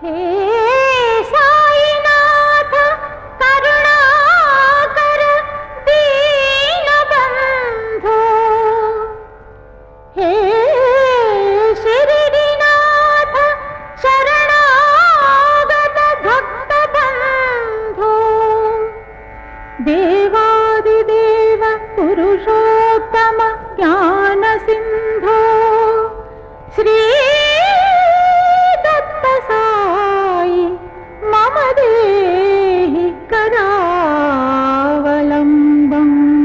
హే సాయినాథ కరుణాకర దీనబంధో హే శిరిడినాథ శరణాగత భక్తబంధో దేవాదిదేవ పురుషోత్తమ జ్ఞాన సింధో శ్రీ దత్త సాయి మమ దేహి కరావలంబం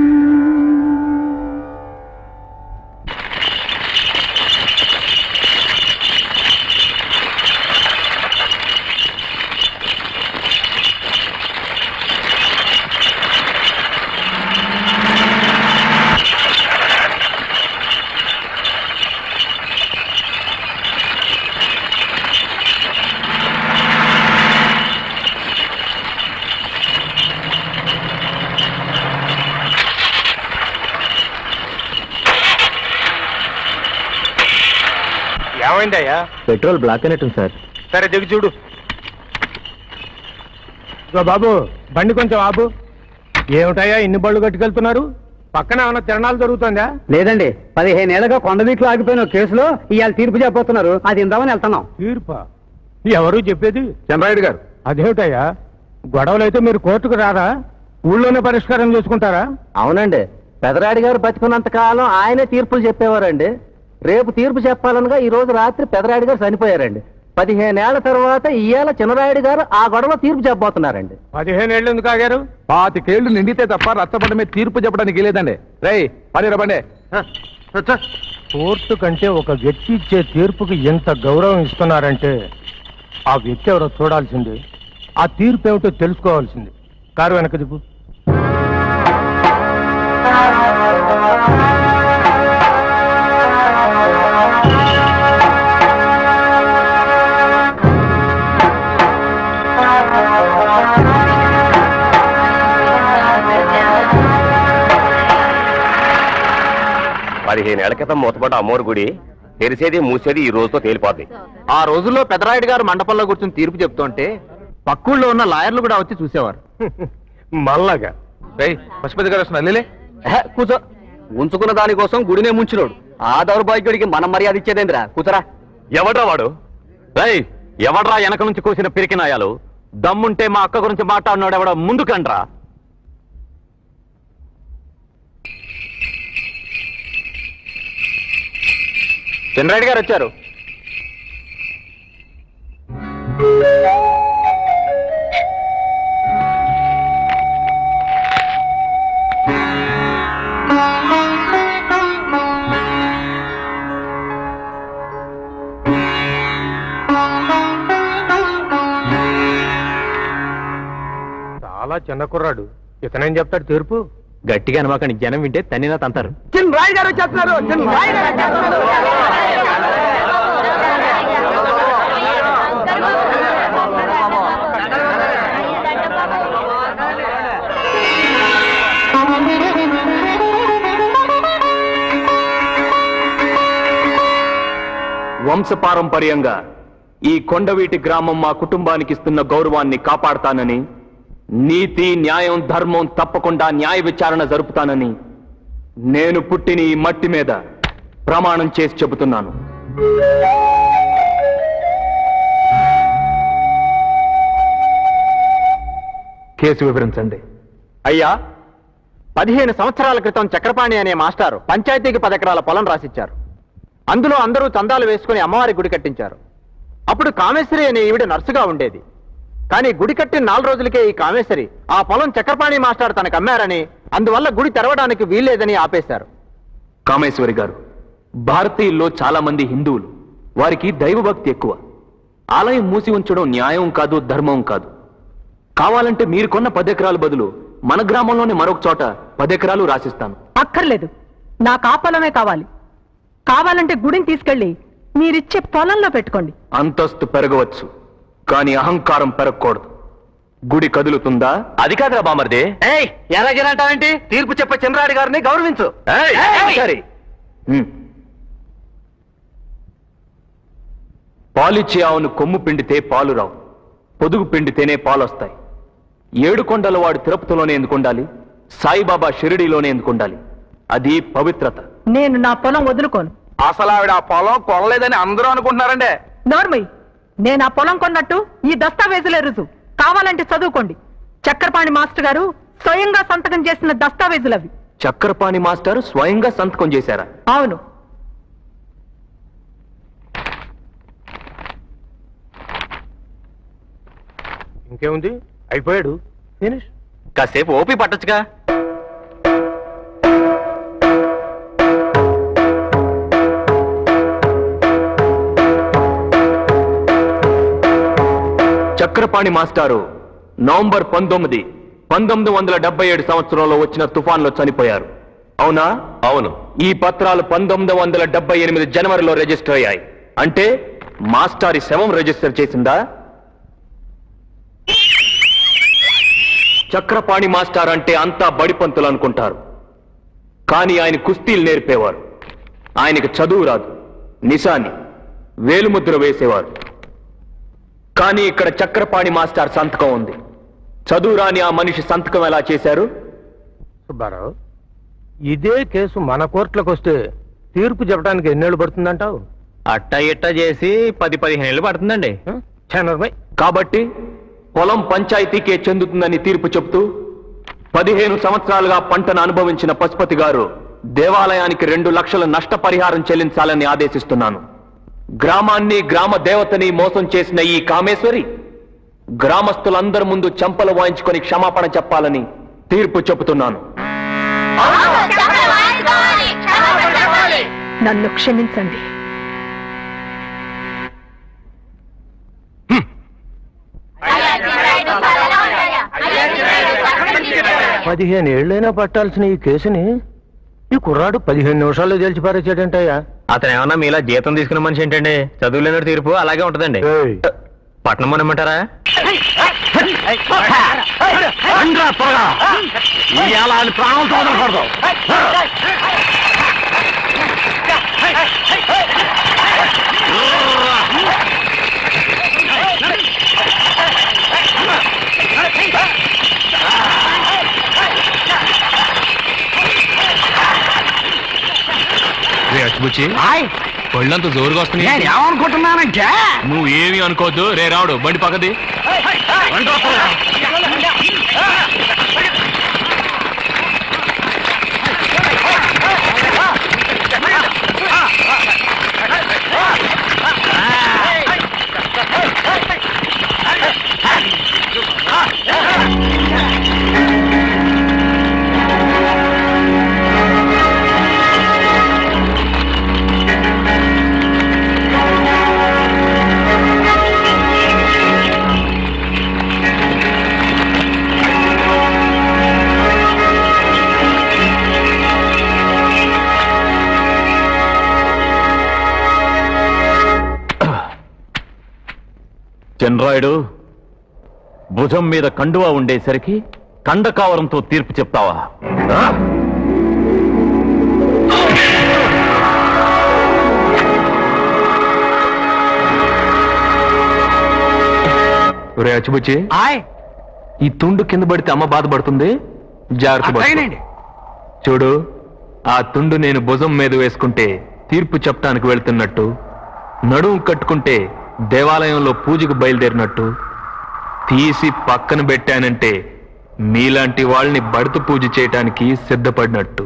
ఏమైందయ్యా పెట్రోల్ బ్లాక్ అయినట్టుంది సార్ సరే దిగి చూడు ఇదిగో బాబు బండి కొంచెం ఆపు ఏమిటయ్యా ఇన్ని బళ్ళు కట్టుకెళ్తున్నారు పక్కన ఏమైనా తిరణాలు జరుగుతుందా లేదండి పదిహేనేళ్లుగా కొండవీట్లో ఆగిపోయిన ఒక కేసులో ఇవాళ తీర్పు చెప్పబోతున్నారు అది ఇందామని వెళ్తున్నాం తీర్పా ఎవరు చెప్పేది చంద్రాయుడు గారు అదేమిటయ్యా గొడవలైతే మీరు కోర్టుకు రారా ఊళ్ళోనే పరిష్కారం చేసుకుంటారా అవునండి పెదరాడి గారు బతికున్నంత కాలం ఆయనే తీర్పులు చెప్పేవారండి రేపు తీర్పు చెప్పాలనగా ఈ రోజు రాత్రి పెదరాడి గారు చనిపోయారండి పదిహేనేళ్ల తర్వాత ఇవాళ చిన్నరాయుడు గారు ఆ గొడవ తీర్పు చెప్పబోతున్నారండి పదిహేను ఏళ్ళు ఎందుకు ఆగారు పాతికేళ్లు నిండితే తప్ప రచ్చబండ మీద తీర్పు చెప్పడానికి లేదండి రై పని రబండి కోర్టు కంటే ఒక వ్యక్తి ఇచ్చే తీర్పుకి ఎంత గౌరవం ఇస్తున్నారంటే ఆ వ్యక్తి ఎవరో చూడాల్సింది ఆ తీర్పు ఏమిటో తెలుసుకోవాల్సింది కారు వెనక దిగు పదిహేనేళ్ల క్రితం మూతపడ్డ అమ్మోరు గుడి తెరిసేది మూసేది ఈ రోజుతో తేలిపోద్ది ఆ రోజుల్లో పెదరాయుడు గారు మండపంలో కూర్చొని తీర్పు చెప్తుంటే పక్కూళ్ళో ఉన్న లాయర్లు కూడా వచ్చి చూసేవారు మల్లగా పశుపతి గారు వస్తున్నారు కూర్చో ఉంచుకున్న దానికోసం గుడినే ముంచినోడు ఆ దౌర్భాగ్యుడికి మనం మర్యాద ఇచ్చేదేంద్రా కూతురా ఎవడ్రా వాడు రేయ్ ఎవడ్రా వెనక నుంచి కోసిన పిరికినాయాలు దమ్ముంటే మా అక్క గురించి మాట్లాడినాడు ఎవడ ముందుకండ్రా చంద్రాయుడు గారు వచ్చారు చాలా చిన్న కుర్రాడు ఇతనేం చెప్తాడు తీర్పు గట్టిగా అనమాకండి జనం వింటే తన్నినా తంతారు చిన్నరాయుడు గారు వచ్చేస్తున్నారు చిన్నరాయుడు గారు వచ్చేస్తున్నారు వంశపారంపర్యంగా ఈ కొండవీటి గ్రామం మా కుటుంబానికి ఇస్తున్న గౌరవాన్ని కాపాడతానని నీతి న్యాయం ధర్మం తప్పకుండా న్యాయ విచారణ జరుపుతానని నేను పుట్టిన ఈ మట్టి మీద ప్రమాణం చేసి చెబుతున్నాను కేసు వివరించండి అయ్యా పదిహేను సంవత్సరాల క్రితం చక్రపాణి అనే మాస్టారు పంచాయతీకి పదెకరాల పొలం రాసిచ్చారు అందులో అందరూ చందాలు వేసుకుని అమ్మవారి గుడి కట్టించారు అప్పుడు కామేశ్వరి అనే ఈవిడ నర్సుగా ఉండేది కానీ గుడి కట్టిన నాలుగు రోజులకే ఈ కామేశ్వరి ఆ పొలం చక్రపాణి మాస్టర్ తనకు అమ్మారని అందువల్ల గుడి తెరవడానికి వీల్లేదని ఆపేశారు కామేశ్వరి గారు భారతీయుల్లో చాలా మంది హిందువులు వారికి దైవభక్తి ఎక్కువ ఆలయం మూసి ఉంచడం న్యాయం కాదు ధర్మం కాదు కావాలంటే మీరు కొన్న పదెకరాల బదులు మన గ్రామంలోనే మరొక చోట పదెకరాలు రాసిస్తాను అక్కర్లేదు నాకు ఆ పొలమే కావాలి కావాలంటే గుడిని తీసుకెళ్ళి మీరిచ్చే పొలంలో పెట్టుకోండి అంతస్తు పెరగవచ్చు కానీ అహంకారం పెరగకూడదు గుడి కదులుతుందా అది కాదురా బామర్దే ఏయ్ ఎలాగేనంటావేంటి తీర్పు చెప్పే చంద్రాయుడు గారిని గౌరవించు సరే హ్మ్. పాలిచ్చే ఆవును కొమ్ము పిండితే పాలు రావు పొదుగు పిండితేనే పాలొస్తాయి ఏడు కొండల వాడు తిరుపతిలోనే ఎందుకు ఉండాలి సాయిబాబా షిరిడీలోనే ఎందుకు ఉండాలి అది పవిత్రత నేను నా పొలం వదులుకోను అసలు ఆవిడ ఆ పొలం కొనలేదని అందరూ అనుకుంటున్నారండి నోర్మయ్ నేను ఆ పొలం కొన్నట్టు ఈ దస్తావేజులే రుజువు కావాలంటే చదువుకోండి చక్రపాణి మాస్టర్ గారు స్వయంగా సంతకం చేసిన దస్తావేజులు అవి చక్రపాణి మాస్టర్ స్వయంగా సంతకం చేశారా అవును ఇంకేముంది అయిపోయాడు ఫినిష్ కాసేపు ఓపి పట్టొచ్చుగా చక్రపాణి మాస్టారు నవంబర్ పంతొమ్మిది పంతొమ్మిది వందల డెబ్బై ఏడు సంవత్సరంలో వచ్చిన తుఫాన్లో చనిపోయారు అవునా అవును ఈ పత్రాలు పంతొమ్మిది వందల డెబ్బై ఎనిమిది జనవరిలో రిజిస్టర్ అయ్యాయి అంటే మాస్టారి శవం రిజిస్టర్ చేసిందా చక్రపాణి మాస్టర్ అంటే అంతా బడిపంతులు అనుకుంటారు కానీ ఆయన కుస్తీలు నేర్పేవారు ఆయనకు చదువు రాదు నిశాని వేలుముద్ర వేసేవారు కానీ ఇక్కడ చక్రపాణి మాస్టర్ సంతకం ఉంది చదువు రాని ఆ మనిషి సంతకం ఎలా చేశారు సుబ్బారావు ఇదే కేసు మన కోర్టులోకి వస్తే తీర్పు చెప్పడానికి ఎన్నేళ్ళు పడుతుందంటావు అట్టా ఇట్టా చేసి పది పదిహేను ఏళ్ళు పడుతుందండి చనర్మై కాబట్టి పొలం పంచాయతీకే చెందుతుందని తీర్పు చెప్తూ పదిహేను సంవత్సరాలుగా పంటను అనుభవించిన పశుపతి గారు దేవాలయానికి రెండు లక్షల నష్టపరిహారం చెల్లించాలని ఆదేశిస్తున్నాను గ్రామాన్ని గ్రామ దేవతని మోసం చేసిన ఈ కామేశ్వరి గ్రామస్తులందరి ముందు చెంపలు వాయించుకొని క్షమాపణ చెప్పాలని తీర్పు చెబుతున్నాను నన్ను క్షమించండి పదిహేను ఏళ్ళైనా పట్టాల్సిన ఈ కేసుని ఈ కుర్రాడు పదిహేను నిమిషాల్లో తెలిసి పారేసాడంటయ్యా అతను ఏమన్నా మీలా జీతం తీసుకున్న మనిషి ఏంటండి చదువు లేని తీర్పు అలాగే ఉంటదండి ఏయ్, పట్నం మనమంటారా ఒళ్ళంతా జోరుగా వస్తున్నాయి ఏమనుకుంటున్నానంటే నువ్వు ఏమి అనుకోవద్దు రే రావుడు బండి పక్కది చంద్రాయుడు భుజం మీద కండువా ఉండేసరికి కండకావరంతో తీర్పు చెప్తావా ఆ? ఒరే అచ్చుబుచ్చి ఈ తుండు కింద పడితే అమ్మ బాధపడుతుంది జాగ్రత్త పడుకో. చూడు ఆ తుండు నేను భుజం మీద వేసుకుంటే తీర్పు చెప్పడానికి వెళ్తున్నట్టు నడుము కట్టుకుంటే దేవాలయంలో పూజకు బయలుదేరినట్టు తీసి పక్కన పెట్టానంటే మీలాంటి వాళ్ళని బడత పూజ చేయటానికి సిద్ధపడినట్టు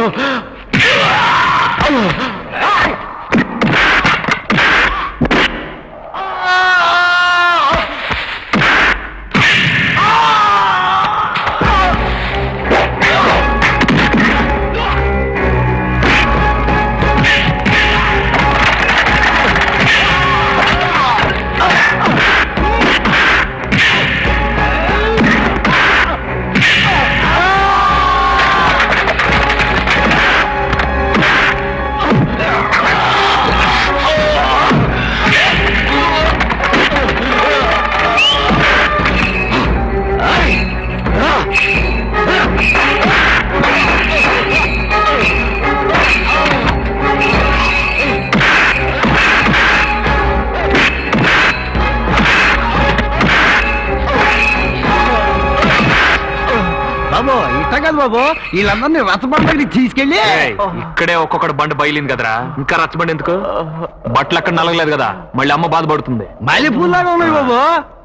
బాబు ఇట్ట కాదు బాబు వీళ్ళందరినీ రసబండకి తీసుకెళ్ళి ఏయ్, ఇక్కడే ఒక్కొక్కడు బండి బయలింది కదరా ఇంకా రచ్చబండి ఎందుకు బట్టలు అక్కడ నలగలేదు కదా మళ్ళీ అమ్మ బాధపడుతుంది మల్లెపూలాగా ఉన్నాయి బాబు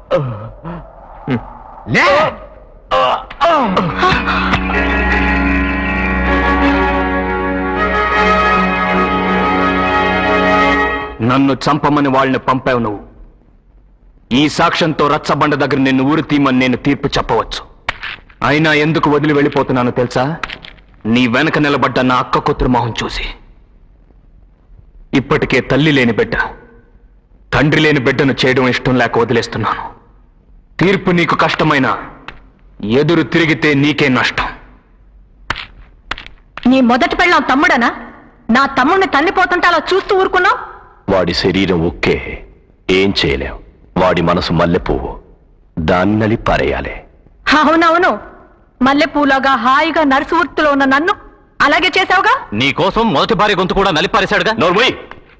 లే నన్ను చంపమని వాళ్ళని పంపావు నువ్వు ఈ సాక్ష్యంతో రచ్చబండ దగ్గర నిన్ను ఊరి తీయమని నేను తీర్పు చెప్పవచ్చు అయినా ఎందుకు వదిలి వెళ్ళిపోతున్నానో తెలుసా నీ వెనక నిలబడ్డ నా అక్క కూతురు మొహం చూసి ఇప్పటికే తల్లి లేని బిడ్డ తండ్రి లేని బిడ్డను చేయడం ఇష్టం లేక వదిలేస్తున్నాను తీర్పు నీకు కష్టమైనా ఎదురు తిరిగితే నీకే నష్టం నీ మొదటి పెళ్ళం తమ్ముడనా నా తమ్ముడిని తన్నిపోతుంటే అలా చూస్తూ ఊరుకున్నావు వాడి శరీరం ఒక్కే ఏం చేయలేం వాడి మనసు మల్లెపువ్వు దాన్ని నలి పారేయాలి అవునవును మల్లెపూలాగా హాయిగా నర్సు వృత్తిలో ఉన్న నన్ను అలాగే చేసావుగా నీ కోసం మొదటి భార్య గొంతు కూడా నలిపారేశాడుగా నోర్మోయ్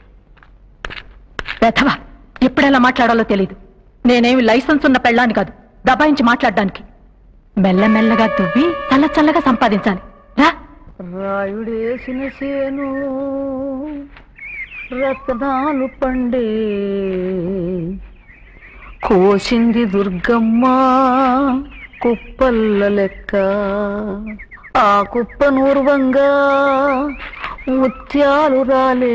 వెధవా ఎప్పుడెలా మాట్లాడాలో తెలీదు నేనేమి లైసెన్స్ ఉన్న పెళ్ళాన్ని కాదు దబాయించి మాట్లాడడానికి మెల్లమెల్లగా దువ్వి చల్ల చల్లగా సంపాదించాలి రా రాయుడేసిన సేను రత్నాలు పండే కోసింది దుర్గమ్మ కుప్పల్ల లెక్క ఆ కుప్ప నూర్వంగా ముత్యాలు రాలే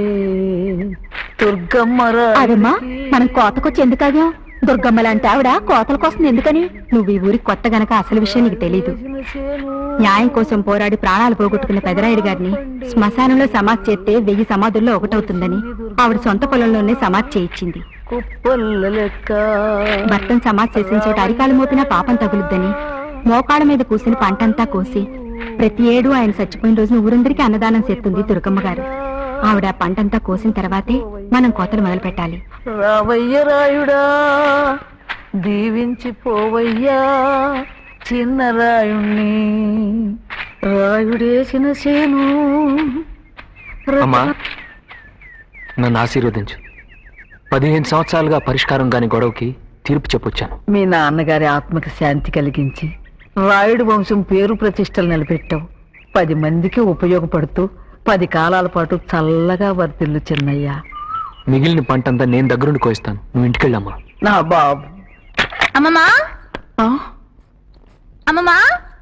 దుర్గమ్మ అదమ్మా మనం కోతకొచ్చి ఎందుకాగా దుర్గమ్మ లాంటి ఆవిడ కోతలకొస్తుంది ఎందుకని నువ్వు ఈ ఊరికి కొత్త గనక అసలు విషయం నీకు తెలీదు న్యాయం కోసం పోరాడి ప్రాణాలు పోగొట్టుకున్న పెదరాయుడు గారిని శ్మశానంలో సమాధి చేస్తే వెయ్యి సమాధుల్లో ఒకటవుతుందని ఆవిడ సొంత పొలంలోనే సమాధి చేయించింది కుప్పల్ల లెక్క భర్తను సమాధి చేసిన చోట అరికాలు మోపినా పాపం తగులుద్దని మోకాళ్ళ మీద కూసిన పంటంతా కోసి ప్రతి ఏడు ఆయన చచ్చిపోయిన రోజున ఊరందరికీ అన్నదానం చేస్తుంది దుర్గమ్మ గారు ఆవిడ ఆ పంటంతా కోసిన తర్వాతే మనం కోతలు మొదలు పెట్టాలి రావయ్య రాయుడా దీవించి పోవయ్యా చిన్న రాయుణ్ణి రాయుడేసిన సేను అమ్మా నన్ను ఆశీర్వదించు పదిహేను సంవత్సరాలుగా పరిష్కారం కాని గొడవకి తీర్పు చెప్పొచ్చాను మీ నాన్నగారి ఆత్మకి శాంతి కలిగించి రాయుడు వంశం పేరు ప్రతిష్టలు నిలబెట్టావు పది మందికి ఉపయోగపడుతూ పది కాలాల పాటు చల్లగా వర్తిల్లు చిన్నయ్యా మిగిలిన పంటంతా నేను దగ్గరుండి కోయిస్తాను నువ్వు ఇంటికెళ్ళమ్మా నా బాబు అమ్మమ్మా ఆ? అమ్మమ్మా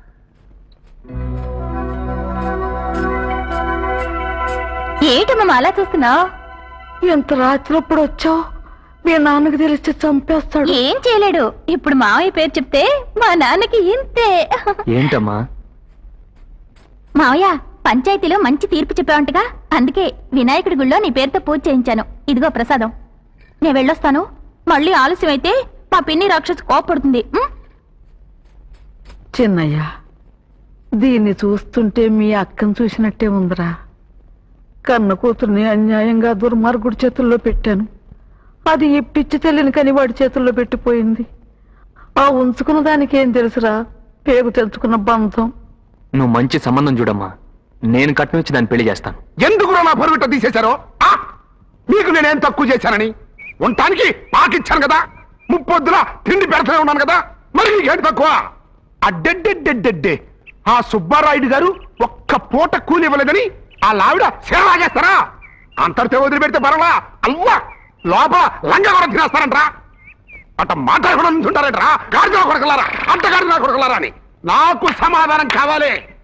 ఏటమ్మమ్మా అలా చూస్తున్నావు ఎంత రాత్రిప్పుడు వచ్చావు మీ నాన్నకి తెలిస్తే చంపేస్తాడు ఏం చేయలేడు ఇప్పుడు మావయ్య పేరు చెప్తే మా నాన్నకి ఇంతే ఏంటమ్మా మావయ్య పంచాయతీలో మంచి తీర్పు చెప్పావంటగా అందుకే వినాయకుడి గుళ్ళో నీ పేరుతో పూజ చేయించాను ఇదిగో ప్రసాదం నేను వెళ్ళొస్తాను మళ్ళీ ఆలస్యం అయితే మా పిన్ని రాక్షసు కోపడుతుంది ఉం? చిన్నయ్య దీన్ని చూస్తుంటే మీ అక్కను చూసినట్టే ఉందిరా కన్న కూతుర్ని అన్యాయంగా దుర్మార్గుడి చేతుల్లో పెట్టాను అది ఈ పిచ్చి తెల్లిని కని వాడి చేతుల్లో పెట్టిపోయింది ఆ ఉంచుకున్న దానికి ఏం తెలుసురా పేగు తెంచుకున్న బంధం నువ్వు మంచి సంబంధం చూడమ్మా నేను కట్నం ఇచ్చి దాన్ని పెళ్లి చేస్తాను ఎందుకు నా పరువిట తీసేశారో ఆ? మీకు నేనేం తక్కువ చేశానని ఉండటానికి పాకిచ్చాను కదా ముప్పొద్దుల తిండి పెడతానే ఉన్నాను కదా మరి నీకేంటి తక్కువ అడ్డెడ్డెడ్డెడ్డెడ్డే ఆ సుబ్బారాయుడు గారు ఒక్క పూట కూలి ఇవ్వలేదని ఆ లావిడ సేవలాగేస్తారా అంతటితో వదిలిపెడితే పర్వాలా అల్వా లోపల లంగ కూడా తినేస్తారంట్రా అట్ట మాట్లాడకుండా ఉంటుంటారంట్రా గాడిద కొడకలారా అంత గాడిద కొడకలారా అని నాకు సమాధానం కావాలి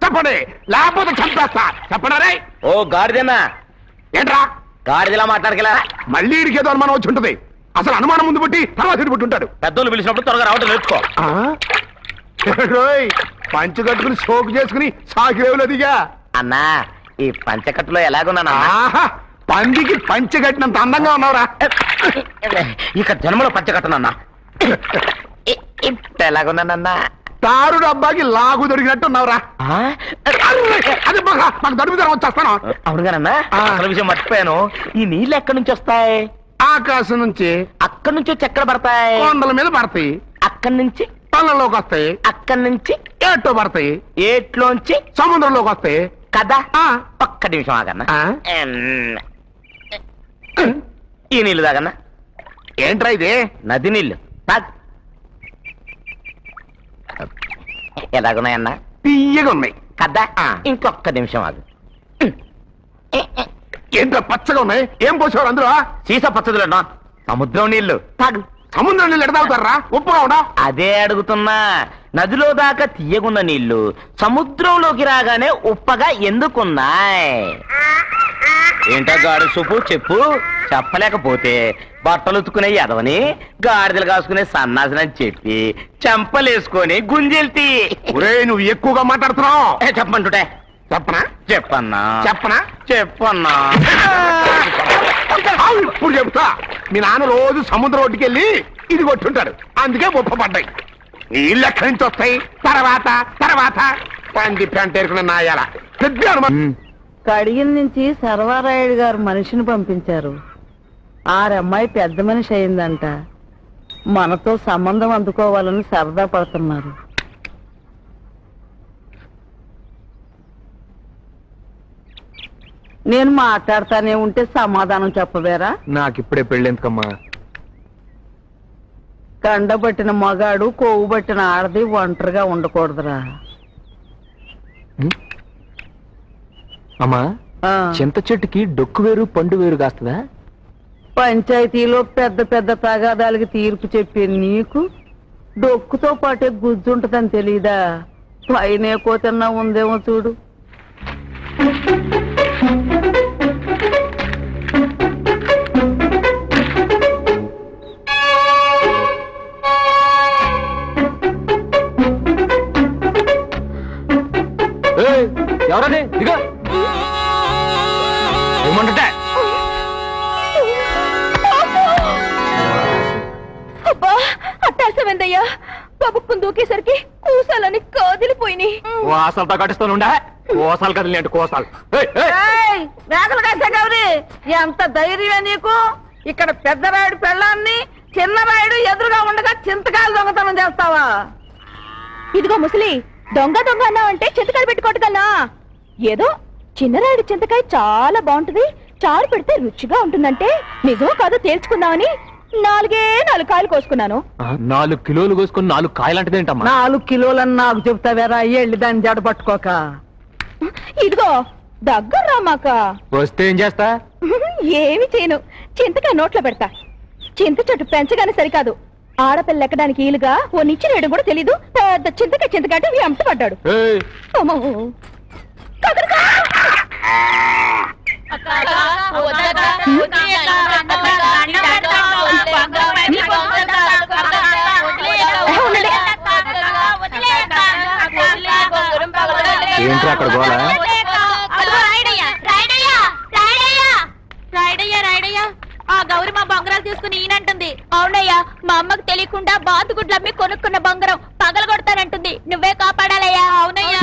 చెప్పండి లేకపోతే చంపేస్తా చెప్పండి రే ఓ గాడిదేనా ఏంట్రా గాడిదలా మాట్లాడగలరా మళ్ళీ ఇడికి ఏదో అనుమానం వచ్చి ఉంటుంది అసలు అనుమానం ముందు పుట్టి తర్వాత ఇటు పుట్టి ఉంటాడు పెద్దోళ్ళు పిలిచినప్పుడు త్వరగా రావడం నేర్చుకో ఆ? ఏడోయ్, పంచు కట్టుకుని సోకు చేసుకుని సాకిరేవులు దిగా అన్నా ఈ పంచకట్టులో ఎలాగున్నానా ఆహా పందికి పంచె కట్టినంత అందంగా ఉన్నావురా ఇక జన్మలో పంచకట్టనన్నా ఇప్పుడు ఎలాగున్నానన్నా తారు డబ్బాకి లాగు దొరికినట్టు ఉన్నావురా అది బాగా నాకు దడుపు ధర వచ్చేస్తాను అవునుగానన్నా ఆ. అసలు విషయం మర్చిపోయాను ఈ నీళ్ళు ఎక్కడి నుంచి వస్తాయి ఆకాశం నుంచి అక్కడి నుంచి వచ్చి ఎక్కడ పడతాయి కొండల మీద పడతాయి అక్కడి నుంచి పళ్ళలోకి వస్తాయి అక్కడి నుంచి ఏటో పడతాయి ఏట్లోంచి సముద్రంలోకి వస్తాయి కదా ఆ. ఒక్క నిమిషం ఆగన్నా ఆ? ఎమ్. ఈ నీళ్ళు తాగన్నా ఏంట్రా ఇది నది నీళ్ళు తాగ్ ఎలాగున్నాయన్నా తీయగా ఉన్నాయి కదా ఆ. ఇంకొక్క నిమిషం ఆగు ఏంట్రా పచ్చగా ఉన్నాయి ఏం పోసేవారు అందులో సీసా పచ్చదులన్నా సముద్రం నీళ్లు తాగు సముద్రం నీళ్ళు ఎడతావుతారా ఉప్పుగా ఉండా అదే అడుగుతున్నా నదిలో దాకా తీయగున్న నీళ్లు సముద్రంలోకి రాగానే ఉప్పగా ఎందుకున్నాయి ఏంటో గాడి సూపు చెప్పు చెప్పలేకపోతే బట్టలు ఉతుకునే ఎదవని గాడిదలు కాసుకునే సన్నాసనని చెప్పి చెంపలేసుకొని గుంజెల్తి ఒరే నువ్వు ఎక్కువగా మాట్లాడుతున్నావు ఏ, చెప్పమంటుంటే చెప్పనా చెప్పన్నా చెప్పనా చెప్పన్నా ఆవు, ఇప్పుడు చెప్తా మీ నాన్న రోజు సముద్రం ఒడ్డుకెళ్ళి ఇది కొట్టుంటాడు అందుకే ముప్ప పడ్డాయి నీళ్ళు ఎక్కడి నుంచి వస్తాయి తర్వాత తర్వాత పంది పెంట ఏరుకున్న నాయాల పెద్ద అనుమానం కడిగిన నుంచి సర్వారాయుడు గారు మనిషిని పంపించారు ఆరమ్మాయి పెద్ద మనిషి అయిందంట మనతో సంబంధం అందుకోవాలని సరదా పడుతున్నారు నేను మాట్లాడతానే ఉంటే సమాధానం చెప్పవేరా నాకిప్పుడే పెళ్ళెందుకమ్మా కండబట్టిన మగాడు కొవ్వు పట్టిన ఆడది ఒంటరిగా ఉండకూడదురా అమ్మా ఆ, చింత చెట్టుకి డొక్కు వేరు పండు వేరు కాస్తుందా పంచాయతీలో పెద్ద పెద్ద తగాదాలకి తీర్పు చెప్పే నీకు డొక్కుతో పాటే గుజ్జుంటదని తెలీదా పైన కోతన్నా ఉందేమో చూడు ఎవరది దిగా ఏమంటే అబ్బా అట్టాల్సమైందయ్యా పబుక్కుని దూకేసరికి కూసాలని కాదిలిపోయినాయి వాసాలతో కట్టిస్తానుండా కోసాలు కదిలి అంటే కోసాలు ఏయ్, ఏయ్. మేకలు కాసా గౌరి ఎంత ధైర్యమే నీకు ఇక్కడ పెద్ద రాయుడు పెళ్ళాన్ని చిన్న రాయుడు ఎదురుగా ఉండగా చింతకాయలు దొంగతనం చేస్తావా ఇదిగో ముసలి దొంగ దొంగ అన్నావంటే చింతకాయ పెట్టుకోవటకన్నా ఏదో చిన్నరాయుడు చింతకాయ చాలా బాగుంటుంది చారు పెడితే రుచిగా ఉంటుందంటే నిజమో కాదో తేల్చుకుందామని నాలుగే నాలుగు కాయలు కోసుకున్నాను ఆ, నాలుగు కిలోలు కోసుకొని నాలుగు కాయలంటదేంటమ్మా నాలుగు కిలోలని నాకు చెప్తావేరా వెళ్ళి దాన్ని జడ పట్టుకోక ఇదిగో దగ్గర రామాక వస్తే ఏం చేస్తా ఏమి చేయను చింతకాయ నోట్లో పెడతా చింత చెట్టు పెంచగానే సరికాదు ఆడపిల్ల ఎక్కడానికి ఈలుగా ఓ నిచ్చి వేయడం కూడా తెలీదు పెద్ద చింతకాయ చింతకాయ అంటే వెంట పడ్డాడు ఏయ్, అమ్మో. కదరుగా! ఏంట్రా అక్కడ గోల రాయుడయ్యా రాయుడయ్యా ఆ గౌరి మా బంగారాలు తీసుకుని ఈయనంటుంది అవునయ్యా మా అమ్మకు తెలియకుండా బాతుగుడ్లు అమ్మి కొనుక్కున్న బంగారం పగల కొడతానంటుంది నువ్వే కాపాడాలయ్యా అవునయ్యా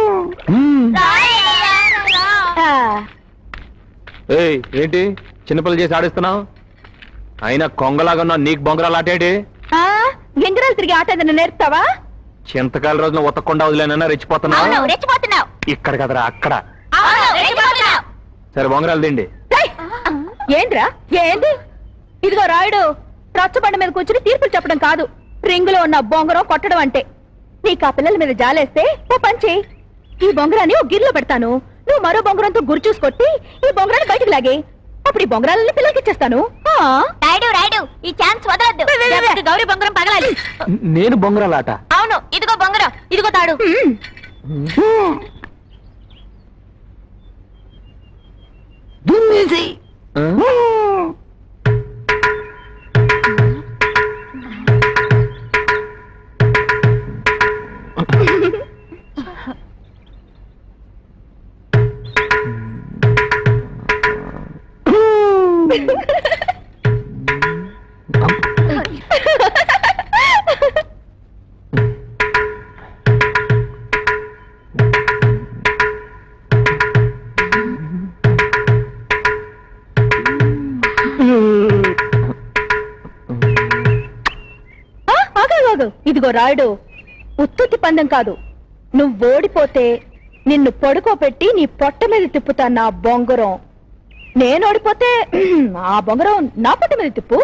ఏయ్ ఏంటి చిన్నపిల్లలు చేసి ఆడిస్తున్నావు అయినా కొంగలాగా ఉన్నా నీకు బొంగరాలు ఆటేటి గింజరాలు తిరిగి ఆట ఏదైనా నేర్పుతావా చింతకాయల రోజున ఉతకుండా వదిలేనన్నా రెచ్చిపోతున్నావు అవును రెచ్చిపోతున్నావు ఇక్కడ కదరా అక్కడ అవును రెచ్చిపోతున్నావు సరే బొంగరాలు తిండి ఏంద్రా ఏంది ఇదిగో రాయుడు రచ్చబండ మీద కూర్చుని తీర్పులు చెప్పడం కాదు రింగులో ఉన్న బొంగరం కొట్టడం అంటే నీకు ఆ పిల్లల మీద జాలేస్తే ఓ పని చెయ్యి ఈ బొంగరాన్ని ఓ గిర్లో పెడతాను నువ్వు మరో బొంగరంతో గురి చూసి ఈ బొంగరాన్ని బయటికి లాగే అప్పుడు ఈ బొంగరాలని పిల్లలకి ఇచ్చేస్తాను రాయుడు రాయుడు ఈ ఛాన్స్ వదలద్దు గౌరీ బొంగరం పగలాలి నేను బొంగరాలు ఆట అవును ఇదిగో బొంగరం ఇదిగో తాడు తీసేయి ఆ, ఆగు, ఆగు. ఇదిగో రాయుడు ఉత్తుత్తి పందెం కాదు నువ్వు ఓడిపోతే నిన్ను పడుకోబెట్టి నీ పొట్ట మీద తిప్పుతా నా బొంగరం నేను ఓడిపోతే ఆ బొంగరం నా పొట్ట మీద తిప్పు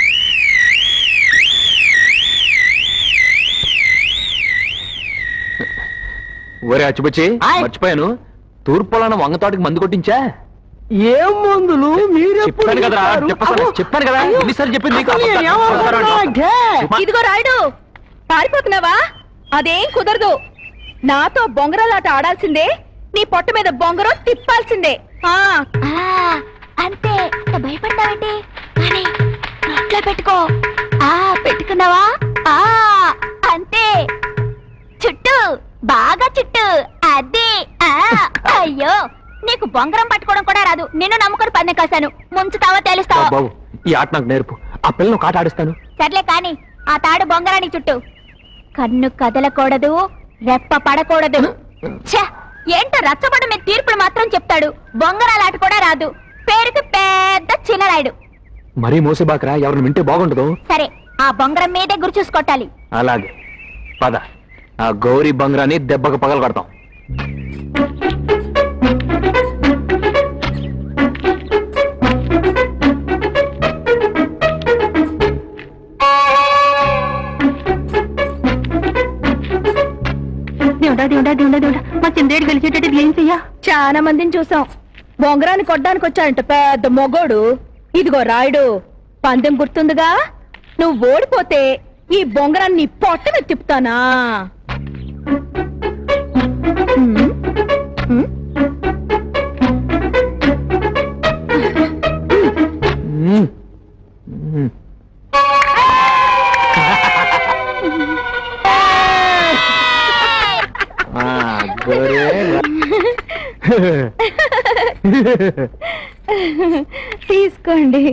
ఒరే అచ్చిబుచ్చి మర్చిపోయాను తూర్పు పొలాన వంగతోటకి మందు కొట్టించా ఏం మందులు చెప్పాను కదరా చెప్పాను చెప్పాను కదా ఎన్నిసార్లు చెప్పింది నీకు అబద్ధాలు? ఇదిగో రాయుడు పారిపోతున్నావా అదేం కుదరదు నాతో బొంగరాలాట ఆడాల్సిందే నీ పొట్ట మీద బొంగరం తిప్పాల్సిందే ఆ అంతే భయపడ్డావండి కానీ నోట్లో పెట్టుకో ఆ పెట్టుకున్నావా ఆ అంతే చుట్టూ బాగా చుట్టూ అదే ఆ అయ్యో నీకు బొంగరం పట్టుకోవడం కూడా రాదు నిన్ను నమ్ముకొని పన్ను కాశాను ముంచుతావా తెలుస్తావా బాబు ఈ ఆట నాకు నేర్పు ఆ పిల్లను ఒక ఆట ఆడిస్తాను సర్లే కాని ఆ తాడు బొంగరానికి చుట్టూ కన్ను కదలకూడదు రెప్ప పడకూడదు ఛ! ఏంటో రచ్చబడి మీద తీర్పులు మాత్రం చెప్తాడు బొంగరాలాట కూడా రాదు పేరుకి పెద్ద చిన్నరాయుడు మరీ మోసేబాకరా ఎవరిని వింటే బాగుండదు సరే ఆ బొంగరం మీదే గురి చూసుకొట్టాలి అలాగే పద ఆ గౌరీ బంగ్రాన్ని దెబ్బకు పగల కొడతాం దేవుడా దేవుడా దేవుడా దేవుడా మా చంద్రేడు గెలిచేటట్టు ఏం చెయ్యా చాలా మందిని చూసాం బొంగరాన్ని కొట్టడానికి వచ్చాడంట పెద్ద మొగోడు ఇదిగో రాయుడు పందెం గుర్తుందిగా నువ్వు ఓడిపోతే ఈ బొంగరాన్ని నీ పొట్ట మీద తిప్పుతానా ఉమ్, ఉమ్. మ్మ్. మ్మ్. ఆ, గౌరీ తీసుకోండి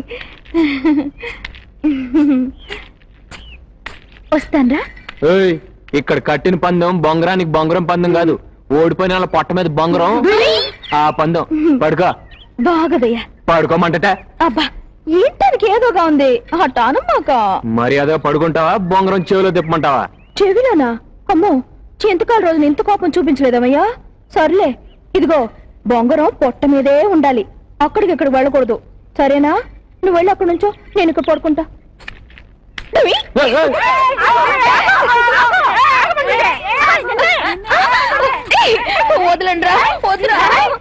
వస్తాన్రా ఏయ్, ఇక్కడ కట్టిన పందెం బొంగరానికి బొంగరం పందెం కాదు ఓడిపోయిన వాళ్ళ పొట్ట మీద బొంగరం ఆ పందెం పడుకో బాగదయ్యా పడుకోమంటట అబ్బా ఏంటానికి ఏదోగా ఉంది హఠానమ్మాక మర్యాదగా పడుకుంటావా బొంగరం చెవిలో తిప్పమంటావా చెవిలోనా అమ్మో చింతకాల రోజున ఇంత కోపం చూపించలేదమ్మయ్యా సర్లే ఇదిగో బొంగరం పొట్ట మీదే ఉండాలి అక్కడికి ఇక్కడ వెళ్ళకూడదు సరేనా నువ్వు వెళ్ళి అక్కడి నుంచో నేను ఇక్కడ పడుకుంటా నువ్వు ఈ- వదలండ్రా వదరా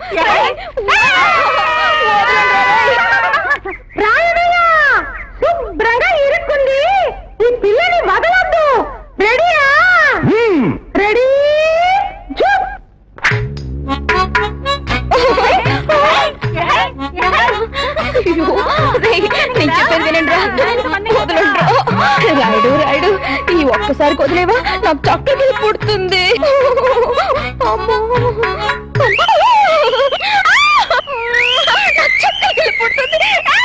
రాయనయ్యా శుభ్రంగా ఇరుక్కుంది ఈ పిల్లని వదలొద్దు రెడీయా రెడీ జంప్ అయ్యో, రేయ్, నేను చెప్పేది వినండిరా. వదలండ్రా. రాయుడు రాయుడు ఈ ఒక్కసారి వదిలేవా నాకు చక్కగా పుడుతుంది అమ్మో. నాకు చక్కగా పుడుతుంది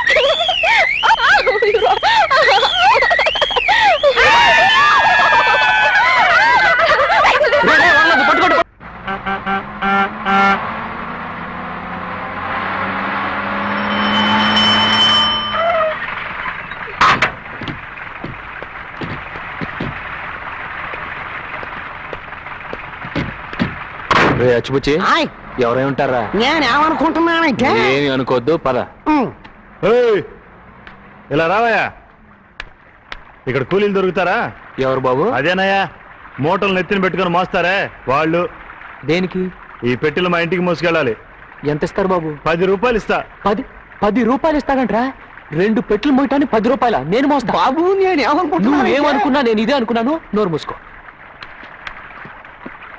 రే అచ్చుబుచ్చి ఎవరై ఉంటారా నేనేమనుకుంటున్నానంటే ఏమి అనుకోవద్దు పద ఏయ్, ఇలా రావయ్యా ఇక్కడ కూలీలు దొరుకుతారా ఎవరు బాబు అదేనయ్యా మూటలు నెత్తిన పెట్టుకొని మోస్తారే వాళ్ళు దేనికి ఈ పెట్టెలు మా ఇంటికి మోసుకెళ్ళాలి ఎంత ఇస్తారు బాబు పది రూపాయలు ఇస్తా పది పది రూపాయలు ఇస్తాడంట్రా రెండు పెట్లు మోయటానికి పది రూపాయల నేను మోస్తా బాబు నేను నువ్వు ఏమనుకున్నా నేను ఇదే అనుకున్నాను నోరు మూసుకో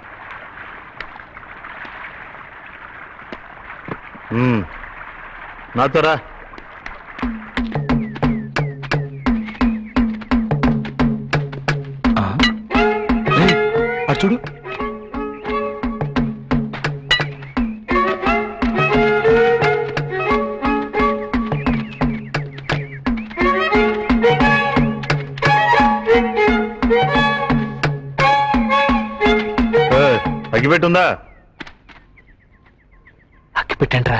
ఉమ్. నాతో రా అటు చూడు ఏయ్, అగ్గిపెట్టుందా అక్కి పెట్టండి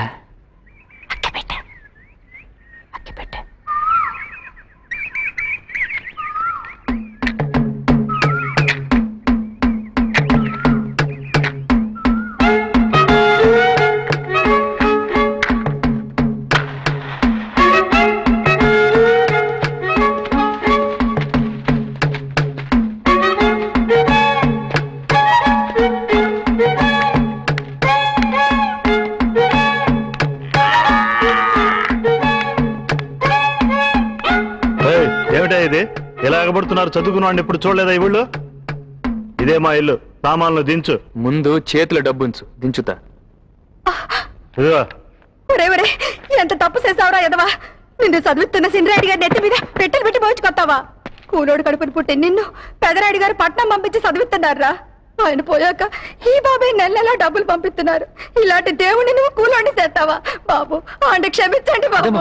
ఏయ్, ఏమిటా ఇది ఎలా ఎగబడుతున్నారు చదువుకున్నాడు ఇప్పుడు చూడలేదా ఈ ఊళ్ళో ఇదే మా ఇల్లు సామాన్లు దించు ముందు చేతిలో డబ్బుంచు దించుతా ఇదిగో ఒరే ఒరే ఎంత తప్పు చేసావురా ఎదవా నిన్ను చదువుతున్న సింధరాయుడు గారి నెత్తి మీద పెట్టెలు పెట్టి పోయించుకొస్తావా కూలోడు కడుపుని పుట్టి నిన్ను పెదరాయుడు గారు పట్నం పంపించి చదివిస్తున్నారా ఆయన పోయాక ఈ బాబాయ్ నెల నెలా డబ్బులు పంపిస్తున్నారు ఇలాంటి దేవుడిని నువ్వు కూలోడిని చేస్తావా బాబు ఆండ క్షమించండి బాబు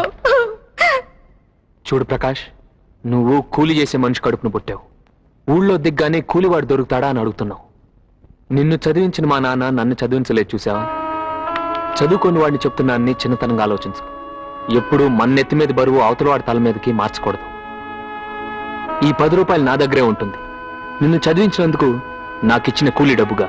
చూడు ప్రకాష్ నువ్వు కూలి చేసే మనిషి కడుపును పుట్టావు ఊళ్ళో దిగ్గానే కూలివాడు దొరుకుతాడా అని అడుగుతున్నావు నిన్ను చదివించిన మా నాన్న నన్ను చదివించలేదు చూసావా చదువుకొని వాడిని చెప్తున్నాన్ని చిన్నతనంగా ఆలోచించు ఎప్పుడు మన నెత్తి మీద బరువు అవతల వాడి తల మీదకి మార్చకూడదు ఈ పది రూపాయలు నా దగ్గరే ఉంటుంది నిన్ను చదివించినందుకు నాకిచ్చిన కూలి డబ్బుగా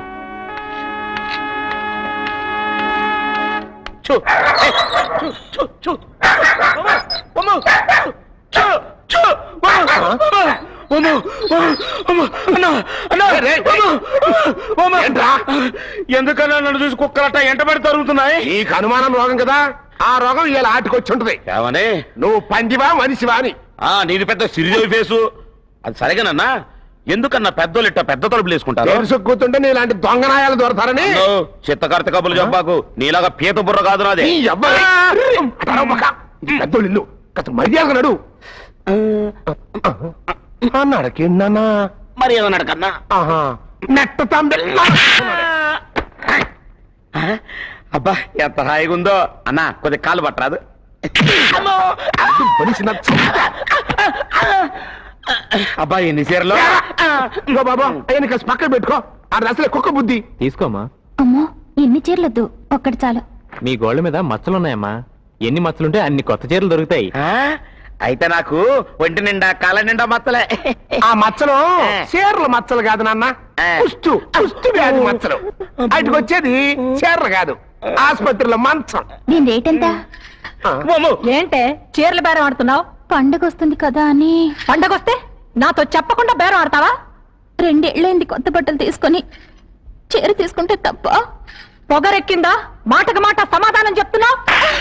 ఎందుకన్నా నన్ను చూసి కుక్కలట ఎంట పడి తరుగుతున్నాయి నీకు అనుమానం రోగం కదా ఆ రోగం ఇలా ఆటికొచ్చి ఉంటది ఏమని నువ్వు పందివా మనిషివా అని ఆ నీది పెద్ద సిరిజోయి ఫేసు అది సరిగానన్నా ఎందుకన్నా పెద్దోళ్ళు ఇట్ట పెద్ద తలుపులు వేసుకుంటారు తెలుసు కూతుంటే నీ ఇలాంటి దొంగనాయాలు దొరతారని అన్నో, చిత్తకర్త కబులు చెప్పాకు నీలాగా పీత బుర్ర కాదు నాదే ఈ అబ్బాయి అటారా పక్క. ఇది పెద్దోళ్ళు ఇల్లు కాస్త మర్యాదగా నడు అన్నాడకేందన్నా మరి ఏమన్నాడు కన్నా ఆహా నెట్ట తంబె అబ్బా ఎంత హాయిగా ఉందో అన్నా కొద్ది కాలు పట్టరాదు మనిషి నచ్చ అబ్బా ఎన్ని చీరలు ఇంకో బాబా అయ్యని కాస్త పక్కన పెట్టుకో అది అసలే కుక్క బుద్ధి తీసుకోమ్మా అమ్మో ఎన్ని చీరలొద్దు ఒక్కటి చాలు మీ గోళ్ళ మీద మచ్చలున్నాయమ్మా ఎన్ని మచ్చలుంటే అన్ని కొత్త చీరలు దొరుకుతాయి ఆ? అయితే నాకు ఒంటి నిండా కాళ్ళ నిండా మత్తలే ఆ మచ్చలు చీరల మచ్చలు కాదు నాన్న కుష్టు కుష్టు వ్యాధి మచ్చలు వాటికి వచ్చేది చీరలు కాదు ఆసుపత్రిలో మంచం దీని రేట్ ఎంత ఏంటే చీరలు బేరం ఆడుతున్నావు పండగ వస్తుంది కదా అని పండగొస్తే నాతో చెప్పకుండా బేరం ఆడతావా రెండేళ్ళైంది కొత్త బట్టలు తీసుకొని చీర తీసుకుంటే తప్ప పొగరెక్కిందా మాటకు మాట సమాధానం చెప్తున్నావు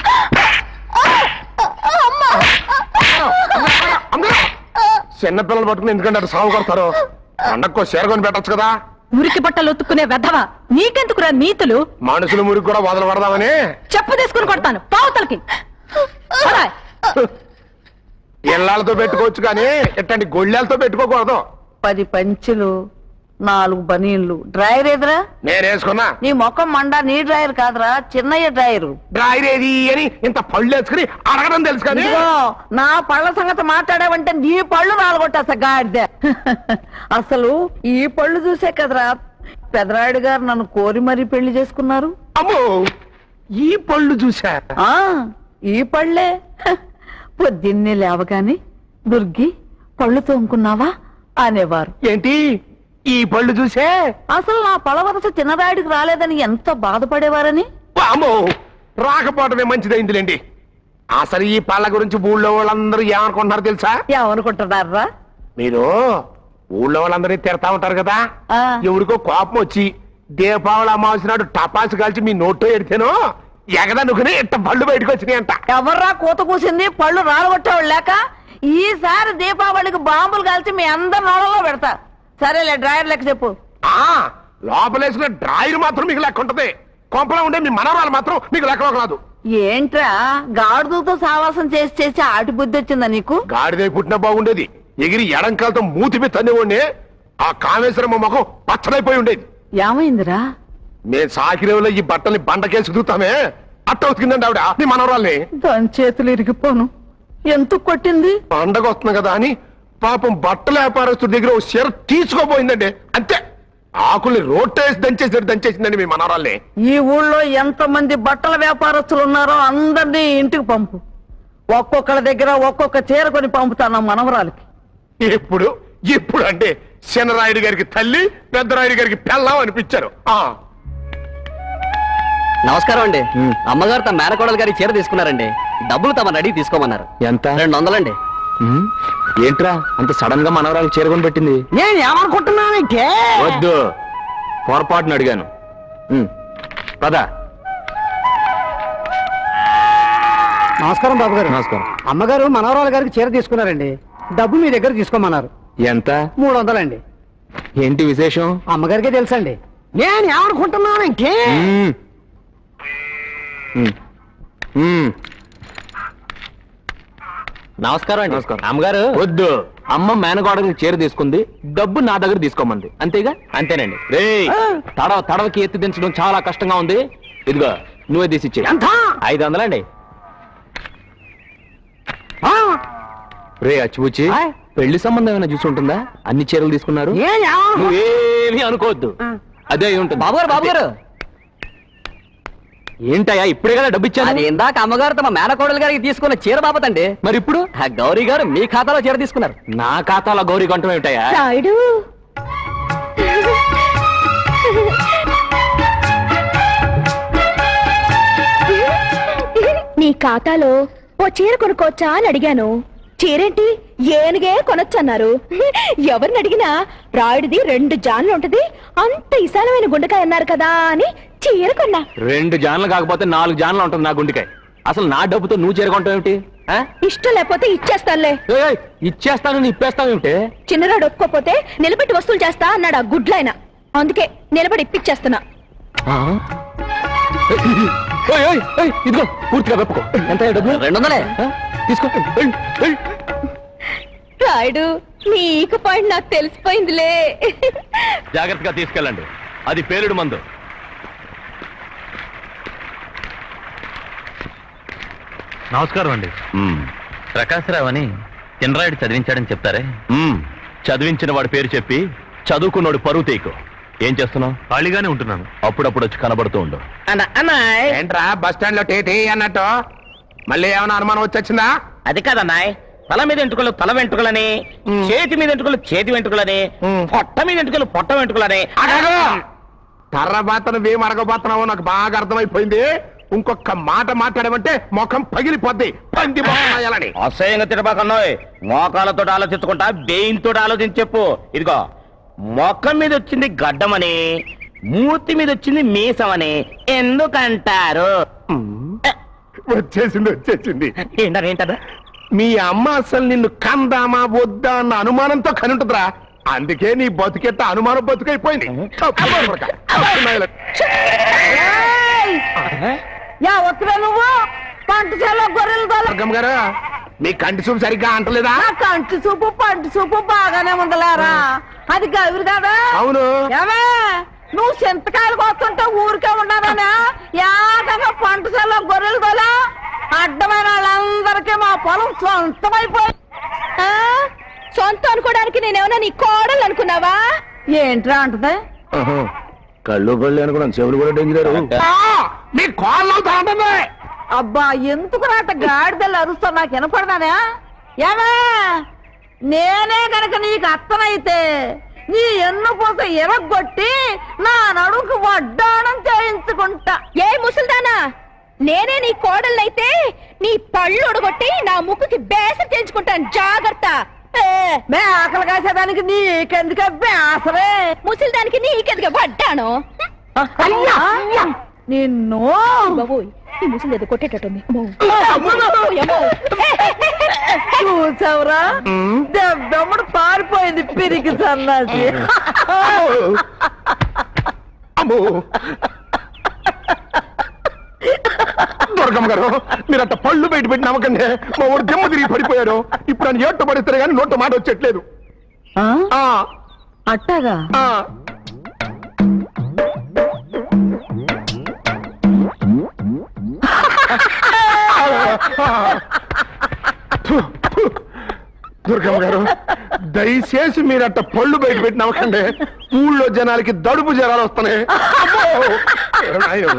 చిన్న పిల్లలు పట్టుకుని ఎందుకంటే అటు సాగు కొడతారు పండక్కో చీర కొని పెట్టచ్చు కదా మురికి బట్టలు ఉతుక్కునే వెధవ నీకెందుకురా నీతులు మనుషులు మురికి కూడా వదలు పడదామని చెప్పు తీసుకుని కొడతాను పావుతలకి పద. ఇళ్ళాలతో పెట్టుకోవచ్చు కానీ ఇట్లాంటి గొళ్ళాలతో పెట్టుకోకూడదు పది పంచెలు నాలుగు బనీన్లు డ్రాయర్ ఎదురా నేను వేసుకున్నా నీ ముఖం మండా నీ డ్రాయర్ కాదురా చిన్నయ్య డ్రాయరు డ్రాయర్ ఏది అని ఇంత పళ్ళు వేసుకుని అడగడం తెలుసు కానీ ఇదిగో, నా పళ్ళ సంగతి మాట్లాడావంటే నీ పళ్ళు రాలగొట్టేస్తా గాడిద అసలు ఈ పళ్ళు చూసే కదరా పెదరాయుడు గారు నన్ను కోరి మరీ పెళ్లి చేసుకున్నారు అమ్మో ఈ పళ్ళు చూసా ఆ ఈ పళ్ళే హ, పొద్దున్నే లేవగానే దుర్గి పళ్ళు తోముకున్నావా అనేవారు ఏంటి ఈ పళ్ళు చూసే అసలు నా పళ్ళ వరస చిన్నరాయుడికి రాలేదని ఎంత బాధపడేవారని అమ్మో రాకపోవటమే మంచిదైందిలేండి అసలు ఈ పళ్ళ గురించి ఊళ్ళో వాళ్ళందరూ ఏమనుకుంటున్నారు తెలుసా ఏమనుకుంటున్నారా మీరు ఊళ్ళో వాళ్ళందరినీ తిడతా ఉంటారు కదా ఆ. ఎవరికో కోపం వచ్చి దీపావళి అమావాస్య నాడు టపాసు కాల్చి మీ నోట్లో ఎడితేనో ఎగదనుకుని ఇట్ట పళ్ళు బయటకు వచ్చినాయి అంట ఎవర్రా కూత కూసింది పళ్ళు రాలగొట్టేవాళ్ళు లేక ఈసారి దీపావళికి బాంబులు కాల్చి మీ అందరి నోళ్ళలో పెడతా సరేలే డ్రాయర్ లెక్క చెప్పు ఆ లోపలేసిన డ్రాయర్ మాత్రం మీకు లెక్క ఉంటది కొంపలో ఉండే మీ మనవరాలు మాత్రం మీకు లెక్క రాదు ఏంట్రా గాడుదతో సావాసం చేసి చేసి ఆటి బుద్ధి వచ్చిందా నీకు గాడిదై పుట్టినా బాగుండేది ఎగిరి ఎడంకాలతో మూతి మీద తన్నేవాడిని ఆ కామేశ్వరమ్మ ముఖం పచ్చడైపోయి ఉండేది ఏమైందిరా మేము సాకిరేవులో ఈ బట్టల్ని బండకేసి దిగుతామే అట్ట ఉతికిందండి ఆవిడ నీ మనవరాల్ని దాని చేతులు ఇరిగిపోను ఎంత కొట్టింది పండగ వస్తుంది కదా అని పాపం బట్టల వ్యాపారస్తుడి దగ్గర ఓ చీర తీసుకోపోయిందండి అంతే ఆకుల్ని రోట్టేసి దంచేసి దంచేసిందండి మీ మనవరాల్ని ఈ ఊళ్ళో ఎంత మంది బట్టల వ్యాపారస్తులు ఉన్నారో అందరినీ ఇంటికి పంపు ఒక్కొక్కళ్ళ దగ్గర ఒక్కొక్క చీర కొని పంపుతాను మనవరాలకి ఇప్పుడు ఇప్పుడు అంటే చిన్నరాయుడు గారికి తల్లి పెద్దరాయుడు గారికి పెళ్ళాం అనిపించారు ఆ నమస్కారం అండి అమ్మగారు తమ మేనకోడలు గారి చీర తీసుకున్నారండి డబ్బులు తమ రెడీ తీసుకోమన్నారు ఎంత రెండు వందలండి ఏంట్రా అంత సడన్ గా మనవరాలు చేరుకొని పెట్టింది నేను ఏమనుకుంటున్నానంటే వద్దు పొరపాటును అడిగాను ఉమ్, పద నమస్కారం బాబు గారు నమస్కారం అమ్మగారు మనవరాలు గారికి చీర తీసుకున్నారండి డబ్బు మీ దగ్గర తీసుకోమన్నారు ఎంత మూడు వందలండి ఏంటి విశేషం అమ్మగారికే తెలుసండి నేను ఏమనుకుంటున్నానంటే ఉమ్. ఉమ్. ఉమ్. నమస్కారం అండి నమస్కారం. అమ్మగారు వద్దు అమ్మ మేనగోడకి చీర తీసుకుంది డబ్బు నా దగ్గర తీసుకోమంది అంతేగా అంతేనండి రే తడవ తడవకి ఎత్తి దించడం చాలా కష్టంగా ఉంది ఇదిగో నువ్వే తీసిచ్చే ఎంత ఐదు వందలండి ఆ, రే అచ్చిబుచ్చి ఆయ్. పెళ్లి సంబంధం ఏమైనా చూసి ఉంటుందా అన్ని చీరలు తీసుకున్నారు నేను ఏమను- నువ్వేమీ అనుకోవద్దు అదే అయి ఉంటుంది బాబు గారు బాబు గారు ఏంటయ్యా ఇప్పుడే కదా డబ్బు ఇచ్చాను అది ఇందాక అమ్మగారు తమ మేనకోడలు గారికి తీసుకున్న చీర బాపతండి మరి ఇప్పుడు ఆ గౌరీ గారు మీ ఖాతాలో చీర తీసుకున్నారు నా ఖాతాలో గౌరీ కంఠం ఏమిటయ్యా రాయుడు నీ ఖాతాలో ఓ చీర కొనుక్కోవచ్చా అని అడిగాను చీరేంటి ఏనుగే కొనొచ్చన్నారు ఎవరిని అడిగినా రాయుడిది రెండు జాన్లు ఉంటది అంత విశాలమైన గుండెకాయ అన్నారు కదా అని చీర కొన్నా రెండు జాన్లు కాకపోతే నాలుగు జాన్లు ఉంటుంది నా గుండెకాయ అసలు నా డబ్బుతో నువ్వు చేరుకుంటావు ఏమిటి ఆ? ఇష్టం లేకపోతే ఇచ్చేస్తానులే ఏయ్, ఏయ్, ఇచ్చేస్తాను నీ ఇప్పేస్తావు ఏమిటి చిన్నరాడు ఒప్పుకోపోతే నిలబెట్టి వస్తువులు చేస్తా అన్నాడు ఆ గుడ్లైన అందుకే నిలబడి ఇప్పించేస్తున్నా ఆ? ఏయ్, ఏయ్, ఏయ్, ఇదిగో పూర్తిగా వెప్పుకో ఎంత డబ్బు రెండు వందలే ఆ? తీసుకో ఏయ్, ఏయ్. రాయుడు నీకు పాయింట్ నాకు తెలిసిపోయిందిలే జాగ్రత్తగా తీసుకెళ్ళండి అది పేలుడు మందు నమస్కారం అండి ప్రకాశరావు అని చిన్నరాయుడు చదివించాడని చెప్తారే చదివించిన వాడి పేరు చెప్పి చదువుకున్నోడు పరువు తీకు ఏం చేస్తున్నావు ఖాళీగానే ఉంటున్నాను అప్పుడప్పుడు వచ్చి కనబడుతూ ఉండు ఏంట్రా బస్ స్టాండ్ లో టీటీ అన్నట్టు మళ్ళీ ఏమైనా అనుమానం వచ్చొచ్చిందా అది కాదన్నాయ్ తల మీద ఎంటుకలు తల వెంట్రుకలని చేతి మీద ఎంటుకలు చేతి వెంట్రుకలని పొట్ట మీద ఎంటుకలు పొట్ట వెంట్రుకలని అడగదు తర్రబాతను వేం అడగబోతున్నావో నాకు బాగా అర్థమైపోయింది ఇంకొక మాట మాట్లాడమంటే ముఖం పగిలిపోద్ది పంది మొహాలని అసహ్యంగా తిరబాకన్నాయ్ మోకాలతో ఆలోచించుకుంటా బెయిన్తో ఆలోచించి చెప్పు ఇదిగో మొఖం మీద వచ్చింది గడ్డమని మూతి మీద వచ్చింది మీసమని ఎందుకంటారు వచ్చేసింది వచ్చేసింది ఏంటారు ఏంటారు మీ అమ్మ అసలు నిన్ను కందామా వద్దా అన్న అనుమానంతో కనుంటుందిరా అందుకే నీ బతుకెట్ట అనుమానం బతుకైపోయింది తప్పు కొడక. తప్పు నాయల. యా వస్తున్నా నువ్వు పంట చేలో గొర్రెలు తోల దుర్గమ్మ గారు మీ కంటి చూపు సరిగ్గా అంటలేదా నా కంటి చూపు పంటి చూపు బాగానే ఉందలేరా అది గౌరి కదా అవును ఏమే నువ్వు చింతకాయలు కోస్తుంటే ఊరికే ఉన్నానా ఏకంగా పంట చేలో గొర్రెలు తోలా అడ్డమైన వాళ్ళందరికీ మా పొలం సొంతమైపోయి ఆ? సొంతం అనుకోవడానికి నేనేమన్నా నీ కోడలు అనుకున్నావా ఏంట్రా అంటది కళ్ళు కళ్ళు అనుకున్నాను చెవులు కూడా డెంగిరారు ఆ, మీ కాళ్ళు అవుతా ఉంటుంది అబ్బా ఎందుకు నాట గాడిదలు అరుస్తా నాకు వినపడదానే ఏమే నేనే గనక నీకు అత్తనైతే నీ ఎన్ను పూస ఎరగొట్టి నా నడుకు వడ్డాణం చేయించుకుంటా ఏ ముసల్దానా నేనే నీ కోడలైతే నీ పళ్ళు ఉడగొట్టి నా ముక్కుకి బేస చేయించుకుంటాను జాగ్రత్త ఏ, మే ఆకలి కాసేదానికి నీకెందుకే బేసరే ముసలిదానికి నీకెదుగా పడ్డాను అయ్యా నిన్ను బాబోయ్ ఈ ముసలి ఏదో కొట్టేటట్టుంది అమ్మో. అమ్మో. చూసావురా దెబ్బమ్మడు పారిపోయింది పిరికి సన్నాసి అమ్మో దుర్గమ్మ గారు మీరు అట్ట పళ్ళు బయట పెట్టి నమ్మకండి మా ఊరు దిమ్మ తిరిగి పడిపోయారు ఇప్పుడు నన్ను ఏట్టు పడిస్తారు కానీ నోట మాట వచ్చేట్లేదు ఆ, అట్టాగా ఆ. ఫు, ఫు. దుర్గమ్మ గారు దయచేసి మీరు అట్ట పళ్ళు బయట పెట్టి నమ్మకండి ఊళ్ళో జనాలకి దడుపు జ్వరాలు వస్తున్నాయి అమ్మో! ఎవరు నాయనో?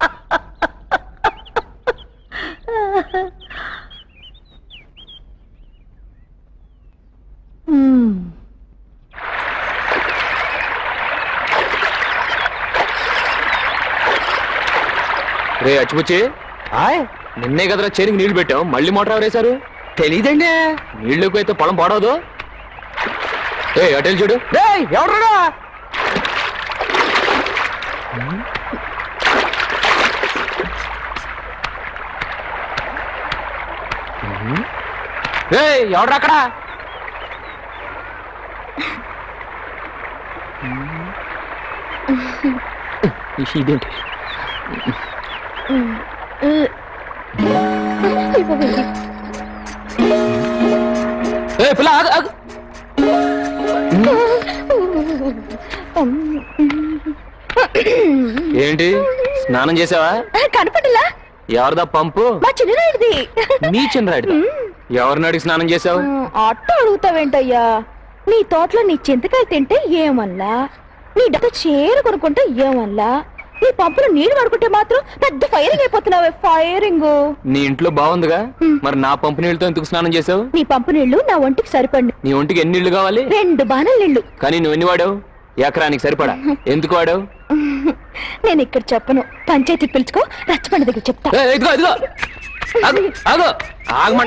రే అచ్చిపుచ్చి నిన్నే కదరా చేనికి నీళ్లు పెట్టాం మళ్ళీ మోటార్ ఎవరేశారు తెలీదండి నీళ్లు అయితే పొలం పాడవదు ఏ అటెల్ చూడు ఎవడరా ఎవడ్రా అక్కడ ఇదేంటి ఏ పిల్ల ఆగు, ఆగు. ఏంటి స్నానం చేసావా కనపడలా ఎవరిదా పంపు మా చిన్నరాయుడిది నీ చిన్నరాడు ఎవరిని అడిగి స్నానం చేసావు అట్ట అడుగుతావేంటయ్యా నీ తోటలో నీ చింతకాయ తింటే ఏమల్లా నీ డబ్బు చీర కొనుక్కుంటే ఏమల్లా నీ పంపులో నీళ్లు పడుకుంటే మాత్రం పెద్ద ఫైరింగ్ అయిపోతున్నావే ఫైరింగ్ నీ ఇంట్లో బాగుందిగా మరి నా పంపు నీళ్ళతో ఎందుకు స్నానం చేసావు నీ పంపు నీళ్లు నా ఒంటికి సరిపడి నీ ఒంటికి ఎన్ని నీళ్లు కావాలి రెండు బాణాల నీళ్లు కానీ నువ్వు ఎన్ని వాడావు ఎకరానికి సరిపడా ఎందుకు వాడావు నేను ఇక్కడ చెప్పను పంచాయతీకి పిలుచుకో రచ్చబండ దగ్గర చెప్తా ఏ, ఇదిగో ఇదిగో ఆగు, ఆగు ఆగమంట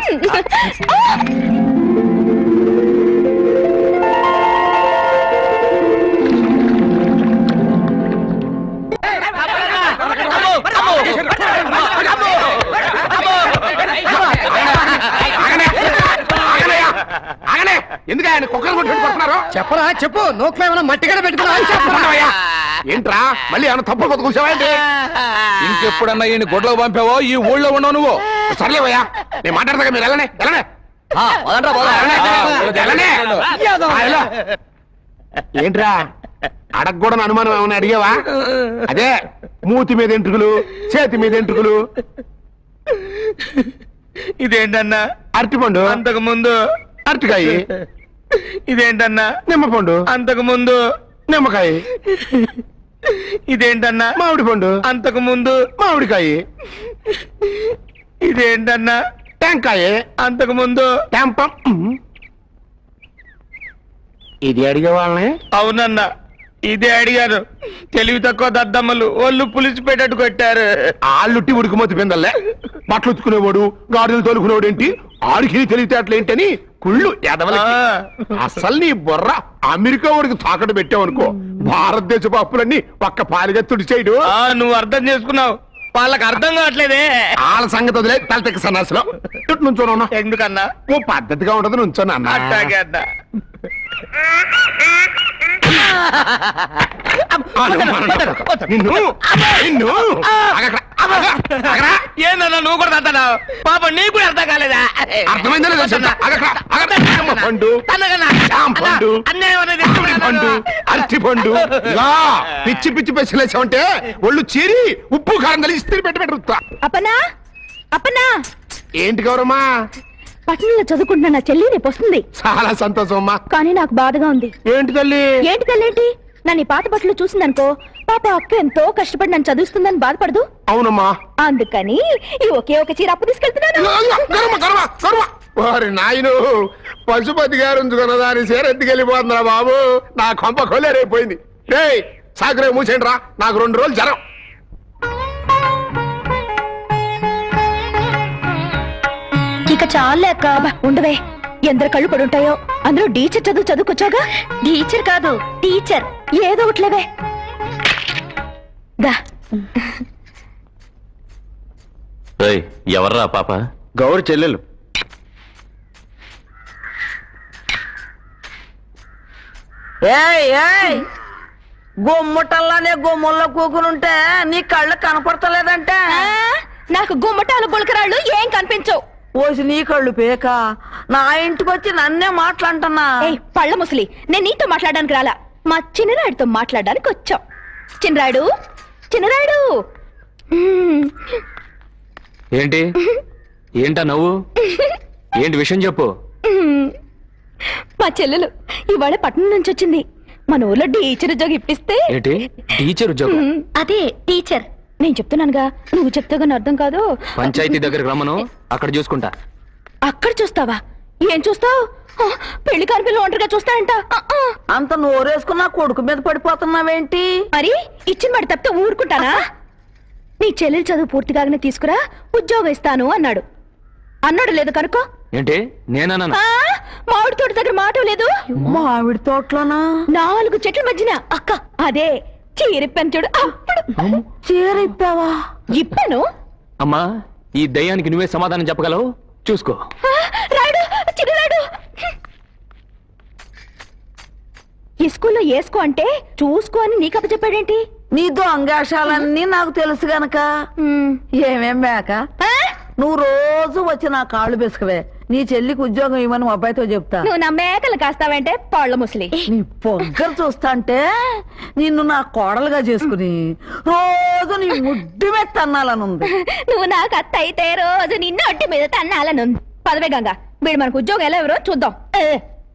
ఆగనే ఎందుకు ఆయన కుక్కలు కొట్టి కొడుతున్నారు చెప్పరా చెప్పు నోట్లో ఏమైనా మట్టిగడ ఉండవయ్యా. ఏంట్రా మళ్ళీ ఏమైనా తప్పు కొత్త కూర్చోవా ఏంటి ఇంకెప్పుడన్నా ఈయన గొడ్లకు పంపావో ఈ ఊళ్ళో ఉండవు నువ్వు సర్లేవయ్యా నేను మాట్లాడదాకా మీరు వెళ్ళనే వెళ్ళనే వదండ్రా, పోదాం. వెళ్ళనే. ఆ, వెళ్ళు. ఏంట్రా అడగకూడని అనుమానం ఏమైనా అడిగావా అదే మూతి మీద ఎంట్రుకులు చేతి మీద ఎంట్రుకులు ఇదేంటన్నా అరటిపండు అంతకు ముందు అరటికాయ ఇదేంటన్నా నిమ్మపండు అంతకు ముందు నిమ్మకాయ ఇదేంటన్నా మామిడి పండు అంతకు ముందు మామిడికాయ ఇదేంటన్నా టెంకాయ అంతకు ముందు టెంపం ఇది అడిగే వాళ్ళని అవునన్నా ఇదే అడిగారు తెలివి తక్కువ దద్దమ్మలు ఒళ్ళు పులిసిపెట్టట్టు కొట్టారు ఆళ్ళుట్టి ఉడికిమతి పిందల్లే బట్టలు ఉతుకునేవాడు గాడులు తోలుకునేవాడు ఏంటి ఆడికి తెలివితేటలు ఏంటని కుళ్ళు ఎదవలకి అసలు నీ బుర్ర అమెరికా వాడికి తాకట్టు పెట్టావనుకో భారతదేశపు అప్పులన్నీ పక్క పాలిగా తుడిచేయడు నువ్వు అర్థం చేసుకున్నావు వాళ్ళకి అర్థం కావట్లేదే వాళ్ళ సంగతి వదిలే తలతెక్క సన్నాసిలో నుంచోనన్నా ఎందుకన్నా ఓ పద్ధతిగా ఉండదు నుంచోను అన్న అట్టాగే అన్నా నిన్ను నిన్ను ఆగక్కడ, ఆగక్కడ, ఆగరా. ఏందన్నా నువ్వు కూడా తంతనావు పాప నీకు కూడా అర్థం కాలేదా అర్థమైందో లేదో చెప్తా. ఆగక్కడ, ఆగక్కడ. నిమ్మ పండు జామ పండు మామిడి పండు అరటి పండు ఇలా పిచ్చి పిచ్చి పెసలేసావంటే ఒళ్ళు చీరి ఉప్పు కారం కలిసి ఇస్త్రీ పెట్టి పెట్టుతా అప్పనా అప్పనా ఏంటి గౌరమ్మా పట్టణంలో చదువుకుంటున్న నా చెల్లి రేపు వస్తుంది చాలా సంతోషం అమ్మా కానీ నాకు బాధగా ఉంది ఏంటి తల్లి ఏంటి తల్లేంటి నన్ను ఈ పాత బట్టలు చూసిందనుకో పాప అక్క ఎంతో కష్టపడి నన్ను చదివిస్తుందని బాధపడదు అవునమ్మా అందుకని ఈ ఒకే ఒక చీర అప్పు తీసుకెళ్తున్నాను గౌరమ్మ, గౌరమ్మ, గౌరమ్మ. వారి నాయను పశుపతి గారు ఉంచుకున్న దాని సేరెత్తుకెళ్ళిపోతుందిరా బాబు నా కొంప కొలేరైపోయింది రే సాగరే మూసేయండి రా నాకు రెండు రోజులు జ్వరం ఇక చాలే అక్క ఉండవే ఎందరు కళ్ళు పడుంటాయో అందులో టీచర్ చదువు చదువుకొచ్చాగా టీచర్ కాదు టీచర్ ఏదో ఒకట్లేవే దా ఏయ్, ఎవర్రా ఆ పాప గౌరు చెల్లెలు ఏయ్ ఏయ్ గుమ్మటల్లానే గుమ్మల్లో కూకునుంటే నీ కళ్ళు కనపడతలేదంటే నాకు గుమ్మటాలు గులకరాళ్ళు ఏం కనిపించవు ఓసి నీ కళ్ళు పేక నా ఇంటికి వచ్చి నన్నే మాట్లాంటున్నా ఏయ్ పళ్ళ ముసలి నేను నీతో మాట్లాడడానికి రాలా మా చిన్నరాయుడితో మాట్లాడడానికి వచ్చాం చిన్నరాయుడు చిన్నరాయుడు మ్మ్. ఏంటి ఏంటా నవ్వు ఏంటి విషయం చెప్పు మ్మ్. మా చెల్లెలు ఇవాళ పట్నం నుంచి వచ్చింది మన ఊర్లో టీచర్ ఉద్యోగం ఇప్పిస్తే ఏంటి టీచర్ ఉద్యోగం మ్మ్. అదే టీచర్ నేను చెప్తున్నానుగా నువ్వు చెప్తే కానీ అర్థం కాదు పంచాయతీ దగ్గరికి రమ్మను అక్కడ చూసుకుంటా అక్కడ చూస్తావా ఏం చూస్తావు పెళ్లి కాని పిల్లలు ఒంటరిగా చూస్తాయంట అంత నోరేసుకున్నా కొడుకు మీద పడిపోతున్నావేంటి మరి ఇచ్చిన వాడి తప్పితే ఊరుకుంటానా నీ చెల్లెలు చదువు పూర్తిగానే తీసుకురా ఉద్యోగం ఇస్తాను అన్నాడు అన్నాడు లేదు కనుకో ఏంటి నేనన్నా ఆ, మామిడి తోట దగ్గర మాట లేదు మామిడి తోటలోనా నాలుగు చెట్ల మధ్యన అక్క అదే చీరిప్పాను చూడు అప్పుడు చీరిప్పావా ఇప్పాను అమ్మా ఈ దయ్యానికి నువ్వే సమాధానం చెప్పగలవు చూసుకో ఆ, రాడు చిన్న రాడు ఈ స్కూల్లో ఏసుకో అంటే చూసుకో అని నీకు అప్ప చెప్పాడేంటి నీ దొంగాషాలన్నీ నాకు తెలుసు గనక ఏమేం మేక నువ్వు రోజు వచ్చి నా కాళ్ళు బెసుకవే నీ చెల్లికి ఉద్యోగం ఇవ్వని మా అబ్బాయితో చెప్తా నువ్వు నా మేకలు కాస్తావంటే పళ్ళ ముసలి నీ పొగ్గలు చూస్తాంటే నిన్ను నా కోడలుగా చేసుకుని రోజు నీ ముడ్డు మీద తన్నాలనుంది నువ్వు నాకు అత్త అయితే రోజు నిన్ను ఒంటి మీద తన్నాలను పదవే గంగ వీడు మనకు ఉద్యోగం ఎలా ఎవరో చూద్దాం ఏ,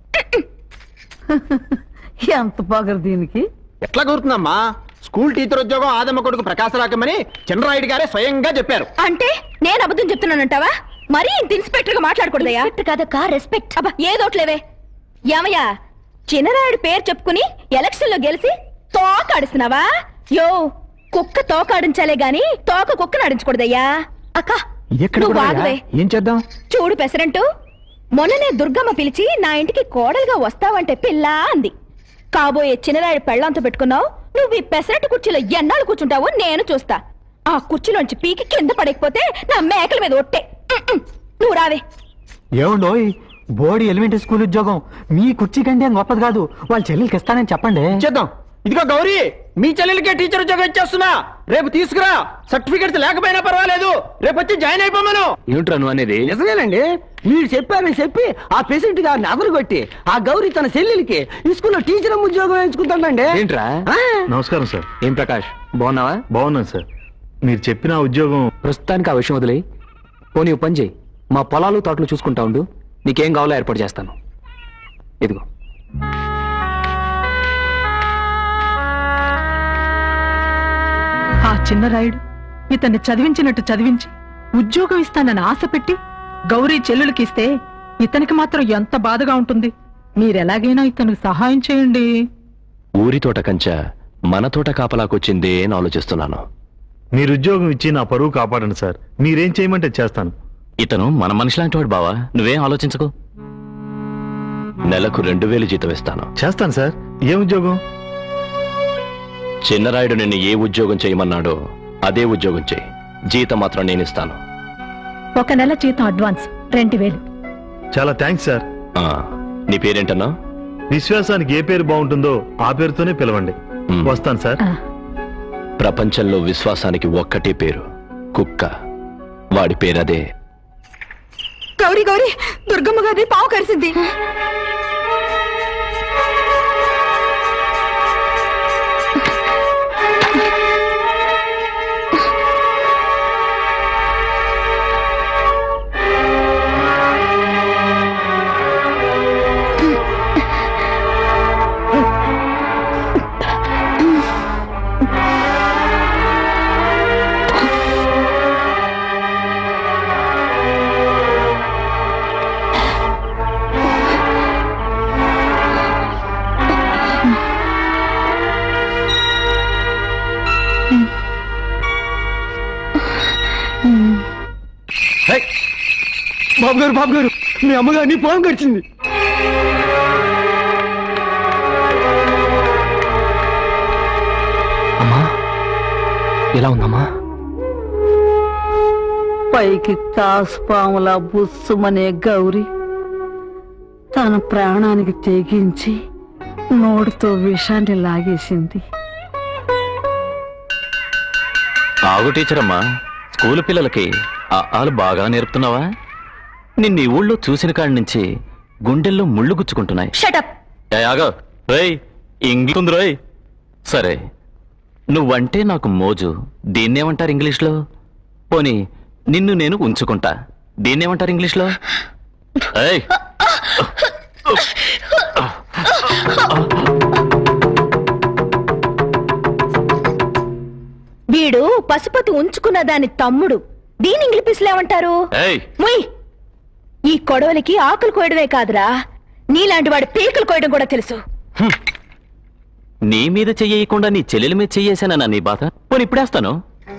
ఎంత పొగరు దీనికి ఎట్లా కుదురుతుందమ్మా స్కూల్ టీచర్ ఉద్యోగం ఆదమ్మ కొడుకు ప్రకాశ రాకమని చంద్రరాయుడు గారే స్వయంగా చెప్పారు అంటే నేను అబద్ధం చెప్తున్నానంటావా మరీ ఇంత ఇన్స్పెక్టర్ గా మాట్లాడకూడదయ్యా కాదక్క రెస్పెక్ట్ అబ్బా ఏదోట్లేవే ఏమయ్యా చిన్నరాయుడు పేరు చెప్పుకుని ఎలక్షన్ లో గెలిచి తోకాడిస్తున్నావా యో కుక్క తోకాడించాలే గాని తోక కుక్కను ఆడించకూడదయ్యా అక్క నువ్వు ఆగవే ఏం చేద్దాం చూడు పెసరంటూ మొన్ననే దుర్గమ్మ పిలిచి నా ఇంటికి కోడలుగా వస్తావంటే పిల్ల అంది కాబోయే చిన్నరాయుడు పెళ్ళంతో పెట్టుకున్నావు నువ్వు ఈ పెసరట్టు కుర్చీలో ఎన్నాళ్ళు కూర్చుంటావో నేను చూస్తా ఆ కుర్చీలోంచి పీకి కింద పడకపోతే నా మేకల మీద ఒట్టే ఉమ్, ఉమ్. నువ్వు రావే ఏమండోయ్ బోడి ఎలిమెంటరీ స్కూల్ ఉద్యోగం మీ కుర్చీ కంటే గొప్పది కాదు వాళ్ళ చెల్లెలకి ఇస్తానని చెప్పండి చేద్దాం ఇదిగో గౌరీ మీ చెల్లెలకే టీచర్ ఉద్యోగం ఇచ్చేస్తున్నా రేపు తీసుకురా సర్టిఫికెట్స్ లేకపోయినా పర్వాలేదు రేపు వచ్చి జాయిన్ అయిపోమను ఏమిట్రా నువ్వు అనేది నిజమేనండి మీరు చెప్పారని చెప్పి ఆ పేషెంట్ గారిని అదరగొట్టి ఆ గౌరీ తన చెల్లెలికి ఈ స్కూల్లో టీచర్ ఉద్యోగం ఎంచుకుంటానండి ఏంట్రా నమస్కారం సార్ ఏం ప్రకాష్ బాగున్నావా బాగున్నాను సార్ మీరు చెప్పిన ఆ ఉద్యోగం ప్రస్తుతానికి ఆ విషయం వదిలే పోనీ ఓ పని చేయి మా పొలాలు తోటలు చూసుకుంటా ఉండు నీకేం కావాలో ఏర్పాటు చేస్తాను ఇదిగో ఆ చిన్న రాయుడు ఇతన్ని చదివించినట్టు చదివించి ఉద్యోగం ఇస్తానని ఆశ పెట్టి గౌరీ చెల్లెలకి ఇస్తే ఇతనికి మాత్రం ఎంత బాధగా ఉంటుంది మీరెలాగైనా ఇతనికి సహాయం చేయండి ఊరి తోట కంచ మన తోట కాపలాకొచ్చిందే అని ఆలోచిస్తున్నాను మీరు ఉద్యోగం ఇచ్చి నా పరువు కాపాడండి సార్ మీరేం చేయమంటే చేస్తాను ఇతను మన మనిషి లాంటి వాడు బావా నువ్వేం ఆలోచించకు నెలకు రెండు వేలు జీతం ఇస్తాను చేస్తాను సార్ ఏ ఉద్యోగం చిన్నరాయుడు నిన్ను ఏ ఉద్యోగం చేయమన్నాడో అదే ఉద్యోగం చేయి జీతం మాత్రం నేను ఇస్తాను ఒక నెల జీతం అడ్వాన్స్ రెండు వేలు చాలా థ్యాంక్స్ సార్ ఆ, నీ పేరేంటన్నా విశ్వాసానికి ఏ పేరు బాగుంటుందో ఆ పేరుతోనే పిలవండి వస్తాను సార్ ప్రపంచంలో విశ్వాసానికి ఒక్కటే పేరు కుక్క వాడి పేరదే గౌరీ గౌరీ దుర్గమ్మ గారిని పావు కరిసింది బాబు గారు బాబు గారు మీ అమ్మగారిని పాము కరిచింది అమ్మా ఎలా ఉందమ్మా పైకి తాసుపాములా బుస్సుమనే గౌరి తన ప్రాణానికి తెగించి నోటితో విషాన్ని లాగేసింది ఆగు టీచర్ అమ్మా స్కూల్ పిల్లలకి ఆ ఆలు బాగా నేర్పుతున్నావా నిన్ను ఈ ఊళ్ళో చూసిన కాడి నుంచి గుండెల్లో ముళ్ళు గుచ్చుకుంటున్నాయి షటప్ ఏ, ఆగో రేయ్ ఇంగ్లీష్ ఉంది రోయ్ సరే నువ్వంటే నాకు మోజు దీన్నేమంటారు ఇంగ్లీష్లో పోనీ నిన్ను నేను ఉంచుకుంటా దీన్నేమంటారు ఇంగ్లీష్లో ఏయ్ వీడు పశుపతి ఉంచుకున్న దాని తమ్ముడు దీని ఇంగ్లీష్ ఏమంటారు ఏయ్ ముయ్ ఈ కొడవలికి ఆకులు కోయడమే కాదురా నీలాంటి వాడి పీకలు కోయడం కూడా తెలుసు నీ మీద చెయ్యకుండా నీ చెల్లెల మీద చెయ్యేశానన్నా నీ బాధ పోనీ ఇప్పుడేస్తాను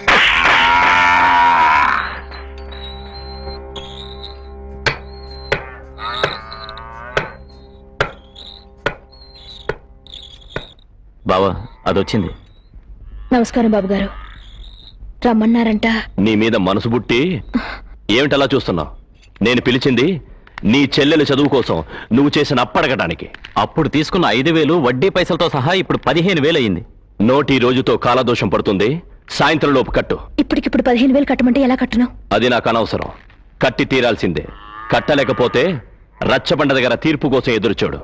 బావా అదొచ్చింది నమస్కారం బాబు గారు రమ్మన్నారంట నీ మీద మనసు బుట్టి ఏమిటలా చూస్తున్నావు నేను పిలిచింది నీ చెల్లెల చదువు కోసం నువ్వు చేసిన అప్పడగటానికి అప్పుడు తీసుకున్న ఐదు వేలు వడ్డీ పైసలతో సహా ఇప్పుడు పదిహేను వేలు అయింది నోటి రోజుతో కాలదోషం పడుతుంది సాయంత్రం లోపు కట్టు ఇప్పటికిప్పుడు పదిహేను వేలు కట్టమంటే ఎలా కట్టును అది నాకు అనవసరం కట్టి తీరాల్సిందే కట్టలేకపోతే రచ్చబండ దగ్గర తీర్పు కోసం ఎదురుచూడు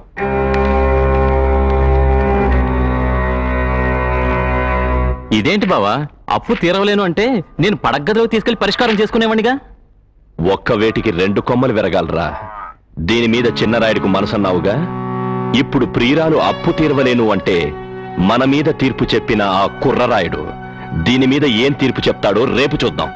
ఇదేంటి బావా అప్పు తీరవలేను అంటే నేను పడగ్గదిలో తీసుకెళ్లి పరిష్కారం చేసుకునేవాడిగా ఒక్క వేటికి రెండు కొమ్మలు విరగాలరా దీని మీద చిన్నరాయుడికి మనసన్నావుగా ఇప్పుడు ప్రియురాలు అప్పు తీరవలేను అంటే మన మీద తీర్పు చెప్పిన ఆ కుర్రరాయుడు దీని మీద ఏం తీర్పు చెప్తాడో రేపు చూద్దాం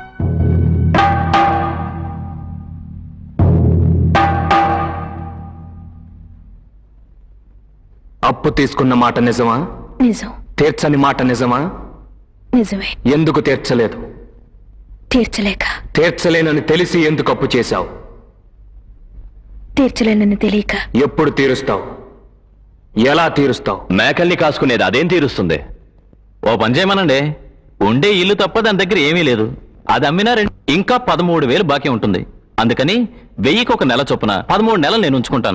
అప్పు తీసుకున్న మాట నిజమా నిజం తీర్చని మాట నిజమా నిజమే ఎందుకు తీర్చలేదు తీర్చలేక తీర్చలేనని తెలిసి ఎందుకు అప్పు చేశావు తీర్చలేనని తెలియక ఎప్పుడు తీరుస్తావు ఎలా తీరుస్తావు మేకల్ని కాసుకునేది అదేం తీరుస్తుంది ఓ పని చేయమనండి ఉండే ఇల్లు తప్ప దాని దగ్గర ఏమీ లేదు అది అమ్మినా రెండు ఇంకా పదమూడు వేలు బాకీ ఉంటుంది అందుకని వెయ్యికి ఒక నెల చొప్పున పదమూడు నెలలు నేను ఉంచుకుంటాను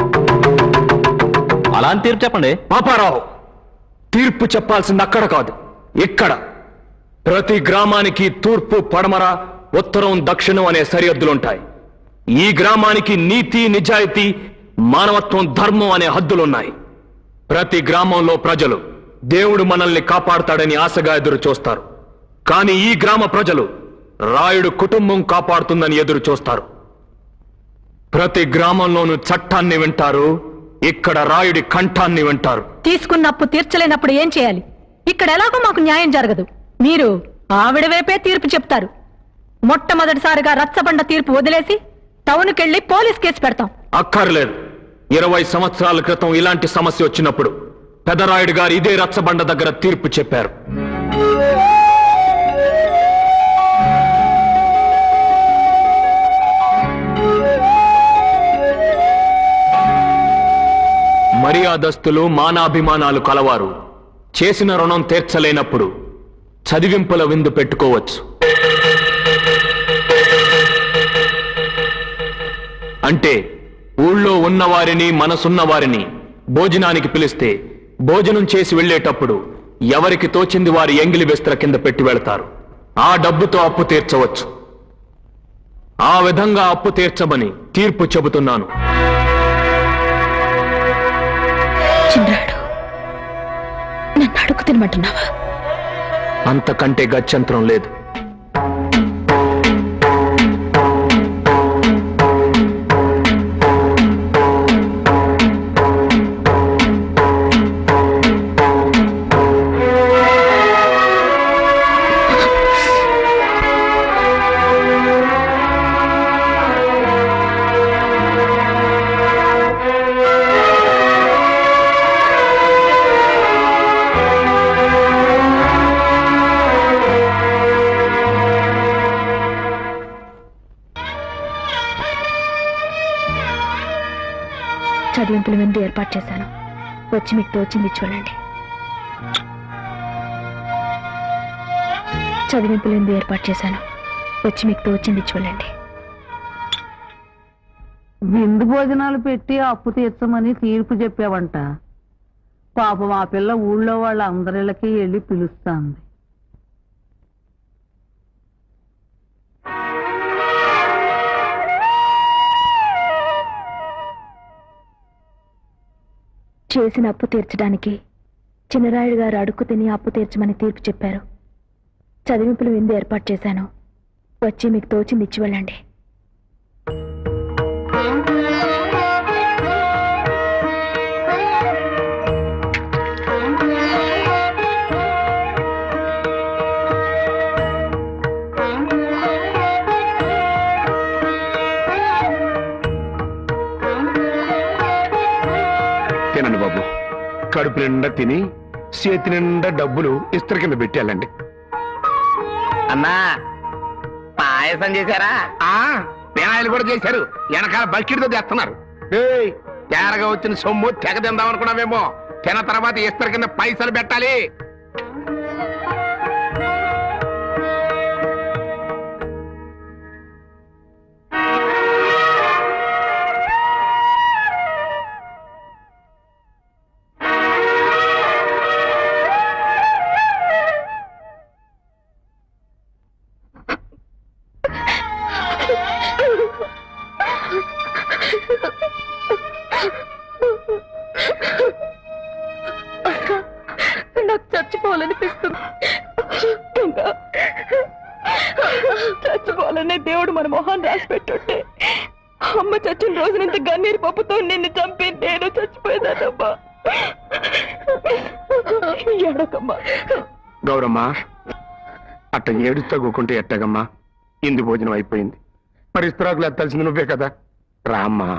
అలా అని తీర్పు చెప్పండి పాపారావు తీర్పు చెప్పాల్సింది అక్కడ కాదు ఇక్కడ ప్రతి గ్రామానికి తూర్పు పడమర ఉత్తరం దక్షిణం అనే సరిహద్దులుంటాయి ఈ గ్రామానికి నీతి నిజాయితీ మానవత్వం ధర్మం అనే హద్దులున్నాయి ప్రతి గ్రామంలో ప్రజలు దేవుడు మనల్ని కాపాడుతాడని ఆశగా ఎదురు చూస్తారు కానీ ఈ గ్రామ ప్రజలు రాయుడు కుటుంబం కాపాడుతుందని ఎదురు చూస్తారు ప్రతి గ్రామంలోనూ చట్టాన్ని వింటారు ఇక్కడ రాయుడి కంఠాన్ని వింటారు తీసుకున్న అప్పు తీర్చలేనప్పుడు ఏం చేయాలి ఇక్కడ ఎలాగో మాకు న్యాయం జరగదు మీరు ఆవిడ వైపే తీర్పు చెప్తారు మొట్టమొదటిసారిగా రచ్చబండ తీర్పు వదిలేసి టౌన్కెళ్ళి పోలీస్ కేసు పెడతాం అక్కర్లేదు ఇరవై సంవత్సరాల క్రితం ఇలాంటి సమస్య వచ్చినప్పుడు పెదరాయుడు గారు ఇదే రచ్చబండ దగ్గర తీర్పు చెప్పారు మర్యాదస్తులు మానాభిమానాలు కలవారు చేసిన రుణం తీర్చలేనప్పుడు చదివింపుల విందు పెట్టుకోవచ్చు అంటే ఊళ్ళో ఉన్నవారిని మనసున్న వారిని భోజనానికి పిలిస్తే భోజనం చేసి వెళ్ళేటప్పుడు ఎవరికి తోచింది వారి ఎంగిలి వెస్త్ర కింద పెట్టి వెళతారు ఆ డబ్బుతో అప్పు తీర్చవచ్చు ఆ విధంగా అప్పు తీర్చమని తీర్పు చెబుతున్నాను చిన్నరాడు నన్ను అడుగు తినమంటున్నావా అంతకంటే గత్యంతరం లేదు చదివింపుల విందు ఏర్పాటు చేశాను వచ్చి మీకు తోచింది చూడండి చదివింపుల విందు ఏర్పాటు చేశాను వచ్చి మీకు తోచింది చూడండి విందు భోజనాలు పెట్టి అప్పు తీర్చమని తీర్పు చెప్పావంట పాపం ఆ పిల్ల ఊళ్ళో వాళ్ళ అందరిళ్ళకి వెళ్ళి పిలుస్తాంది చేసిన అప్పు తీర్చడానికి చిన్నరాయుడు గారు అడుక్కు తిని అప్పు తీర్చమని తీర్పు చెప్పారు చదివింపులు విందు ఏర్పాటు చేశాను వచ్చి మీకు తోచింది ఇచ్చి వెళ్ళండి తినండి బాబు కడుపు నిండా తిని చేతి నిండా డబ్బులు ఇస్త్రీ కింద పెట్టాలండి అన్నా పాయసం చేశారా ఆ పేనాయలు కూడా చేశారు వెనకాల బకెట్తో తెస్తున్నారు ఏయ్, తేరగా వచ్చిన సొమ్ము తెగ తిందాం అనుకున్నామేమో తిన తర్వాత ఇస్త్రీ కింద పైసలు పెట్టాలి నాకు చచ్చిపోవాలనిపిస్తుంది ఇంకా చచ్చిపోవాలనే దేవుడు మన మొహాన్ని రాసి పెట్టుంటే అమ్మ చచ్చిన రోజు ఇంత గన్నీరు పప్పుతో నిన్ను చంపి నేను చచ్చిపోయేదానమ్మా ఎడకమ్మా గౌరమ్మ అట్ట ఏడుస్తా కూకుంటే ఎట్టగమ్మా ఇందు భోజనం అయిపోయింది మరి ఇస్త్రాకులు ఎత్తాల్సింది నువ్వే కదా రామ్మా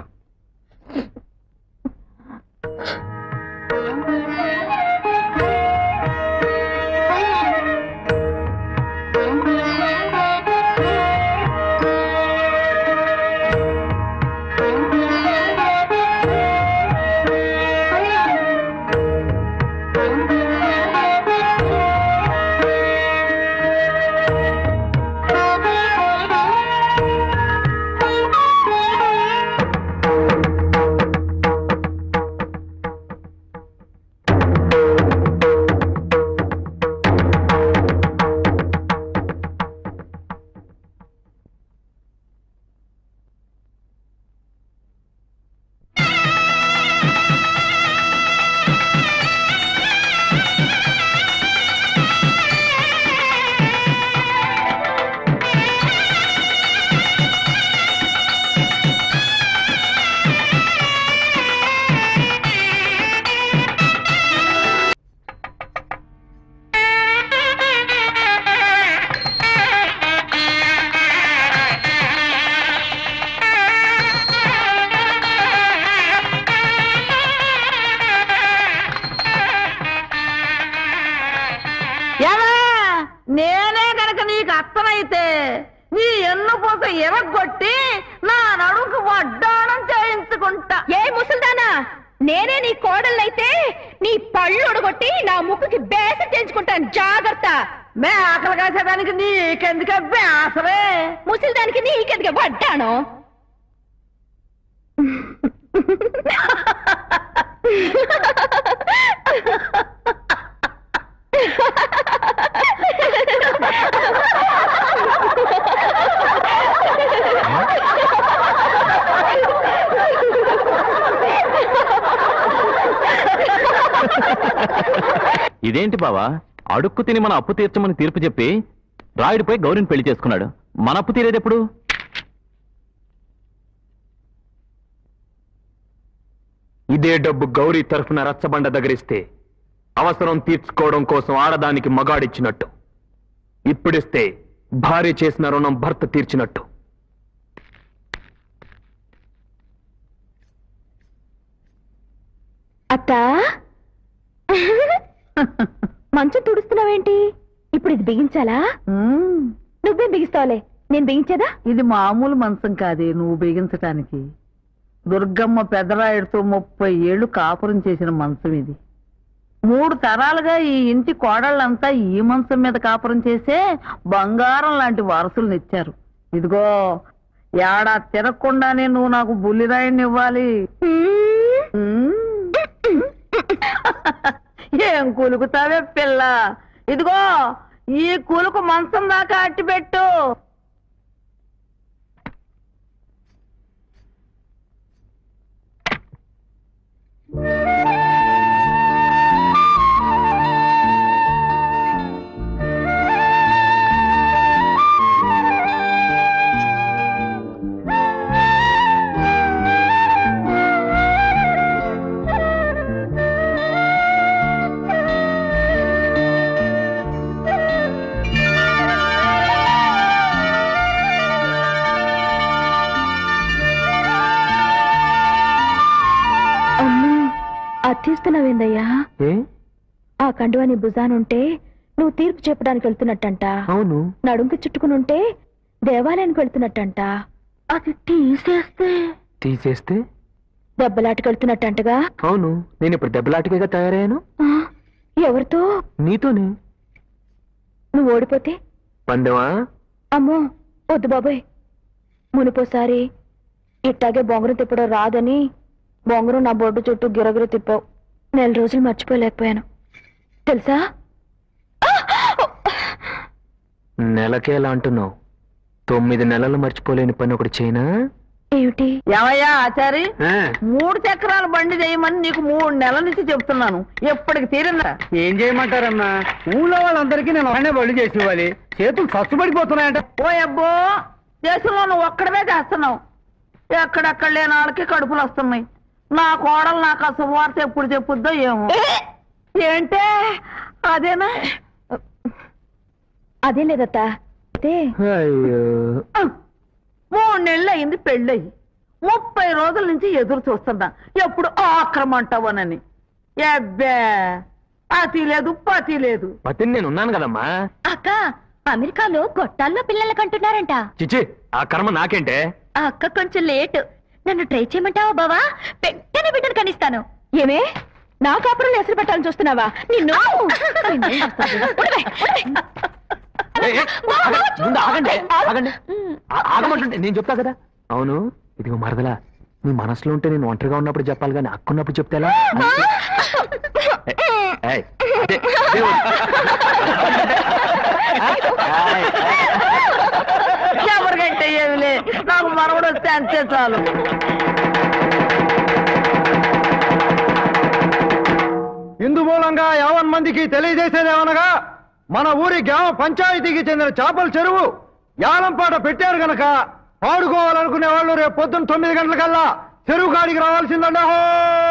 ఏమే నేనే గనక నీకు అత్తనైతే నీ ఎన్ను పూస ఎరగొట్టి నా నడుకు వడ్డాణం చేయించుకుంటా ఏ ముసల్దానా నేనే నీ కోడలైతే నీ పళ్ళు ఒడగొట్టి నా ముక్కుకి బేసం చేయించుకుంటాను జాగ్రత్త మే ఆకలి కాసేదానికి నీకెందుకు అసలే ముసలిదానికి నీకెందుకు పడ్డాను ఇదేంటి బావా అడుక్కు తిని మన అప్పు తీర్చమని తీర్పు చెప్పి రాయుడిపై గౌరిని పెళ్లి చేసుకున్నాడు మన అప్పు తీరేదెప్పుడు ఇదే డబ్బు గౌరీ తరఫున రచ్చబండ దగ్గరిస్తే అవసరం తీర్చుకోవడం కోసం ఆడదానికి మగాడిచ్చినట్టు ఇప్పుడిస్తే భార్య చేసిన రుణం భర్త తీర్చినట్టు అత్తా మంచం తుడుస్తున్నావేంటి ఇప్పుడు ఇది బిగించాలా నువ్వేం బిగిస్తావులే నేను బిగించేదా ఇది మామూలు మంచం కాదే నువ్వు బిగించటానికి దుర్గమ్మ పెదరాయుడితో ముప్పై ఏళ్లు కాపురం చేసిన మంచం ఇది మూడు తరాలుగా ఈ ఇంటి కోడళ్ళంతా ఈ మంచం మీద కాపురం చేసే బంగారం లాంటి వారసులను ఇచ్చారు ఇదిగో ఏడా తిరగకుండానే నువ్వు నాకు బుల్లిరాయిని ఇవ్వాలి ఉమ్. ఏం కూలుకుతావే పిల్ల ఇదిగో ఈ కూలుకు మంచం దాకా అట్టి పెట్టు తీస్తున్నావేందయ్యా ఏ ఆ కండువా నీ భుజానుంటే నువ్వు తీర్పు చెప్పడానికి వెళ్తున్నట్టంట అవును నడుంకి చుట్టుకునుంటే దేవాలయానికి వెళ్తున్నట్టంట అది తీసేస్తే తీసేస్తే దెబ్బలాటకి వెళ్తున్నట్టంటగా అవును నేను ఇప్పుడు దెబ్బలాటిగా తయారయ్యాను ఆ, ఎవరితో నీతోనే నువ్వు ఓడిపోతే పందెమా అమ్మో వద్దు బాబాయ్ మునిపోసారి ఇట్టాగే బొంగరం తిప్పడం రాదని బొంగరం నా బొడ్డు చుట్టూ గిరగిర తిప్పావు నెల రోజులు మర్చిపోలేకపోయాను తెలుసా నెలకే ఎలా అంటున్నావు తొమ్మిది నెలలు మర్చిపోలేని పని ఒకటి చేయనా ఏమిటి ఏమయ్యా ఆచారి ఆ, మూడు చక్రాల బండి చేయమని నీకు మూడు నెలల నుంచి చెప్తున్నాను ఎప్పటికి తీరిందా ఏం చేయమంటారమ్మా ఊళ్ళో వాళ్ళందరికీ నేను ఒకనే బళ్ళు చేసి ఇవ్వాలి చేతులు సచ్చుబడిపోతున్నాయంట ఓ అబ్బో దేశంలో నువ్వు ఒక్కడమే చేస్తున్నావు ఎక్కడెక్కడ లేని వాళ్ళకి కడుపులు వస్తున్నాయి నా కోడలు నాకు ఆ శుభవార్త ఎప్పుడు చెప్పుద్దో ఏమో ఏంటే అదేనా అదేం లేదత్త అయితే అయ్యో మూడు నెలలు అయింది పెళ్ళయి ముప్పై రోజుల నుంచి ఎదురు చూస్తున్నా ఎప్పుడు ఆక్రమంటావనని ఎబ్బే అతి లేదు పతి లేదు పతిని నేను ఉన్నాను కదమ్మా అక్క అమెరికాలో గొట్టాల్లో పిల్లలు కంటున్నారంట చిచి ఆ కర్మ నాకేంటే ఆ అక్క కొంచెం లేట్ నన్ను ట్రై చేయమంటావా బావా వెంటనే బిడ్డను కనిస్తాను ఏమే నా కాపురం ఎసరు పెట్టాలని చూస్తున్నావా నిన్ను ఉండవే, ఉండవే. ఏయ్, ఏయ్, ఆగండి, ముందు ఆగండి ఆగండి ఆ- ఆగమంటుంటే నేను చెప్తా కదా అవును ఇదిగో మరదలా నీ మనసులో ఉంటే నేను ఒంటరిగా ఉన్నప్పుడు చెప్పాలి కానీ అక్కున్నప్పుడు చెప్తే ఎలా? ఏయ్, అదే, దేవుడు. ఎవరికంటే ఏమిలే నాకు మనవడు వస్తే అంతే చాలు ఇందు మూలంగా యావన్ మందికి తెలియజేసేదేమనగా మన ఊరి గ్రామ పంచాయతీకి చెందిన చేపల చెరువు యాలంపాట పెట్టారు గనక పాడుకోవాలనుకునే వాళ్ళు రేపు పొద్దున్న తొమ్మిది గంటలకల్లా చెరువు కాడికి రావాల్సిందండి హో!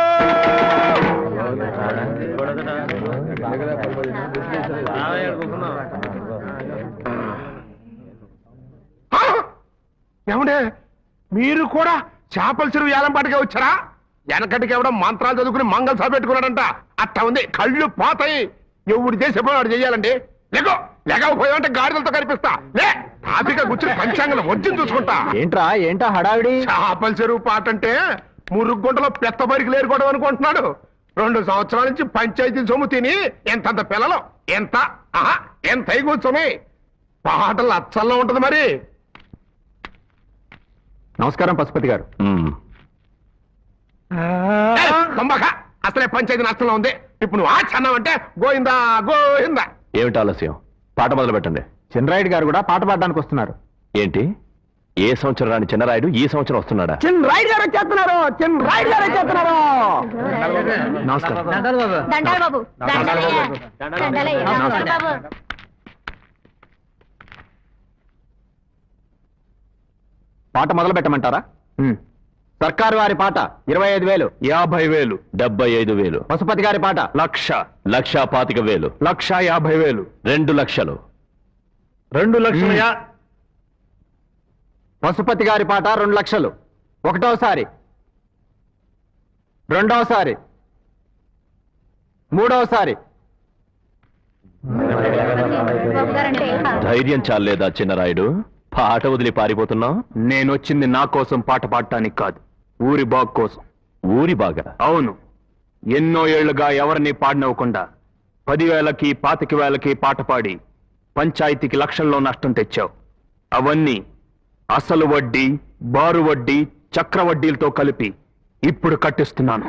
ఏమండే మీరు కూడా చేపల చెరువు ఏలంపాటిగా వచ్చారా వెనకటికి ఎవడో మంత్రాలు చదువుకుని మంగళ సభ పెట్టుకున్నాడంట అట్ట ఉంది కళ్ళు పోతాయి ఎవడు చేసే పని వాడు చెయ్యాలండి లేకో లేకపోయావంటే గాడిదలతో కనిపిస్తా లే టాపిక కూర్చుని పంచాంగం వచ్చింది చూసుకుంటా ఏంట్రా ఏంటా హడావిడి చేపల చెరువు పాట అంటే మురుగుంటలో పెత్తబరికి లేరుకోవడం అనుకుంటున్నాడు రెండు సంవత్సరాల నుంచి పంచాయతీ సొమ్ము తిని ఎంతంత పిల్లలు ఎంత ఆహా, ఎంత అయి కూర్చొని పాటలు అచ్చల్లో ఉంటది మరి నమస్కారం పశుపతి గారు ఏయ్, దొంబక అసలే పంచాయతీ నష్టంలో ఉంది ఇప్పుడు నువ్వు ఆచన్నావంటే గోయిందా గోయిందా ఏమిటి ఆలస్యం పాట మొదలు పెట్టండి చిన్నరాయుడు గారు కూడా పాట పాడడానికి వస్తున్నారు ఏంటి ఏ సంవత్సరం రాని చిన్నరాయుడు ఈ సంవత్సరం వస్తున్నాడా చిన్న రాయుడు గారు వచ్చేస్తున్నారు చిన్న రాయుడు గారు వచ్చేస్తున్నారు నమస్కారం దండాలు బాబు దండాలయ్య. దండాలయ్య. దండాలు బాబు పాట మొదలు పెట్టమంటారా సర్కారు వారి పాట ఇరవై ఐదు వేలు యాభై వేలు డెబ్బై ఐదు వేలు పశుపతి గారి పాట లక్ష లక్ష పాతిక వేలు లక్ష యాభై వేలు రెండు లక్షలు రెండు లక్షల యా- పశుపతి గారి పాట రెండు లక్షలు ఒకటోసారి రెండవసారి మూడవసారి ధైర్యం చాలేదా చిన్నరాయుడు పాట వదిలి పారిపోతున్నావు నేనొచ్చింది నా కోసం పాట పాడటానికి కాదు ఊరి బాగు కోసం ఊరి బాగా అవును ఎన్నో ఏళ్లుగా ఎవరిని పాడినవ్వకుండా పదివేలకి పాతిక వేలకి పాట పాడి పంచాయతీకి లక్షల్లో నష్టం తెచ్చావు అవన్నీ అసలు వడ్డీ బారు వడ్డీ చక్ర వడ్డీలతో కలిపి ఇప్పుడు కట్టిస్తున్నాను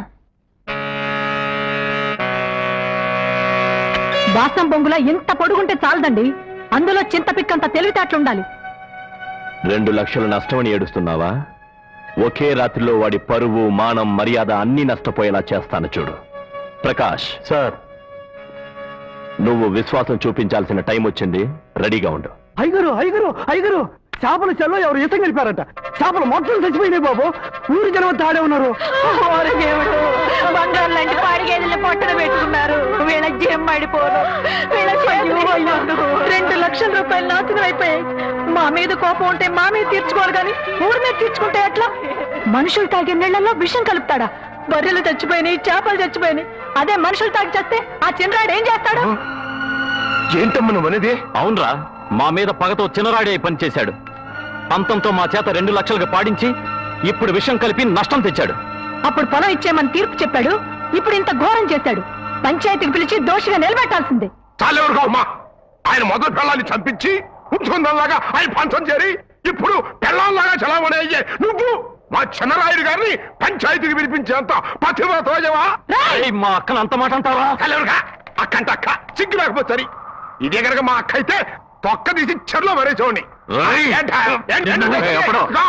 బాసం బొంగులా ఎంత పొడుగుంటే చాలదండి అందులో చింతపిక్కంత తెలివితేటలుండాలి రెండు లక్షలు నష్టమని ఏడుస్తున్నావా ఒకే రాత్రిలో వాడి పరువు మానం మర్యాద అన్నీ నష్టపోయేలా చేస్తాను చూడు ప్రకాష్ సార్ నువ్వు విశ్వాసం చూపించాల్సిన టైం వచ్చింది రెడీగా ఉండు ఐగురు ఐగురు ఐగురు చేపల చెల్లో ఎవరు ఇసం గడిపారంట చేపలు మొత్తం చచ్చిపోయినాయి బాబు ఊరి జనం అంతా ఆడే ఉన్నారు ఓరి దేవుడు బంగారు లాంటి పాడిగేదెల్ని పొట్టన పెట్టుకున్నారు వీళ్ళ జేం పడిపోను వీళ్ళ చేతులు ఇవ్వను. రెండు లక్షల రూపాయలు నాశనం అయిపోయాయి మా మీద కోపం ఉంటే మా మీద తీర్చుకోవాలి కానీ ఊరి మీద తీర్చుకుంటే ఎట్లా మనుషులు తాగే నీళ్లలో విషం కలుపుతాడా బర్రెలు చచ్చిపోయినాయి చేపలు చచ్చిపోయినాయి అదే మనుషులు తాగి చేస్తే ఆ చిన్నరాడు ఏం చేస్తాడు ఏంటమ్మ నువ్వు అనేది అవునరా మా మీద పగతో చిన్నరాడే పనిచేశాడు పంతంతో మా చేత రెండు లక్షలకు పాడించి ఇప్పుడు విషం కలిపి నష్టం తెచ్చాడు అప్పుడు పొలం ఇచ్చేమని తీర్పు చెప్పాడు ఇప్పుడు ఇంత ఘోరం చేశాడు పంచాయతీకి పిలిచి దోషిగా నిలబెట్టాల్సిందే చాలేవరుగా అమ్మా ఆయన మొదటి పెళ్ళాన్ని చంపించి ఉంచుకుందాలాగా ఆయన పంచం చేరి ఇప్పుడు పెళ్ళాంలాగా చలామణి అయ్యే నువ్వు మా చిన్నరాయుడు గారిని పంచాయతీకి పిలిపించేంత పతివ్రతోజవా మా అక్కను అంత మాట అంటావా చాలేవరుగా అక్కంట అక్క సిగ్గు లేకపోతే సరి ఇదే కనుక మా అక్క అయితే తొక్క తీసి చెర్లో మరేసేవాడిని రేయ్! ఏంటా? ఏంటి? ఏంటి? ఏయ్, ఎప్పుడో? గా.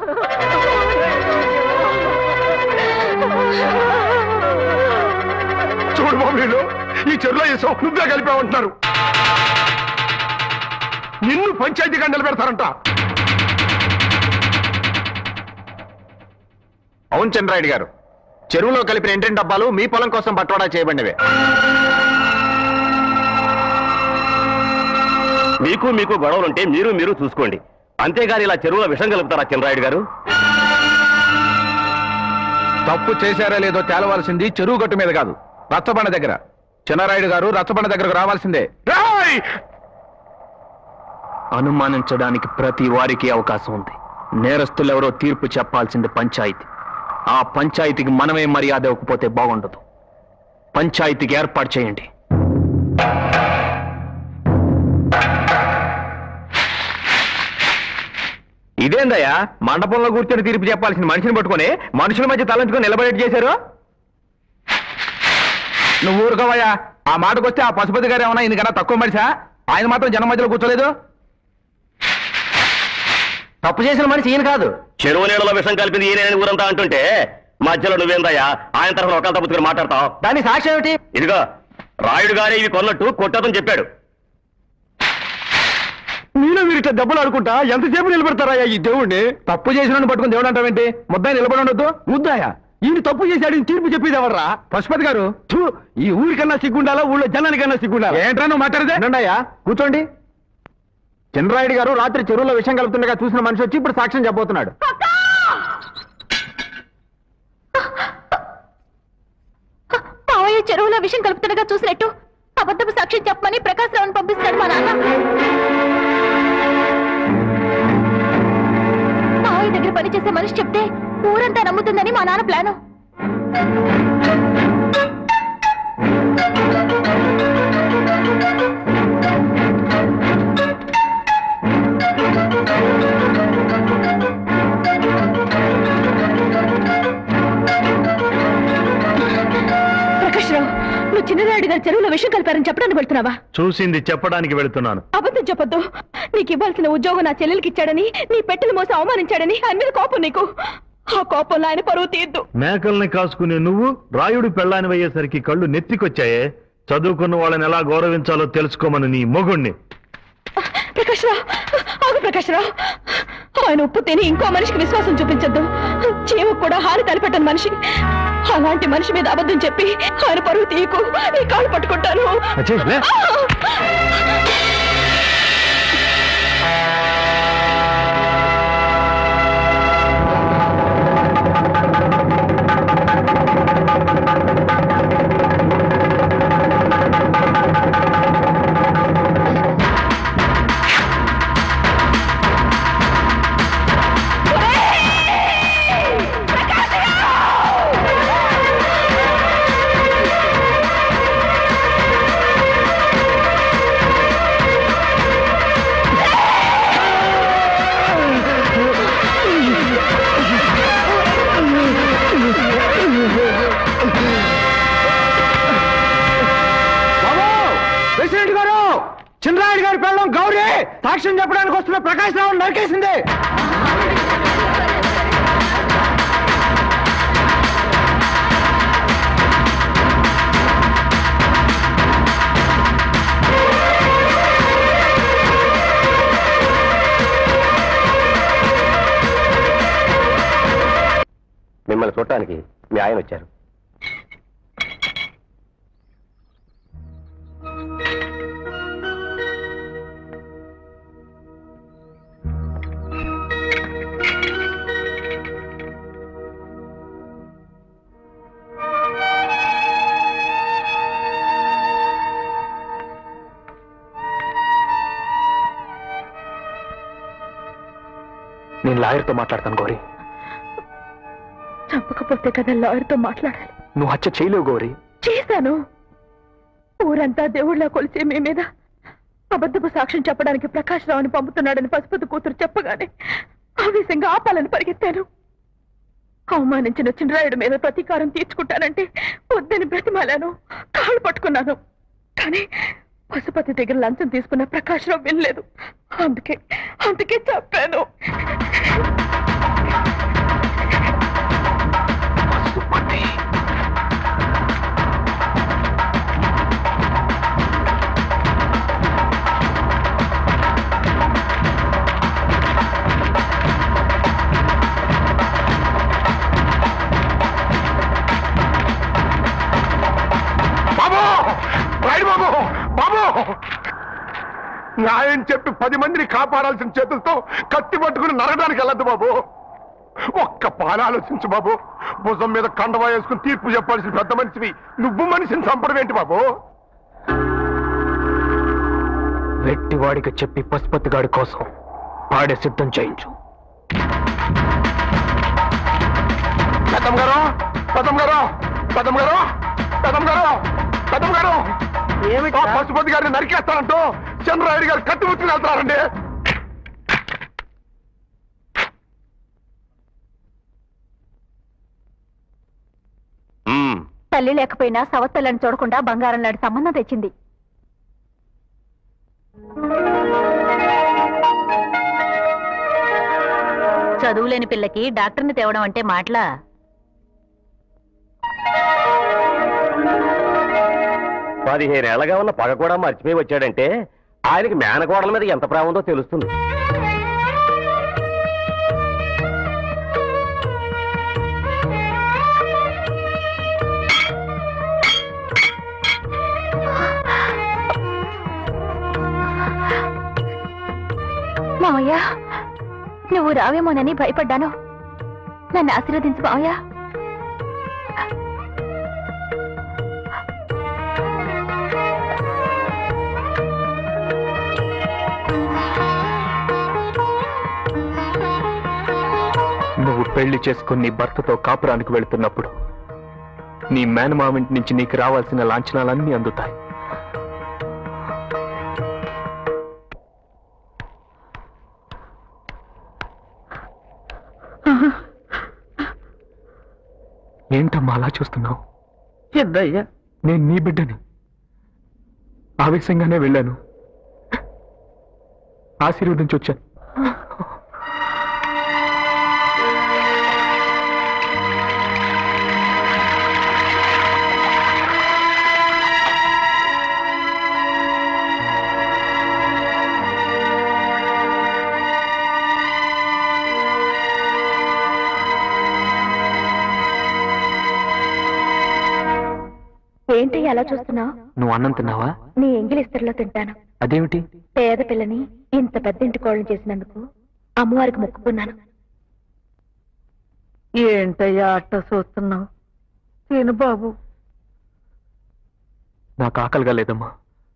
చూడు బాబులు ఈ చెరులో వేసావు నువ్వే కలిపావంటున్నారు నిన్ను పంచాయతీ గంటలు పెడతారంట అవును చంద్రాయుడు గారు చెరువులో కలిపిన ఎంటిన డబ్బాలు మీ పొలం కోసం బట్వాడా చేయబడినవే మీకు మీకు గొడవలుంటే మీరు మీరు చూసుకోండి అంతేగాని ఇలా చెరువులో విషం కలుపుతారా చిన్నరాయుడు గారు తప్పు చేశారా లేదో తేలవలసింది చెరువు గట్టు మీద కాదు రచ్చబండ దగ్గర చిన్నరాయుడు గారు రచ్చబండ దగ్గరకు రావాల్సిందే అనుమానించడానికి ప్రతి వారికి అవకాశం ఉంది నేరస్తులెవరో తీర్పు చెప్పాల్సింది పంచాయతీ ఆ పంచాయతీకి మనమే మర్యాద ఇవ్వకపోతే బాగుండదు పంచాయతీకి ఏర్పాటు చేయండి ఇదేందయ్యా మండపంలో కూర్చొని తీర్పు చెప్పాల్సిన మనిషిని పట్టుకొని మనుషుల మధ్య తలంచుకొని నిలబడేట్టు చేశారు నువ్వు ఊరుకోవయ్యా ఆ మాటకొస్తే ఆ పశుపతి గారు ఏమన్నా ఇందుకన్నా తక్కువ మనిషా ఆయన మాత్రం జనం మధ్యలో కూర్చోలేదు తప్పు చేసిన మనిషి ఈయన కాదు చెరువు నీళ్ళలో విషం కలిపింది ఈయన ఊరంతా అంటుంటే మధ్యలో నువ్వేందయ్యా ఆయన తరఫున ఒకళ్ళ తప్పుకొని మాట్లాడతావు దాని సాక్షి ఏమిటి ఇదిగో రాయుడు గారే ఇవి కొన్నట్టు కొట్టదని చెప్పాడు మీలో మీరు ఇట్లా దెబ్బలు ఆడుకుంటా ఎంతసేపు నిలబెడతారా ఈ దేవుణ్ణి తప్పు చేసిన పట్టుకుని దేవుడు అంటావేంటి ముద్దాయి నిలబడి ఉండొద్దు ముద్దాయా ఈయన తప్పు చేశాడు ఈయన తీర్పు చెప్పేది ఎవర్రా పశుపతి గారు థూ, ఈ ఊరికన్నా సిగ్గుండాలా ఊళ్ళో జనానికన్నా సిగ్గుండాలా ఏంట్రా నువ్వు మాట్లాడితే అయ్యా కూర్చోండి చంద్రాయుడు గారు రాత్రి చెరువులో విషయం కలుపుతుండగా చూసిన మనిషి వచ్చి ఇప్పుడు సాక్ష్యం చెప్పబోతున్నాడు మావయ్య చెరువులో విషం కలుపుతుండగా చూసినట్టు అబద్ధపు సాక్ష్యం చెప్పమని ప్రకాశ్ రావుని పంపిస్తాడు మా నాన్న మావయ్య దగ్గర పనిచేసే మనిషి చెప్తే ఊరంతా నమ్ముతుందని మా నాన్న ప్లాను ప్రకాష్ రావు నువ్వు చిన్నరాయుడు గారి చెరువులో విషం కలిపారని చెప్పడానికి వెళ్తున్నావా చూసింది చెప్పడానికి వెళుతున్నాను అబద్ధం చెప్పొద్దు నీకు ఇవ్వాల్సిన ఉద్యోగం నా చెల్లెలకి ఇచ్చాడని నీ పెట్టెలు మోసి అవమానించాడని ఆయన మీద కోపం నీకు ఆ కోపంలో ఆయన పరువు తీయద్దు మేకల్ని కాసుకునే నువ్వు రాయుడు పెళ్ళాని అయ్యేసరికి కళ్ళు నెత్తికొచ్చాయే చదువుకున్న వాళ్ళని ఎలా గౌరవించాలో తెలుసుకోమని నీ మొగుణ్ణి ప్రకాష్ రావు ఆగు ప్రకాష్ రావు ఆయన ఉప్పు తిని ఇంకో మనిషికి విశ్వాసం చూపించద్దు చీమకు కూడా హాని తలపెట్టని మనిషి అలాంటి మనిషి మీద అబద్ధం చెప్పి ఆయన పరువు తీయకు నీ కాళ్ళు పట్టుకుంటాను అచ్చయ్, లే. బాబు ప్రెసిడెంట్ గారు చిన్నరాయుడు గారి పెళ్ళం గౌరీ సాక్ష్యం చెప్పడానికి వస్తున్న ప్రకాశ్ రావు నరికేసింది మిమ్మల్ని చూడటానికి మీ ఆయన వచ్చారు నేను లాయర్తో మాట్లాడతాను గౌరీ చంపకపోతే కదా లాయర్తో మాట్లాడాలి నువ్వు హత్య చేయలేవు గౌరీ చేశాను ఊరంతా దేవుళ్ళ కొలిచే మీ మీద అబద్ధపు సాక్ష్యం చెప్పడానికి ప్రకాష్ రావుని పంపుతున్నాడని పశుపతి కూతురు చెప్పగానే ఆవేశంగా ఆపాలని పరిగెత్తాను అవమానించిన చిన్నరాయుడు మీద ప్రతీకారం తీర్చుకుంటానంటే వద్దని బ్రతిమాలాను కాళ్ళు పట్టుకున్నాను కానీ పశుపతి దగ్గర లంచం తీసుకున్న ప్రకాష్ రావు వినలేదు అందుకే అందుకే చెప్పాను బాబు రైడ్ బాబు బాబు న్యాయం చెప్పి పది మందిని కాపాడాల్సిన చేతులతో కత్తి పట్టుకుని నరగడానికి వెళ్ళద్దు బాబు ఒక్క పాల ఆలోచించు బాబు భుజం మీద కండవా వేసుకుని తీర్పు చెప్పాల్సిన పెద్ద మనిషివి నువ్వు మనిషిని చంపడం ఏంటి బాబు వెట్టివాడికి చెప్పి పశుపతి గాడి కోసం పాడే సిద్ధం చేయించు పెద్దమ్మ గారు పెద్దమ్మ గారు పెద్దమ్మ గారు పెద్దమ్మ గారు పెద్దమ్మ గారు ఆ పశుపతి గారిని నరికేస్తానంటూ చంద్రరాయుడు గారు కత్తి ముట్టుకుని వెళ్తున్నారండి తల్లి లేకపోయినా సవత్తలను చూడకుండా బంగారం లాంటి సంబంధం తెచ్చింది చదువులేని పిల్లకి డాక్టర్ని తేవడం అంటే మాటలా పదిహేనేళ్లగా ఉన్న పగ కూడా మర్చిపోయి వచ్చాడంటే ఆయనకి మేనకోడల మీద ఎంత ప్రేమ ఉందో తెలుస్తుంది మావయ్య నువ్వు రావేమోనని భయపడ్డాను నన్ను ఆశీర్వదించు మావయ్య నువ్వు పెళ్లి చేసుకుని నీ భర్తతో కాపురానికి వెళుతున్నప్పుడు నీ మేనమావింటి నుంచి నీకు రావాల్సిన లాంఛనాలన్నీ అందుతాయి ఏంటమ్మా అలా చూస్తున్నావు సిద్ధయ్య నేను నీ బిడ్డని ఆవేశంగానే వెళ్ళాను ఆశీర్వదించి వచ్చాను ఏంటి అలా చూస్తున్నావు నువ్వు అన్నం తిన్నావా నీ ఎంగిలిస్తరిలో తింటాను అదేమిటి పేద పిల్లని ఇంత పెద్ద ఇంటి కోళ్ళని చేసినందుకు అమ్మవారికి మొక్కుకున్నాను ఏంటయ్యా అట్ట చూస్తున్నావు తిను బాబు నాకు ఆకలిగా లేదమ్మా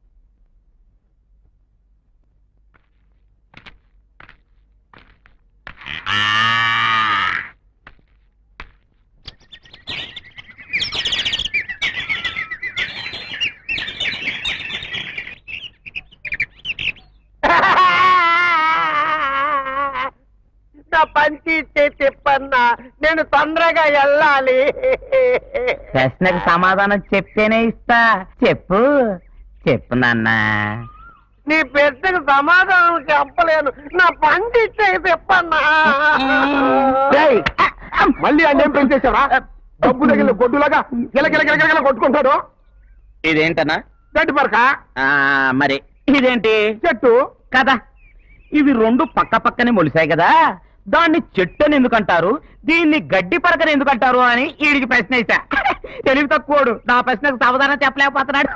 నా పంచి ఇచ్చే చెప్పన్నా నేను తొందరగా వెళ్ళాలి ప్రశ్నకు సమాధానం చెప్తేనే ఇస్తా చెప్పు చెప్పు నాన్న నీ ప్రశ్నకు సమాధానం చెప్పలేను నా పంచి ఇచ్చే చెప్పన్నా ఏయ్, మళ్ళీ ఆయన ఏం పెంచేశారా డబ్బు తగిలిన గొడ్డులాగా గిలగిల గిలగిల కొట్టుకుంటాడు ఇదేంటన్నా గడ్డి పరక ఆ, మరి ఇదేంటి చెట్టు కదా ఇవి రెండు పక్క పక్కనే మొలిసాయి కదా దాన్ని చెట్టు అని ఎందుకంటారు దీన్ని గడ్డి పరకని ఎందుకంటారు అని వీడికి ప్రశ్న వేసా తెలివి తక్కువడు నా ప్రశ్నకు సమాధానం చెప్పలేకపోతున్నాడు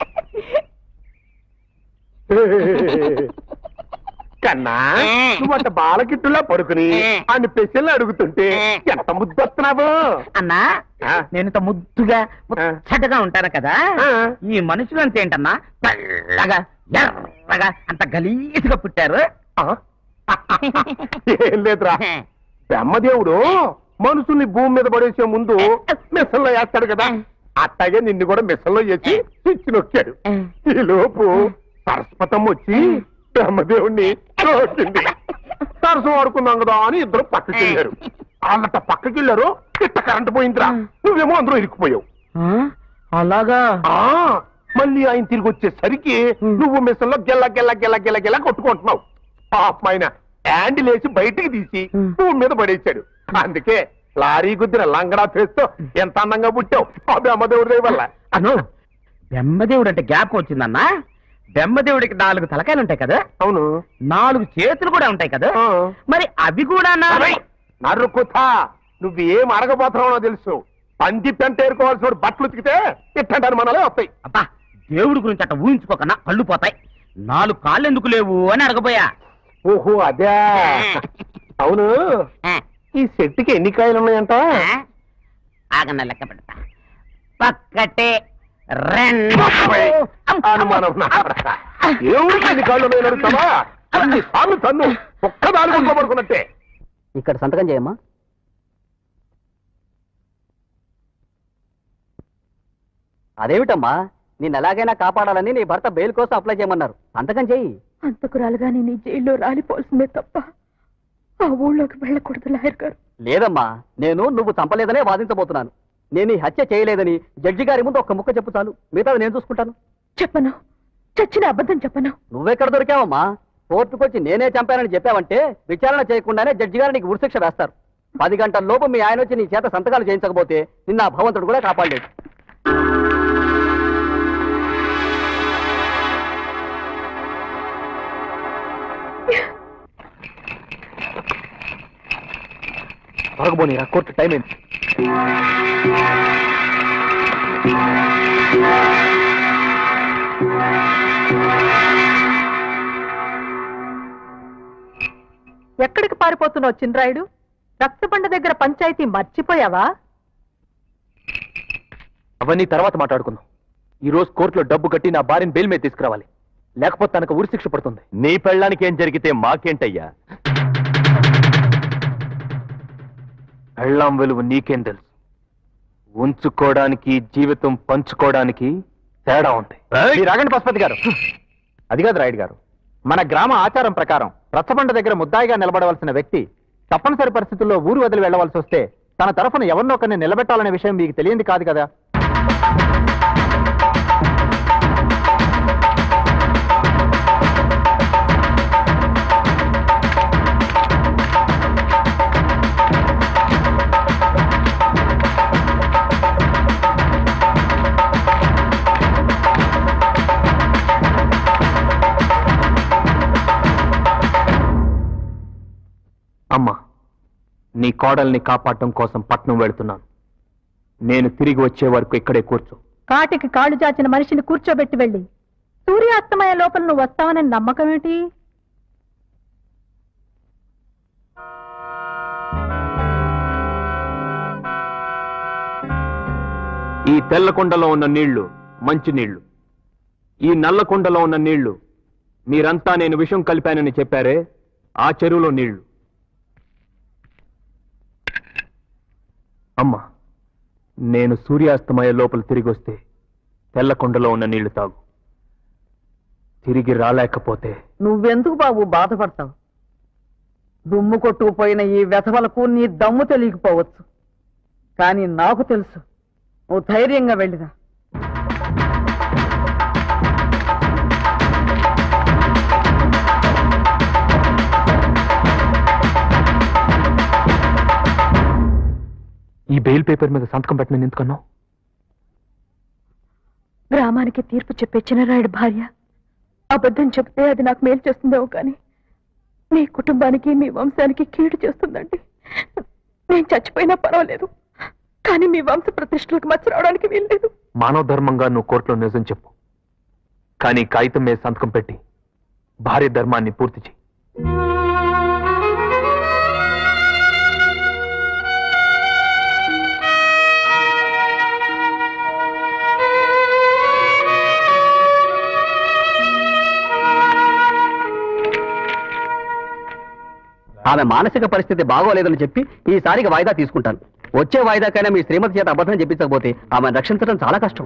కన్నా నువ్వు అంత బాలకిట్టులా పడుకుని ఆయన పెసలు అడుగుతుంటే ఎంత ముద్దొస్తున్నావు అన్నా నేను ఇంత ముద్దుగా ముచ్చటగా ఉంటాను కదా ఈ మనుషులు అంత ఏంటన్నా తెల్లగా ఎర్రగా అంత గలీజ్గా పుట్టారు ఏం లేదురా బ్రహ్మదేవుడు మనుషుల్ని భూమి మీద పడేసే ముందు మిషన్లో వేస్తాడు కదా అట్టాగే నిన్ను కూడా మిషన్లో వేసి స్విచ్ నొక్కాడు ఈ లోపు సరస్వతం వచ్చి బ్రహ్మదేవుణ్ణి నొక్కింది సరసం ఆడుకున్నాం కదా అని ఇద్దరు పక్కకి వెళ్ళారు వాళ్ళట పక్కకి వెళ్ళారు ఇట్ట కరెంట్ పోయిందిరా నువ్వేమో అందులో ఇరుక్కుపోయావు అలాగా ఆ మళ్ళీ ఆయన తిరిగి వచ్చేసరికి నువ్వు మిషన్లో గెల్ల గెల్ల గెల్ల గెల్ల గెల్ల కొట్టుకుంటున్నావు పాపం ఆయన హ్యాండిల్ వేసి బయటికి తీసి భూమి మీద పడేశాడు అందుకే లారీ గుద్దిన లంగడా ఫేస్తో ఎంత అందంగా పుట్టావు ఆ బ్రహ్మదేవుడి దయ వల్ల అను బెమ్మదేవుడు అంటే జ్ఞాపకం వచ్చిందన్నా బెమ్మదేవుడికి నాలుగు తలకాయలు ఉంటాయి కదా అవును నాలుగు చేతులు కూడా ఉంటాయి కదా మరి అవి కూడా నరుకుతా నువ్వు ఏం అడగబోతున్నావో తెలుసు పంది పెంట ఏరుకోవాల్సిన వాడు బట్టలు ఉతికితే ఇట్టంటారు మనలే వస్తాయి అబ్బా దేవుడి గురించి అట్ట ఊహించుకోకన్నా కళ్ళు పోతాయి నాలుగు కాళ్ళు ఎందుకు లేవు అని అడగబోయా ఓహో అదే అవును ఈ చెట్టుకి ఎన్ని కాయలు ఉన్నాయంట ఆగన్న లెక్క పెడతా పక్కటే రెండు అనుమానం ఏమిటి ఎన్ని కాళ్ళు ఉన్నాయని అడుగుతావా అన్ని సార్లు తన్ను ఒక్కదాని గుంట్లో పడుకున్నట్టే ఇక్కడ సంతకం చేయమ్మా అదేమిటమ్మా నిన్ను ఎలాగైనా కాపాడాలని నీ భర్త బెయిల్ కోసం అప్లై చేయమన్నారు సంతకం చెయ్యి అంతకురాలుగా నేను ఈ జైల్లో రాలిపోవాల్సిందే తప్ప ఆ ఊళ్ళోకి వెళ్ళకూడదు లాయర్ గారు లేదమ్మా నేను నువ్వు చంపలేదనే వాదించబోతున్నాను నేను ఈ హత్య చేయలేదని జడ్జి గారి ముందు ఒక్క ముక్క చెప్పు చాలు మిగతా నేను చూసుకుంటాను చెప్పను చచ్చిన అబద్ధం చెప్పను నువ్వెక్కడ దొరికావమ్మా కోర్టుకొచ్చి నేనే చంపానని చెప్పావంటే విచారణ చేయకుండానే జడ్జి గారు నీకు ఉరిశిక్ష వేస్తారు పది గంటల లోపు మీ ఆయన వచ్చి నీ చేత సంతకాలు చేయించకపోతే నిన్న ఆ భగవంతుడు కూడా కాపాడలేదు త్వరగబోనీరా కోర్టు టైం అయింది ఎక్కడికి పారిపోతున్నావు చిన్రాయుడు రక్తబండ దగ్గర పంచాయతీ మర్చిపోయావా అవన్నీ తర్వాత మాట్లాడుకుందాం ఈ రోజు కోర్టులో డబ్బు కట్టి నా భార్యను బెయిల్ మీద తీసుకురావాలి లేకపోతే తనకు ఉరి శిక్ష పడుతుంది నీ పెళ్ళానికి ఏం జరిగితే మాకేంటయ్యా పెళ్ళాం వెలువ నీకేం తెలుసు ఉంచుకోవడానికి జీవితం పంచుకోవడానికి తేడా ఉంది మీరు ఆగండి పశుపతి గారు అది కాదు రాయుడు గారు మన గ్రామ ఆచారం ప్రకారం రచ్చబండ దగ్గర ముద్దాయిగా నిలబడవలసిన వ్యక్తి తప్పనిసరి పరిస్థితుల్లో ఊరు వదిలి వెళ్ళవలసి వస్తే తన తరఫున ఎవరినో ఒకరిని నిలబెట్టాలనే విషయం మీకు తెలియంది కాదు కదా అమ్మా నీ కోడల్ని కాపాడటం కోసం పట్నం వెళుతున్నాను నేను తిరిగి వచ్చే వరకు ఇక్కడే కూర్చో కాటికి కాళ్ళు చాచిన మనిషిని కూర్చోబెట్టి వెళ్ళి సూర్యాస్తమయ లోపల నువ్వు వస్తావనే నమ్మకం ఏంటి ఈ తెల్ల కుండలో ఉన్న నీళ్లు మంచి నీళ్లు ఈ నల్ల కుండలో ఉన్న నీళ్లు మీరంతా నేను విషం కలిపానని చెప్పారే ఆ చెరువులో నీళ్లు అమ్మా నేను సూర్యాస్తమయ లోపల తిరిగి వస్తే తెల్ల కుండలో ఉన్న నీళ్లు తాగు తిరిగి రాలేకపోతే నువ్వెందుకు బాబు బాధపడతావు దుమ్ము కొట్టుకుపోయిన ఈ వెధవలకు నీ దమ్ము తెలియకపోవచ్చు కానీ నాకు తెలుసు నువ్వు ధైర్యంగా వెళ్ళిరా ఈ బెయిల్ పేపర్ మీద సంతకం పెట్టిన ఎందుకన్నావు గ్రామానికి తీర్పు చెప్పే చిన్నరాయుడు భార్య అబద్ధం చెప్తే అది నాకు మేలు చేస్తుందేమో కానీ మీ కుటుంబానికి మీ వంశానికి కీడు చేస్తుందండి నేను చచ్చిపోయినా పర్వాలేదు కానీ మీ వంశ ప్రతిష్టలకు మచ్చ రావడానికి వీల్లేదు మానవ ధర్మంగా నువ్వు కోర్టులో నిజం చెప్పు కానీ కాగితం మీద సంతకం పెట్టి భార్య ధర్మాన్ని పూర్తి చేయి ఆమె మానసిక పరిస్థితి బాగోలేదని చెప్పి ఈసారికి వాయిదా తీసుకుంటాను వచ్చే వాయిదాకైనా మీ శ్రీమతి చేత అబద్ధం చెప్పించకపోతే ఆమెను రక్షించడం చాలా కష్టం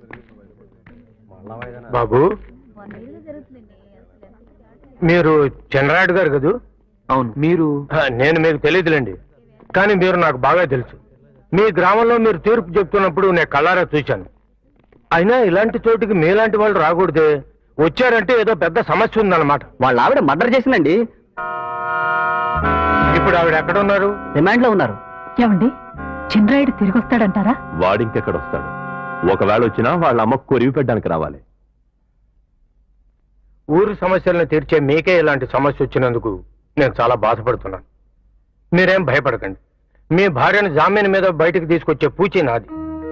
బాబు మీరు చంద్రరాయుడు గారు కదూ అవును మీరు నేను మీకు తెలియదులేండి కానీ మీరు నాకు బాగా తెలుసు మీ గ్రామంలో మీరు తీర్పు చెప్తున్నప్పుడు నేను కళ్ళారా చూశాను అయినా ఇలాంటి చోటుకి మీలాంటి వాళ్ళు రాకూడదే వచ్చారంటే ఏదో పెద్ద సమస్య ఉందన్నమాట వాళ్ళ ఆవిడ మర్డర్ చేసిందండి ఇప్పుడు ఆవిడ ఎక్కడ ఉన్నారు రిమాండ్ లో ఉన్నారు ఏమండి చిన్నరాయుడు తిరిగి వస్తాడంటారా వాడింకెక్కడ వస్తాడు ఒకవేళ వచ్చినా వాళ్ళ అమ్మ కొరివి పెట్టడానికి రావాలి ఊరి సమస్యలను తీర్చే మీకే ఇలాంటి సమస్య వచ్చినందుకు నేను చాలా బాధపడుతున్నాను మీరేం భయపడకండి మీ భార్యను జామీన్ మీద బయటకు తీసుకొచ్చే పూచి నాది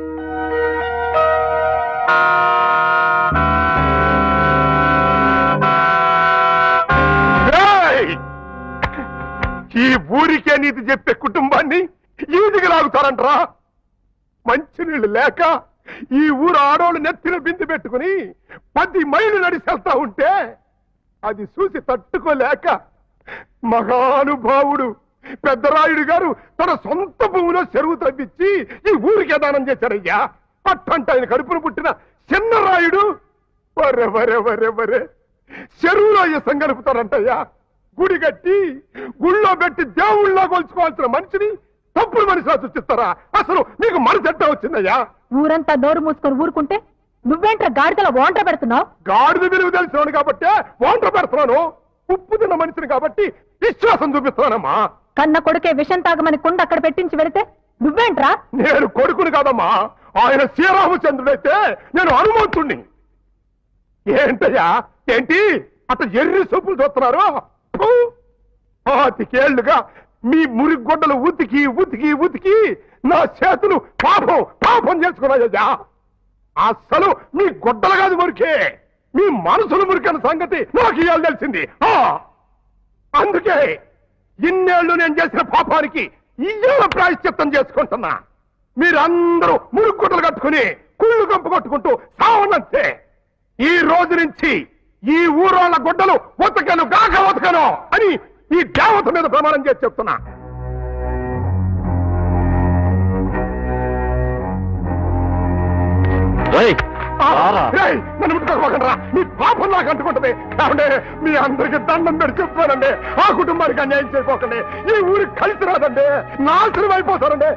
ఏయ్! ఈ ఊరికే నీతి చెప్పే కుటుంబాన్ని ఈదికి లాగుతారంట్రా మంచినీళ్ళు లేక ఈ ఊరు ఆడోళ్ళు నెత్తిన బింది పెట్టుకుని పది మైళ్ళు నడిచెళ్తా ఉంటే అది చూసి తట్టుకోలేక మహానుభావుడు పెద్దరాయుడు గారు తన సొంత భూమిలో చెరువు తవ్వించి ఈ ఊరికే దానం చేశారయ్యా పట్టంట ఆయన కడుపును పుట్టిన చిన్నరాయుడు వరే వరే వరే వరే చెరువులో ఇసం గలుపుతారంటయ్యా గుడి కట్టి గుళ్ళో పెట్టి దేవుళ్ళో కొలుచుకోవాల్సిన మనిషిని తప్పుడు మనిషిలా చూచిస్తారా అసలు మీకు మనసు ఎట్టా వచ్చిందయ్యా ఊరంతా నోరు మూసుకొని ఊరుకుంటే నువ్వేంట్రా గాడిదలో ఓంట పెడుతున్నావు గాడిద విలువ తెలిసినాను కాబట్టి వంట పెడుతున్నాను ఉప్పు తిన్న మనిషిని కాబట్టి విశ్వాసం చూపిస్తున్నానమ్మా కన్న కొడుకే విషం తాగమని కుండ అక్కడ పెట్టించి వెళితే నువ్వేంట్రా నేను కొడుకుని కాదమ్మా ఆయన శ్రీరామచంద్రుడైతే నేను హనుమంతుణ్ణి ఏంటయ్యా ఏంటి అట్ట ఎర్రి సొప్పులు చూస్తున్నారు ఫు! పాతికేళ్లుగా మీ మురిగొడ్డలు ఉతికి ఉతికి ఉతికి నా చేతులు పాపం పాపం చేసుకున్నాయ్యా అస్సలు మీ గొడ్డలు కాదు మురికే మీ మనసులు మురికన్న సంగతి నాకు ఇవాళ తెలిసింది ఆ! అందుకే ఇన్నేళ్లు నేను చేసిన పాపానికి ఇయ్యాల ప్రాయశ్చిత్తం చేసుకుంటున్నా మీరందరూ మురుగుగుడ్డలు కట్టుకుని కుళ్ళు కంపు కొట్టుకుంటూ సావనంతే ఈ రోజు నుంచి ఈ ఊరోళ్ళ గుడ్డలు ఉతకను గాక ఉతకను అని ఈ దేవత మీద ప్రమాణం చేసి చెప్తున్నా ఆ, రేయ్, నన్ను ముట్టుకోకండిరా మీ పాపం నాకు అంటుకుంటుంది కాబట్టి మీ అందరికి దండం పెట్టి చెప్తానండి ఆ కుటుంబానికి అన్యాయం చేయపోకండి ఈ ఊరికి కలిసి రాదండి నాశనం అయిపోతారండి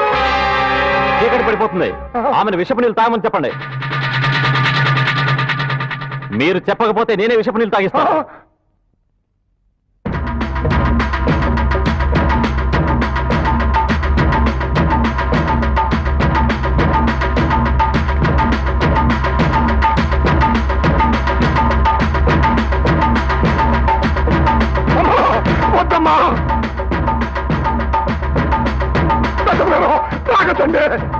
చీకటి పడిపోతుంది ఆమెను విషపు నీళ్ళు తాగమని చెప్పండి మీరు చెప్పకపోతే నేనే విషపు నీళ్ళు తాగిస్తాను వద్దమ్మా దశమేమో తాగతండి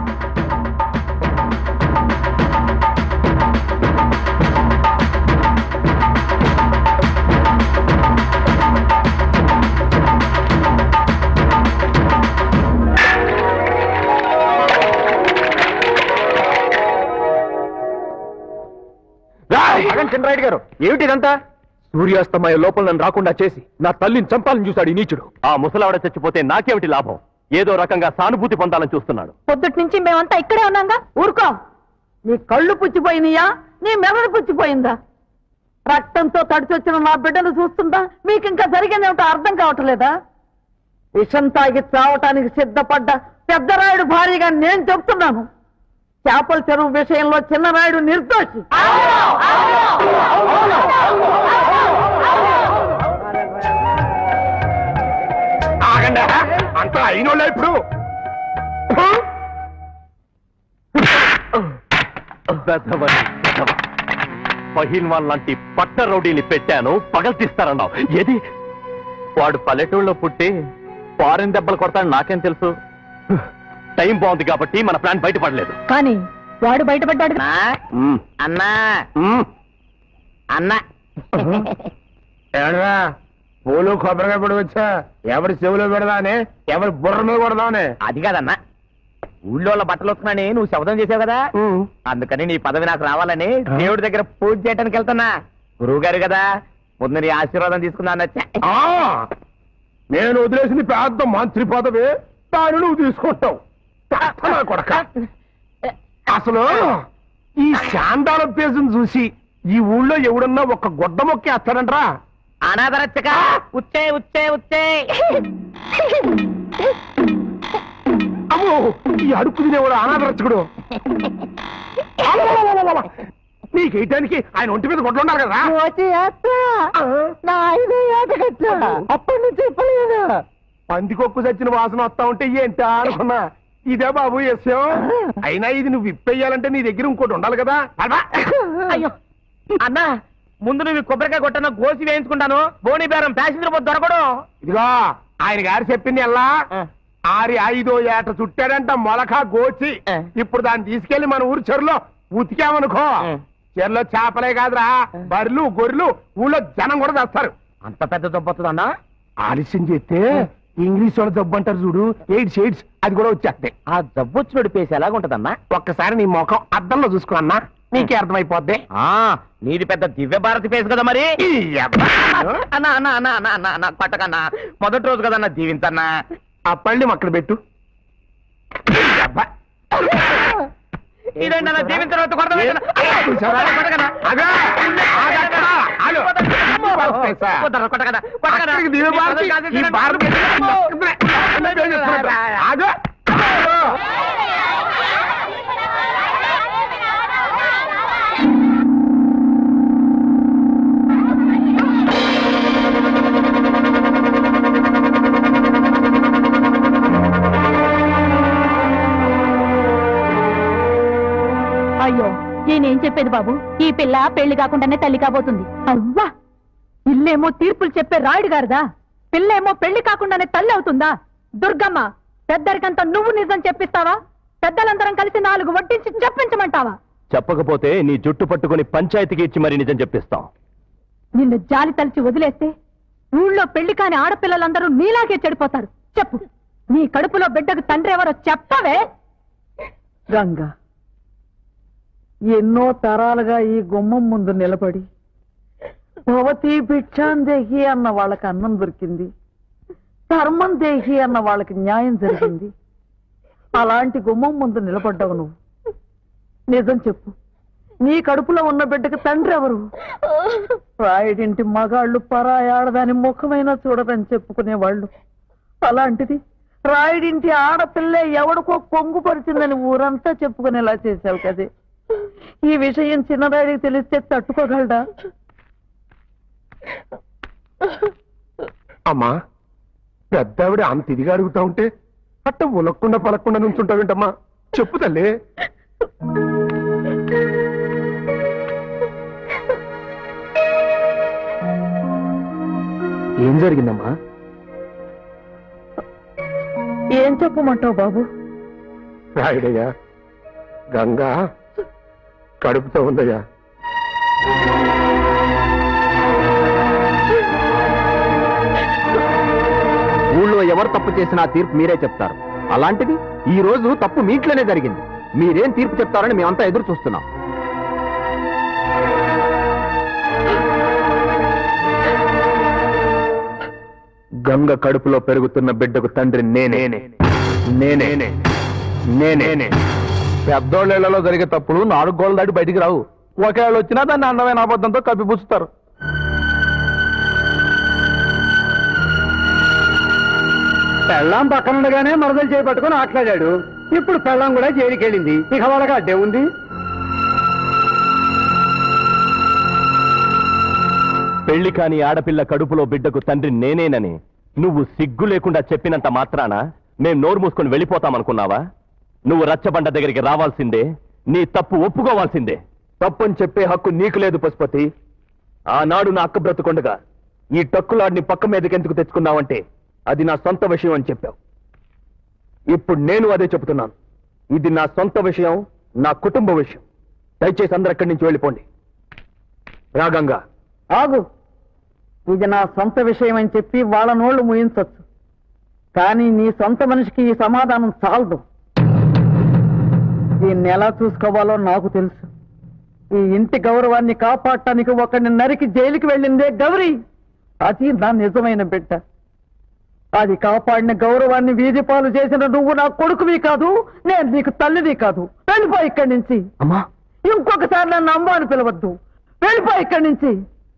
చంద్రాయుడు గారు ఏమిటి ఇదంతా సూర్యాస్తమయ లోపల నన్ను రాకుండా చేసి నా తల్లిని చంపాలని చూశాడు ఈ నీచుడు ఆ ముసలావిడ చచ్చిపోతే నాకేమిటి లాభం ఏదో రకంగా సానుభూతి పొందాలని చూస్తున్నాడు పొద్దుటి నుంచి మేమంతా ఇక్కడే ఉన్నాగా ఊరుకో నీ కళ్ళు పుచ్చిపోయినాయా నీ మెదడు పుచ్చిపోయిందా రక్తంతో తడిచొచ్చిన నా బిడ్డను చూస్తుందా మీకు ఇంకా జరిగిందేమిటో అర్థం కావట్లేదా విషం తాగి చావటానికి సిద్ధపడ్డ పెద్దరాయుడు భార్యగా నేను చెప్తున్నాను చేపల చెరువు విషయంలో చిన్నరాయుడు నిర్దోషి ఆగండి అంత అయినోళ్ళే ఇప్పుడు వెధవని వెధవ. పహిల్వాన్ లాంటి పట్ట రౌడీని పెట్టాను పగల్తీస్తారన్నావు ఏది వాడు పల్లెటూళ్ళలో పుట్టి ఫారెన్ దెబ్బలు కొడతాడు నాకేం తెలుసు టైం బాగుంది కాబట్టి మన ప్లాన్ బయటపడలేదు కానీ వాడు బయటపడ్డాడు అన్నా అన్నా ఏడరా పూలు కొబ్బరికాయ పొడి వచ్చా ఎవరి చెవులో పెడదానే ఎవరి బుర్ర మీద కొడదానే అది కాదన్నా ఊళ్ళో వాళ్ళ బట్టలు వస్తున్నాని నువ్వు శబ్దం చేసావు కదా అందుకని నీ పదవి నాకు రావాలని దేవుడి దగ్గర పూజ చేయడానికి వెళ్తున్నా గురువు గారు కదా ముందు నీ ఆశీర్వాదం తీసుకుందా అన్నచ్చా ఆ, నేను వదిలేసింది పెద్ద మంత్రి పదవి దాన్ని నువ్వు తీసుకుంటావు తాత నా కొడక అసలు ఈ శాందాల పేజును చూసి ఈ ఊళ్ళో ఎవడన్నా ఒక గుడ్డ మొక్కేస్తాడంట్రా అనాథరచ్చక ఉచ్చే ఉచ్చే ఉచ్చే అమ్మో ఈ అడుక్కు తినేవాడు అనాథరచ్చకుడు నీకేయటానికి ఆయన ఒంటి మీద గుడ్లు ఉన్నారు కదా అప్పటి నుంచి చెప్పలేదు పందికొక్కు చచ్చిన వాసన వస్తా ఉంటే ఏంటా అనుకున్నా ఇదే బాబు ఎస్యం అయినా ఇది నువ్వు విప్పేయాలంటే నీ దగ్గర ఇంకోటి ఉండాలి కదా అబ్బా! అయ్యో అన్నా ముందు నువ్వు ఈ కొబ్బరికాయ కొట్టను గోసి వేయించుకుంటాను బోని బేరం ప్యాసింజర్ పోతే దొరకడు ఇదిగో ఆయన గారు చెప్పింది ఎలా ఆరి ఐదో ఏట చుట్టాడంట మొలక గోచి ఇప్పుడు దాన్ని తీసుకెళ్లి మన ఊరు చెరులో ఉతికామనుకో చెరులో చేపలే కాదురా బర్రెలు గొర్రెలు ఊళ్ళో జనం కూడా తెస్తారు అంత పెద్ద దొబ్బొస్తుందన్నా ఆలస్యం చేస్తే ఇంగ్లీష్ వాళ్ళ జబ్బు అంటారు చూడు ఎయిడ్స్ ఎయిడ్స్ అది కూడా వచ్చేస్తాయి ఆ జబ్బొచ్చినోడి పేసి ఎలాగుంటదన్నా ఒక్కసారి నీ ముఖం అద్దంలో చూసుకో అన్నా నీకే అర్థమైపోద్ది ఆ నీది పెద్ద దివ్య భారతి ఫేస్ కదా మరి ఈ అబ్బా. అన్నా అన్నా అన్నా అన్నా అన్నా అన్నా కొట్టకన్నా మొదటి రోజు కదన్నా దీవించన్నా ఆ పళ్ళెం అక్కడ పెట్టు ఈ అబ్బా. ఇదేంటి అన్న దీవించిన తర్వాత కొడతావా ఏంటన్నా? అయ్యో, చూసావా? కొట్టకన్నా. అదే, ఆగక్కడ, ఆగు. కొట్టకన్నా, కొట్టకన్నా, కొట్టకన్నా. అక్కడికి దివ్య భారతి, ఈ భారతి ఆగు. అయ్యో నేనేం చెప్పేది బాబు ఈ పిల్ల పెళ్లి కాకుండానే తల్లి కాబోతుంది అవ్వా ఇల్లేమో తీర్పులు చెప్పే రాయుడు గారిదా పిల్లేమో పెళ్లి కాకుండానే తల్లి అవుతుందా దుర్గమ్మ పెద్దరికంతా నువ్వు నిజం చెప్పిస్తావా పెద్దలందరం కలిసి నాలుగు వడ్డించి చెప్పించమంటావా చెప్పకపోతే నీ జుట్టు పట్టుకుని పంచాయతీకి ఇచ్చి మరి నిజం చెప్పిస్తాం నిన్ను జాలి తలిచి వదిలేస్తే ఊళ్ళో పెళ్లి కాని ఆడపిల్లలందరూ నీలాగే చెడిపోతారు చెప్పు నీ కడుపులో బిడ్డకు తండ్రి ఎవరో చెప్పవే గంగా ఎన్నో తరాలుగా ఈ గుమ్మం ముందు నిలబడి భవతి భిక్షాన్ దేహి అన్న వాళ్ళకి అన్నం దొరికింది ధర్మం దేహి అన్న వాళ్ళకి న్యాయం జరిగింది అలాంటి గుమ్మం ముందు నిలబడ్డావు నువ్వు నిజం చెప్పు నీ కడుపులో ఉన్న బిడ్డకి తండ్రి ఎవరు రాయుడింటి మగాళ్ళు పరాయి ఆడదాని ముఖమైనా చూడరని చెప్పుకునేవాళ్ళు అలాంటిది రాయుడింటి ఆడపిల్లే ఎవడికో కొంగు పరిచిందని ఊరంతా చెప్పుకునేలా చేశావు కదే ఈ విషయం చిన్నరాడికి తెలిస్తే తట్టుకోగలడా అమ్మా పెద్దావిడ అంత ఇదిగా అడుగుతా ఉంటే అట్ట ఉలక్కుండా పలక్కుండా నుంచుంటావేంటమ్మా చెప్పు తల్లి ఏం జరిగిందమ్మా ఏం చెప్పమంటావు బాబు రాయుడయ్యా గంగా కడుపుతో ఉందయ్యా ఊళ్ళో ఎవరు తప్పు చేసినా తీర్పు మీరే చెప్తారు అలాంటిది ఈ రోజు తప్పు మీ ఇంట్లోనే జరిగింది మీరేం తీర్పు చెప్తారని మేమంతా ఎదురు చూస్తున్నాం గంగ కడుపులో పెరుగుతున్న బిడ్డకు తండ్రి నేనే నేనే నేనే పెద్దోళ్ళలో జరిగే తప్పులు నాలుగు గోళ్ళు దాటి బయటికి రావు ఒకేళ్ళు వచ్చినా దాన్ని అందమైన అబద్ధంతో కప్పిపుచ్చుతారు పెళ్ళాం పక్కన ఉండగానే మరదలు చేపట్టుకుని ఆటలాడాడు ఇప్పుడు పెళ్ళాం కూడా జైలుకి వెళ్ళింది ఇక వాళ్ళకి అడ్డే ఉంది పెళ్లి కాని ఆడపిల్ల కడుపులో బిడ్డకు తండ్రి నేనేనని నువ్వు సిగ్గు లేకుండా చెప్పినంత మాత్రాన మేం నోరు మూసుకొని వెళ్ళిపోతామనుకున్నావా నువ్వు రచ్చబండ దగ్గరికి రావాల్సిందే నీ తప్పు ఒప్పుకోవాల్సిందే తప్పని చెప్పే హక్కు నీకు లేదు పశుపతి ఆనాడు నా అక్క బ్రతుకుండగా ఈ టక్కులాడిని పక్క మీదకి ఎందుకు తెచ్చుకున్నావంటే అది నా సొంత విషయం అని చెప్పావు ఇప్పుడు నేను అదే చెబుతున్నాను ఇది నా సొంత విషయం నా కుటుంబ విషయం దయచేసి అందరు అక్కడి నుంచి వెళ్ళిపోండి రాగంగా ఆగు ఇది నా సొంత విషయం అని చెప్పి వాళ్ళ నోళ్లు ముయించొచ్చు కానీ నీ సొంత మనిషికి ఈ సమాధానం చాలదు దీన్ని ఎలా చూసుకోవాలో నాకు తెలుసు ఈ ఇంటి గౌరవాన్ని కాపాడటానికి ఒకడిని నరికి జైలుకి వెళ్ళిందే గౌరీ అది నా నిజమైన బిడ్డ అది కాపాడిన గౌరవాన్ని వీధి పాలు చేసిన నువ్వు నా కొడుకువి కాదు నేను నీకు తల్లివి కాదు వెళ్ళిపో ఇక్కడి నుంచి అమ్మా ఇంకొకసారి నన్ను అమ్మ అని పిలవద్దు వెళ్ళిపో ఇక్కడి నుంచి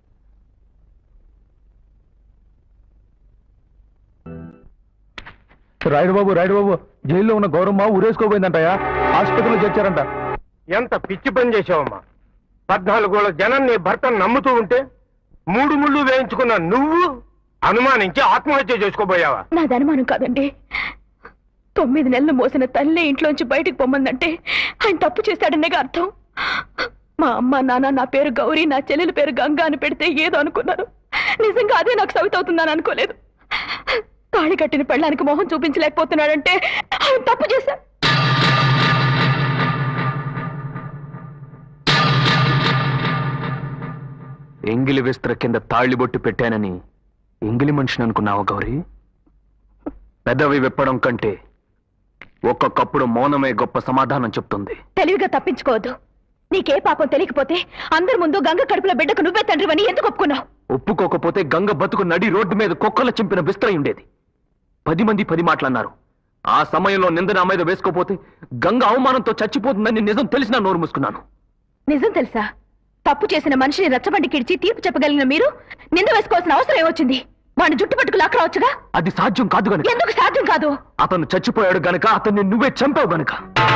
రాయుడు బాబు రాయుడు బాబు జైల్లో ఉన్న గౌరమ్మ ఊరేసుకోపోయిందంటయా ఆసుపత్రిలో చేర్చారంట ఎంత పిచ్చి పని చేసావమ్మా పద్నాలుగోళ్ళ జనం నీ భర్తను నమ్ముతూ ఉంటే మూడు ముళ్ళు వేయించుకున్న నువ్వు అనుమానించి ఆత్మహత్య చేసుకోబోయావా నాది అనుమానం కాదండి తొమ్మిది నెలలు మోసిన తల్లి ఇంట్లోంచి బయటికి పొమ్మందంటే ఆయన తప్పు చేశాడనే అర్థం మా అమ్మ నాన్న నా పేరు గౌరీ నా చెల్లెల పేరు గంగా అని పెడితే ఏదో అనుకున్నాను నిజంగా అదే నాకు సవితవుతుందని అనుకోలేదు తాళి కట్టిన పెళ్ళానికి మొహం చూపించలేకపోతున్నాడంటే ఆయన తప్పు చేశారు ఎంగిలి విస్త్ర కింద తాళిబొట్టు పెట్టానని ఎంగిలి మనిషిని అనుకున్నావా గౌరీ పెదవి విప్పడం కంటే ఒక్కొక్కప్పుడు మౌనమే గొప్ప సమాధానం చెప్తుంది తెలివిగా తప్పించుకోవద్దు నీకే పాపం తెలియకపోతే అందరి ముందు గంగ కడుపులో బిడ్డకు నువ్వే తండ్రివని ఎందుకు ఒప్పుకున్నావు ఒప్పుకోకపోతే గంగ బతుకు నడి రోడ్డు మీద కుక్కల చింపిన విస్త్రై ఉండేది పది మంది పది మాటలన్నారు ఆ సమయంలో నింద నా మీద వేసుకోపోతే గంగ అవమానంతో చచ్చిపోతుందని నిజం తెలిసినా నోరు మూసుకున్నాను నిజం తెలుసా తప్పు చేసిన మనిషిని రచ్చబండి కిడిచి తీర్పు చెప్పగలిగిన మీరు నింద వేసుకోవాల్సిన అవసరం ఏమొచ్చింది వాడిని జుట్టు పట్టుకు లాక్కరావచ్చుగా అది సాధ్యం కాదు గనుక ఎందుకు సాధ్యం కాదు అతను చచ్చిపోయాడు గనక అతన్ని నువ్వే చంపావు గనక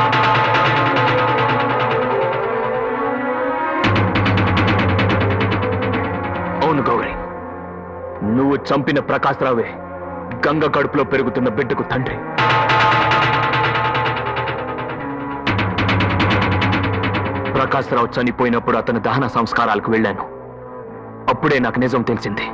అవును గౌరీ నువ్వు చంపిన ప్రకాశరావే గంగ కడుపులో పెరుగుతున్న బిడ్డకు తండ్రి ప్రకాశరావు చనిపోయినప్పుడు అతని దహన సంస్కారాలకు వెళ్ళాను అప్పుడే నాకు నిజం తెలిసింది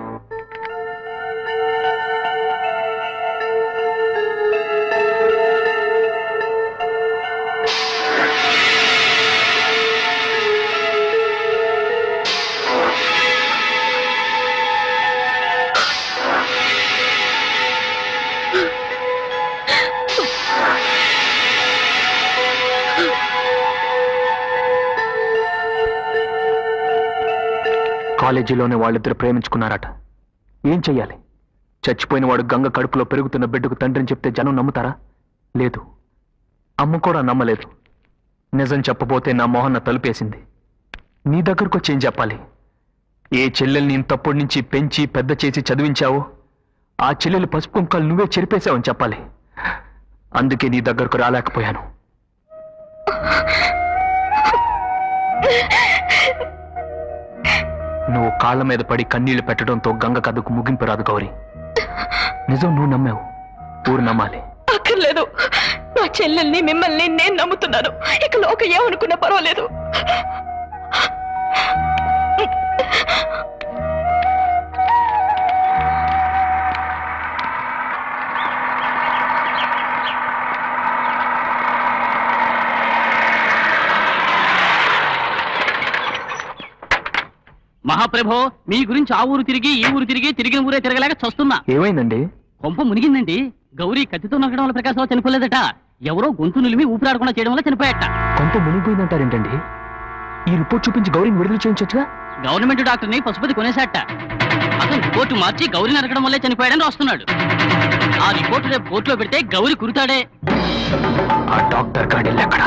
కాలేజీలోనే వాళ్ళిద్దరు ప్రేమించుకున్నారట ఏం చెయ్యాలి చచ్చిపోయిన వాడు గంగ కడుపులో పెరుగుతున్న బిడ్డకు తండ్రిని చెప్తే జనం నమ్ముతారా లేదు అమ్మ కూడా నమ్మలేదు నిజం చెప్పబోతే నా మోహన్న తలుపేసింది నీ దగ్గరకు వచ్చి ఏం చెప్పాలి ఏ చెల్లెల్ని ఇంతప్పటి నుంచి పెంచి పెద్ద చేసి చదివించావో ఆ చెల్లెలు పసుపు కుంకాలు నువ్వే చెరిపేశావని చెప్పాలి అందుకే నీ దగ్గరకు రాలేకపోయాను నువ్వు కాళ్ళ మీద పడి కన్నీళ్లు పెట్టడంతో గంగ కథకు ముగింపు రాదు గౌరీ నిజం నువ్వు నమ్మావు ఊరు నమ్మాలి అక్కర్లేదు నా చెల్లెల్ని మిమ్మల్ని నేను నమ్ముతున్నాను ఇక లోక ఏమనుకున్నా పర్వాలేదు మహాప్రభో మీ గురించి ఆ ఊరు తిరిగి ఈ ఊరు తిరిగి తిరిగిన ఊరే తిరగలేక చస్తున్నా ఏమైందండి కొంప మునిగిందండి గౌరీ కత్తితో నరకడం వల్ల ప్రకాశం చనిపోలేదట ఎవరో గొంతు నిలిమి ఊపిరాడకుండా చేయడం వల్ల చనిపోయాట కొంత మునిగిపోయిందంటారేంటండి ఈ రిపోర్ట్ చూపించి గౌరీని విడుదల చేయించొచ్చుగా గవర్నమెంట్ డాక్టర్ ని పశుపతి కొనేశాట అతను రిపోర్టు మార్చి గౌరీ నరకడం వల్లే చనిపోయాడని రాస్తున్నాడు ఆ రిపోర్టు రేపు కోర్టులో పెడితే గౌరీ కురుతాడే ఆ డాక్టర్ గాడి ఎక్కడ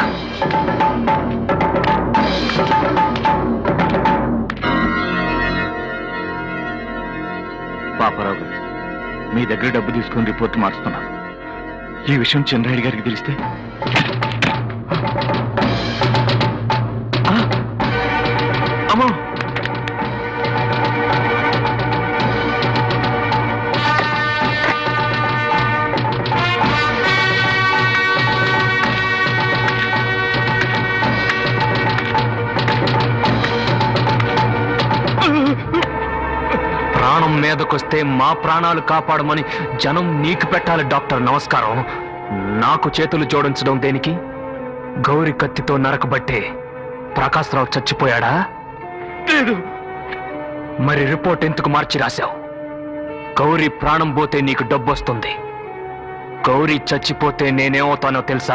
పాపారావు గారు మీ దగ్గర డబ్బు తీసుకుని రిపోర్ట్ మారుస్తున్నాను ఈ విషయం చంద్రాయుడు గారికి తెలిస్తే అమ్మో ప్రాణం మీదకొస్తే మా ప్రాణాలు కాపాడమని జనం నీకు పెట్టాలి డాక్టర్ నమస్కారం నాకు చేతులు జోడించడం దేనికి గౌరి కత్తితో నరకబట్టే ప్రకాశ్రావు చచ్చిపోయాడా లేదు మరి రిపోర్ట్ ఎందుకు మార్చి రాశావు గౌరీ ప్రాణం పోతే నీకు డబ్బు వస్తుంది గౌరీ చచ్చిపోతే నేనేమవుతానో తెలుసా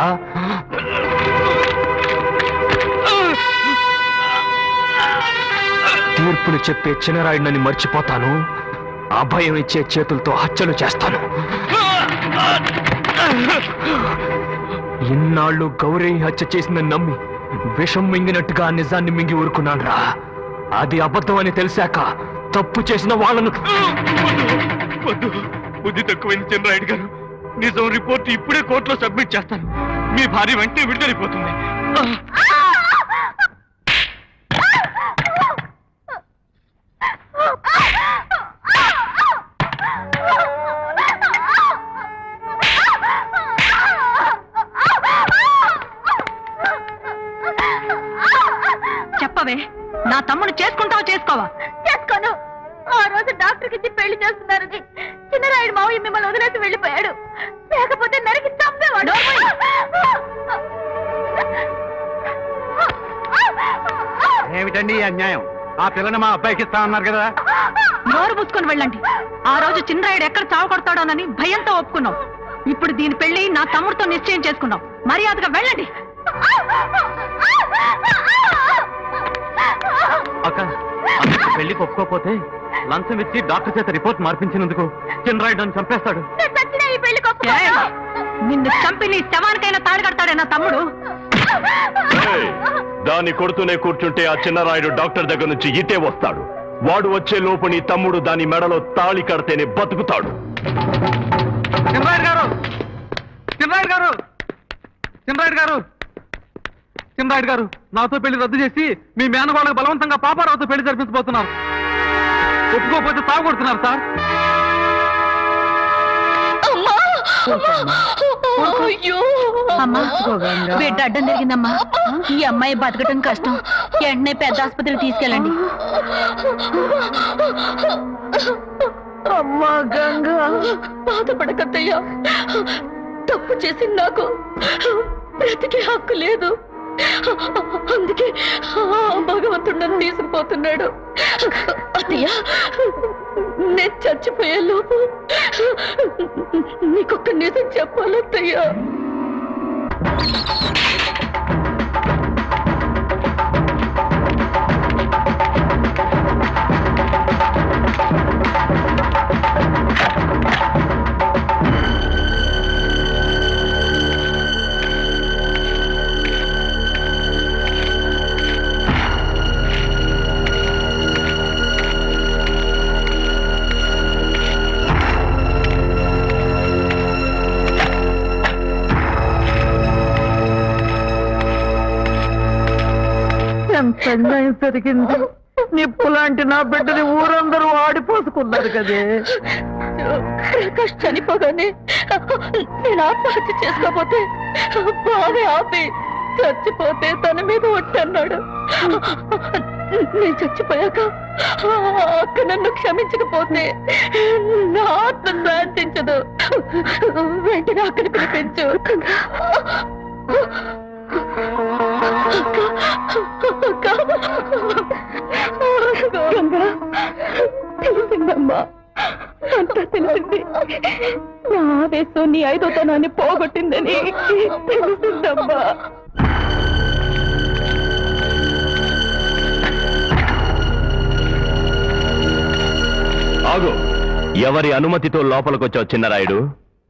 తీర్పులు చెప్పే చిన్నరాయుడినని మర్చిపోతాను అభయం ఇచ్చే చేతులతో హత్యలు చేస్తాను ఇన్నాళ్ళు గౌరీ హత్య చేసిందని నమ్మి విషం మింగినట్టుగా ఆ నిజాన్ని మింగి ఊరుకున్నాను రా అది అబద్ధం అని తెలిసాక తప్పు చేసిన వాళ్ళను వద్దు బుద్ధి తక్కువైంది చంద్రాయుడు గారు నిజం రిపోర్ట్ ఇప్పుడే కోర్టులో సబ్మిట్ చేస్తాను మీ భార్య వెంటనే విడుదలైపోతుంది చెప్పవే నా తమ్ముడు చేసుకుంటావా చేసుకోవా చేసుకోను ఆ రోజు డాక్టర్ కి పెళ్లి చేస్తున్నారని చిన్నరాయుడు మావయ్య మిమ్మల్ని వదిలేసి వెళ్ళిపోయాడు లేకపోతే నరికి చంపేవాడు ఏమిటండి ఈ అన్యాయం ఆ పిల్లని మా అబ్బాయికి ఇస్తా అన్నారు కదా నోరు మూసుకొని వెళ్ళండి ఆ రోజు చిన్నరాయుడు ఎక్కడ చావు కొడతాడోనని భయంతో ఒప్పుకున్నాం ఇప్పుడు దీని పెళ్లి నా తమ్ముడితో నిశ్చయం చేసుకున్నాం మర్యాదగా వెళ్ళండి అక్క అక్కడికి పెళ్లికి ఒప్పుకోపోతే లంచం ఇచ్చి డాక్టర్ చేత రిపోర్ట్ మార్పించినందుకు చిన్నరాయుడు అని చంపేస్తాడు ఈ పెళ్లి ఏయ్! నిన్ను చంపి నీ శవానికైనా తాడు కడతాడే నా తమ్ముడు ఏయ్, దాన్ని కొడుతూనే కూర్చుంటే ఆ చిన్నరాయుడు డాక్టర్ దగ్గర నుంచి ఇటే వస్తాడు వాడు వచ్చే లోపు నీ తమ్ముడు దాని మెడలో తాళి కడితేనే బతుకుతాడు చిన్నరాయుడు గారు చిన్నరాయుడు గారు చిన్నరాయుడు గారు చిన్నరాయుడు గారు నాతో పెళ్లి రద్దు చేసి మీ మేనగోళ్ళకి బలవంతంగా పాపారావుతో పెళ్లి జరిపించబోతున్నారు ఒప్పుకోకపోతే తాగొడుతున్నారు సార్ అయ్యో అమ్మా బిడ్డ అడ్డం జరిగిందమ్మా ఈ అమ్మాయి బతకటం కష్టం వెంటనే పెద్ద ఆసుపత్రికి తీసుకెళ్ళండి అమ్మా గంగా బాధపడకత్తయ్యా తప్పు చేసి నాకు బ్రతికే హక్కు లేదు అందుకే ఆ భగవంతుడు నన్ను తీసుకుపోతున్నాడు అత్తయ్య నేను చచ్చిపోయే లోపు నీకొక్క నిజం చెప్పాలత్తయ్యా ఆ అన్యాయం జరిగింది నిప్పు లాంటి నా బిడ్డని ఊరందరూ ఆడిపోసుకున్నారు కదే ప్రకాష్ చనిపోగానే నేను ఆత్మహత్య చేసుకోపోతే బావే ఆపి చచ్చిపోతే తన మీద ఒట్టన్నాడు నేను చచ్చిపోయాక ఆ అక్క నన్ను క్షమించకపోతే నా ఆత్మ శాంతించదు వెంటనే అక్కడికి పిలిపించు గంగా తెలిసిందమ్మా అంతా తెలిసింది నా ఆవేశం నీ ఐదోతనాన్ని పోగొట్టిందని తెలిసిందమ్మా ఆగు ఎవరి అనుమతితో లోపలికొచ్చావు చిన్నరాయుడు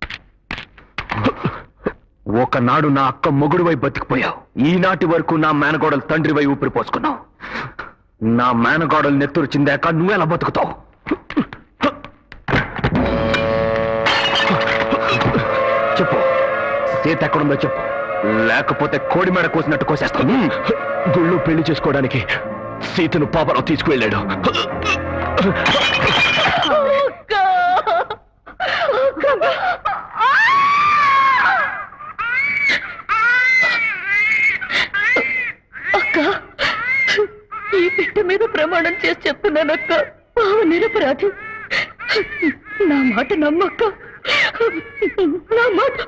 ఒకనాడు నా అక్క మొగుడువై బతికిపోయావు ఈనాటి వరకు నా మేనగోడలు తండ్రివై ఊపిరి పోసుకున్నావు నా మేనగోడలు నెత్తురు చిందాక నువ్వెలా బతుకుతావు చెప్పు సీత ఎక్కడుందో చెప్పు లేకపోతే కోడి మేడ కోసినట్టు కోసేస్తాను గుళ్ళు పెళ్లి చేసుకోవడానికి సీతను పాపలో తీసుకువెళ్ళాడు అక్క ఈ బిడ్డ మీద ప్రమాణం చేసి చెప్తున్నాను అక్క బావ నిరపరాధి నా మాట నమ్మక్క నా మాట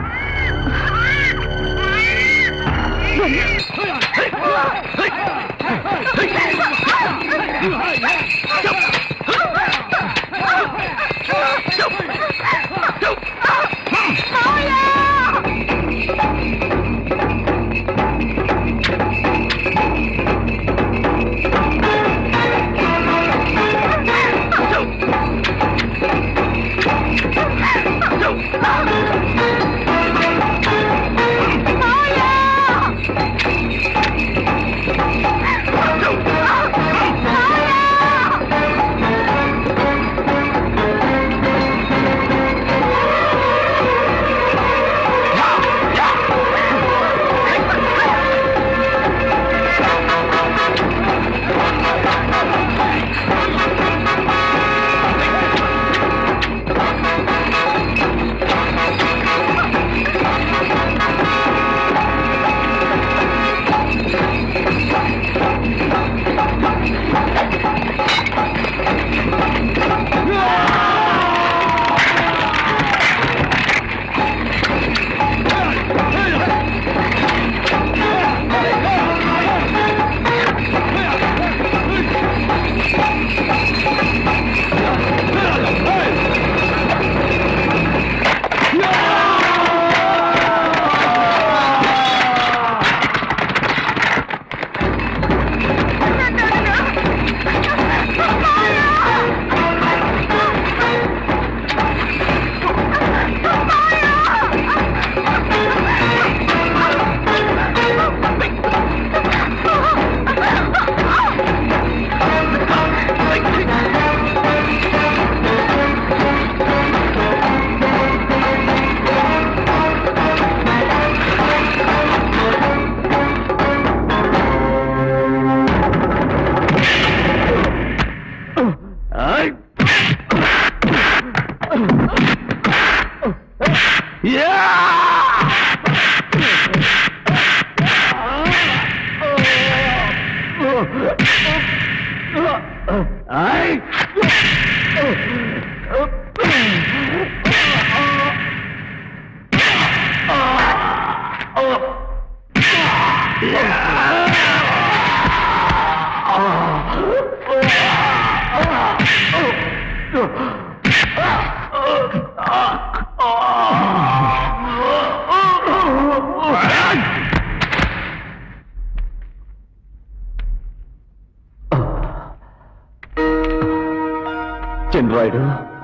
చంద్రాయుడు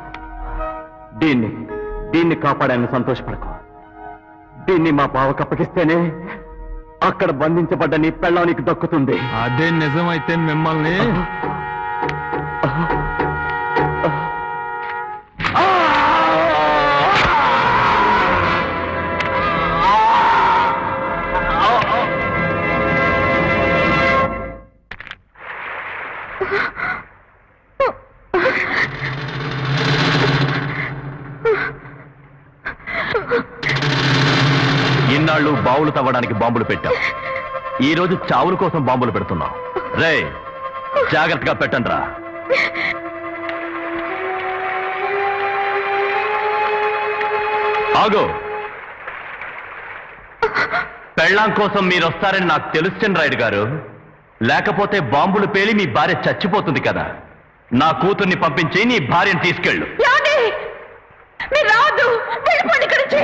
దీన్ని దీన్ని కాపాడాలని సంతోషపడకు దీన్ని మా బావకు అప్పగిస్తేనే అక్కడ బంధించబడ్డ నీ పెళ్ళం నీకు దక్కుతుంది అదే నిజమైతే మిమ్మల్ని ఇన్నాళ్ళు బావులు తవ్వడానికి బాంబులు పెట్టాం ఈ రోజు చావుల కోసం బాంబులు పెడుతున్నాం రే జాగ్రత్తగా పెట్టండి రా ఆగు పెళ్ళాం కోసం మీరు వస్తారని నాకు తెలుసు రాయుడు గారు లేకపోతే బాంబులు పేలి మీ భార్య చచ్చిపోతుంది కదా నా కూతుర్ని పంపించి నీ భార్యను తీసుకెళ్ళు ఏమండి మీరు రావద్దు వెళ్ళిపోండి ఇక్కడి నుంచి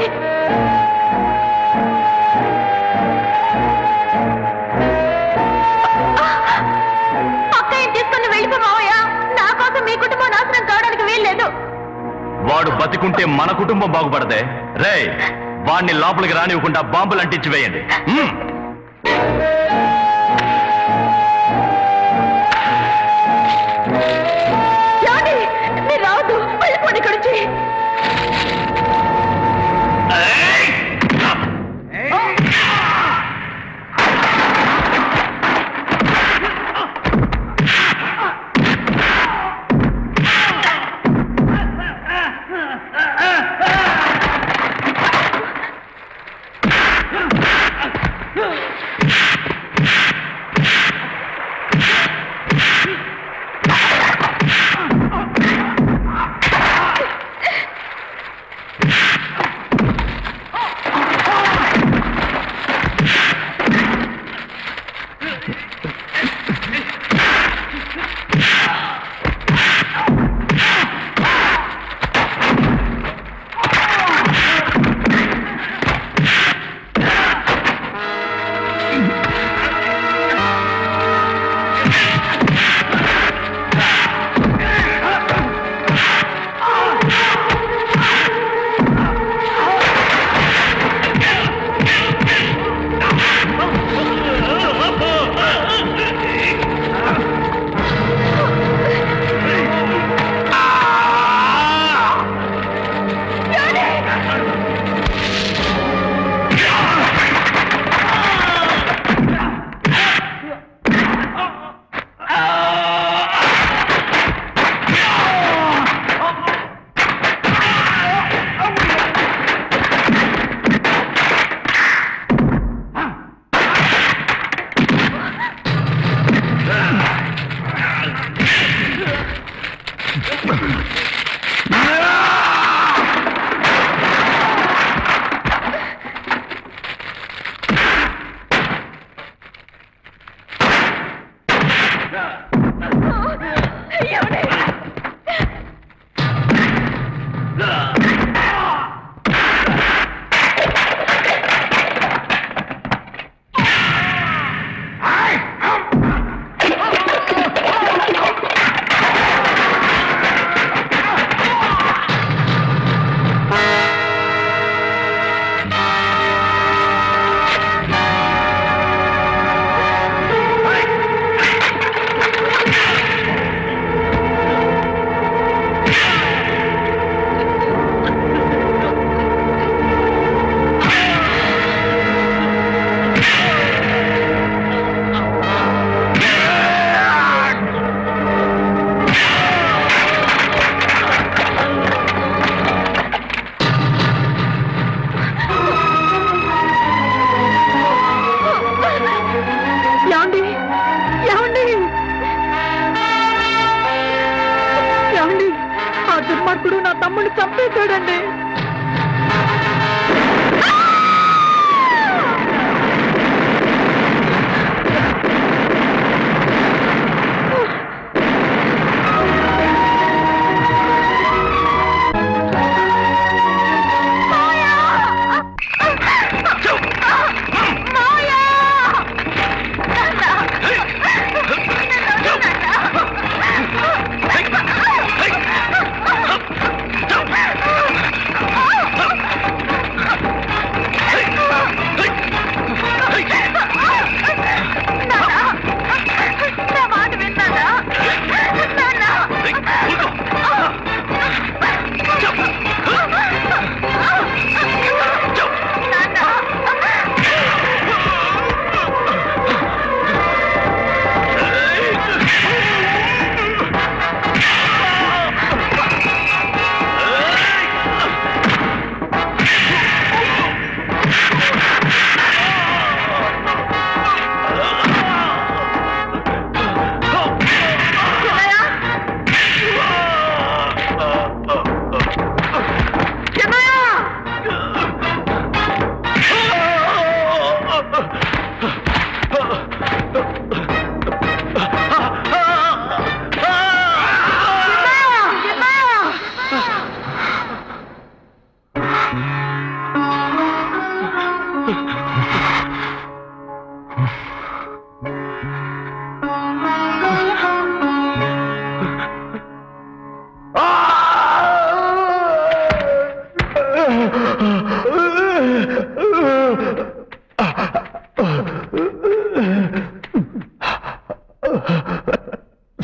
అక్కయ్య తీసుకుని వెళ్ళిపో మావయ్య నా కోసం మీ కుటుంబం నాశనం కావడానికి వీల్లేదు వాడు బతికుంటే మన కుటుంబం బాగుపడదే రే వాడిని లోపలికి రానివ్వకుండా బాంబులు అంటించి వేయండి హ్మ్. ఏమండి మీరు రావద్దు వెళ్ళిపోండి ఇక్కడి నుంచి ఏమండి ఏమండి ఏమండి ఆ దుర్మార్గుడు నా తమ్ముడిని చంపేశాడండి ఆ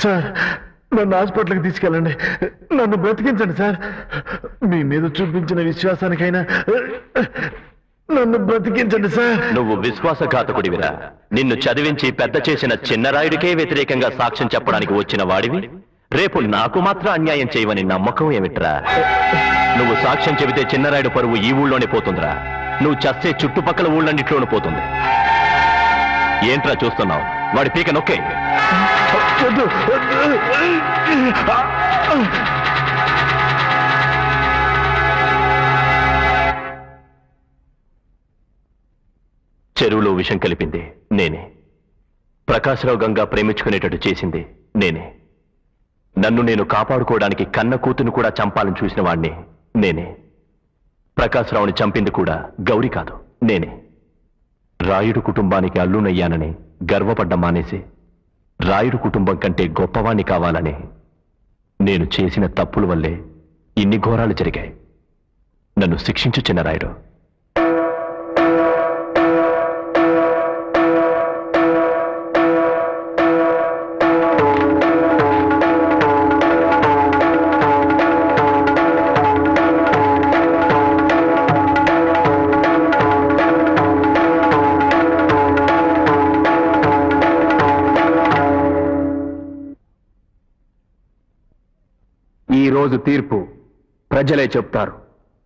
సార్ నన్ను హాస్పిటల్కి తీసుకెళ్ళండి నన్ను బ్రతికించండి సార్ మీ మీద చూపించిన విశ్వాసానికైనా నన్ను బ్రతికించండి సార్ నువ్వు విశ్వాసఘాతకుడివిరా నిన్ను చదివించి పెద్ద చేసిన చిన్నరాయుడికే వ్యతిరేకంగా సాక్ష్యం చెప్పడానికి వచ్చిన వాడివి రేపు నాకు మాత్రం అన్యాయం చేయవని నమ్మకం ఏమిట్రా నువ్వు సాక్ష్యం చెబితే చిన్నరాయుడు పరువు ఈ ఊళ్ళోనే పోతుందిరా నువ్వు చస్తే చుట్టుపక్కల ఊళ్ళన్నిట్లోనూ పోతుంది ఏంట్రా చూస్తున్నావు వాడి పీక నొక్కే వద్దు, వద్దు. చెరువులో విషం కలిపింది నేనే ప్రకాశరావు గంగా ప్రేమించుకునేటట్టు చేసింది నేనే నన్ను నేను కాపాడుకోవడానికి కన్న కూతును కూడా చంపాలని చూసిన వాణ్ణి నేనే ప్రకాశరావుని చంపింది కూడా గౌరి కాదు నేనే రాయుడు కుటుంబానికి అల్లునయ్యానని గర్వపడ్డ మానేసి రాయుడు కుటుంబం కంటే గొప్పవాణ్ణి కావాలని నేను చేసిన తప్పుల వల్లే ఇన్ని ఘోరాలు జరిగాయి నన్ను శిక్షించు చిన్నరాయుడు ఈ రోజు తీర్పు ప్రజలే చెప్తారు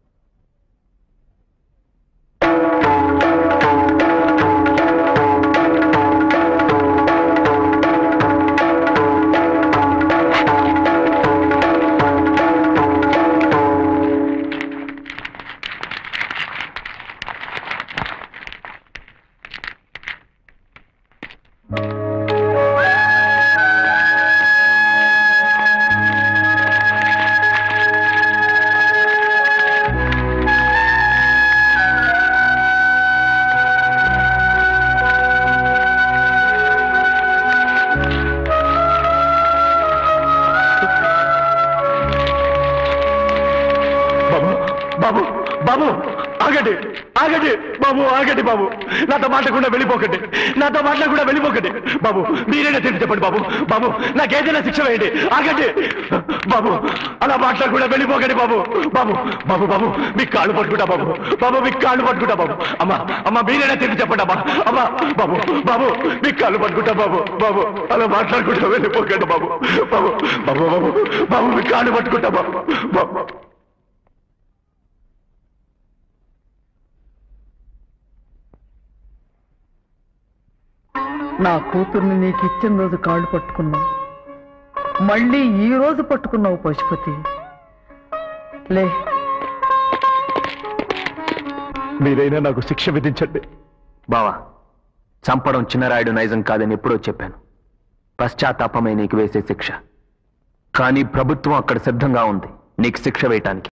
బాబు బాబు బాబు ఆగండి ఆగండి బాబు ఆగండి బాబు నాతో మాట్లాడకుండా వెళ్ళిపోకండి నాతో మాట్లాడకుండా వెళ్ళిపోకండి బాబు మీరేనా తిరిగి చెప్పండి బాబు బాబు నాకేదైనా శిక్ష వేయండి ఆగండి బాబు అలా మాట్లాడకుండా వెళ్ళిపోకండి బాబు బాబు బాబు బాబు మీ కాళ్ళు పట్టుకుంటా బాబు బాబు మీ కాళ్ళు పట్టుకుంటా బాబు అమ్మా అమ్మా మీరేనా తిరిగి చెప్పండి అమ్మా అమ్మా బాబు బాబు మీ కాళ్ళు పట్టుకుంటా బాబు బాబు అలా మాట్లాడుకుంటా వెళ్ళిపోకండి బాబు బాబు బాబు బాబు బాబు మీ కాళ్ళు పట్టుకుంటా బాబు బాబు నా కూతుర్ని నీకు ఇచ్చిన రోజు కాళ్ళు పట్టుకున్నావు మళ్ళీ ఈ రోజు పట్టుకున్నావు పశుపతి లే మీరైనా నాకు శిక్ష విధించండి బావా చంపడం చిన్నరాయుడు నైజం కాదని ఎప్పుడో చెప్పాను పశ్చాత్తాపమే నీకు వేసే శిక్ష కానీ ప్రభుత్వం అక్కడ సిద్ధంగా ఉంది నీకు శిక్ష వేయటానికి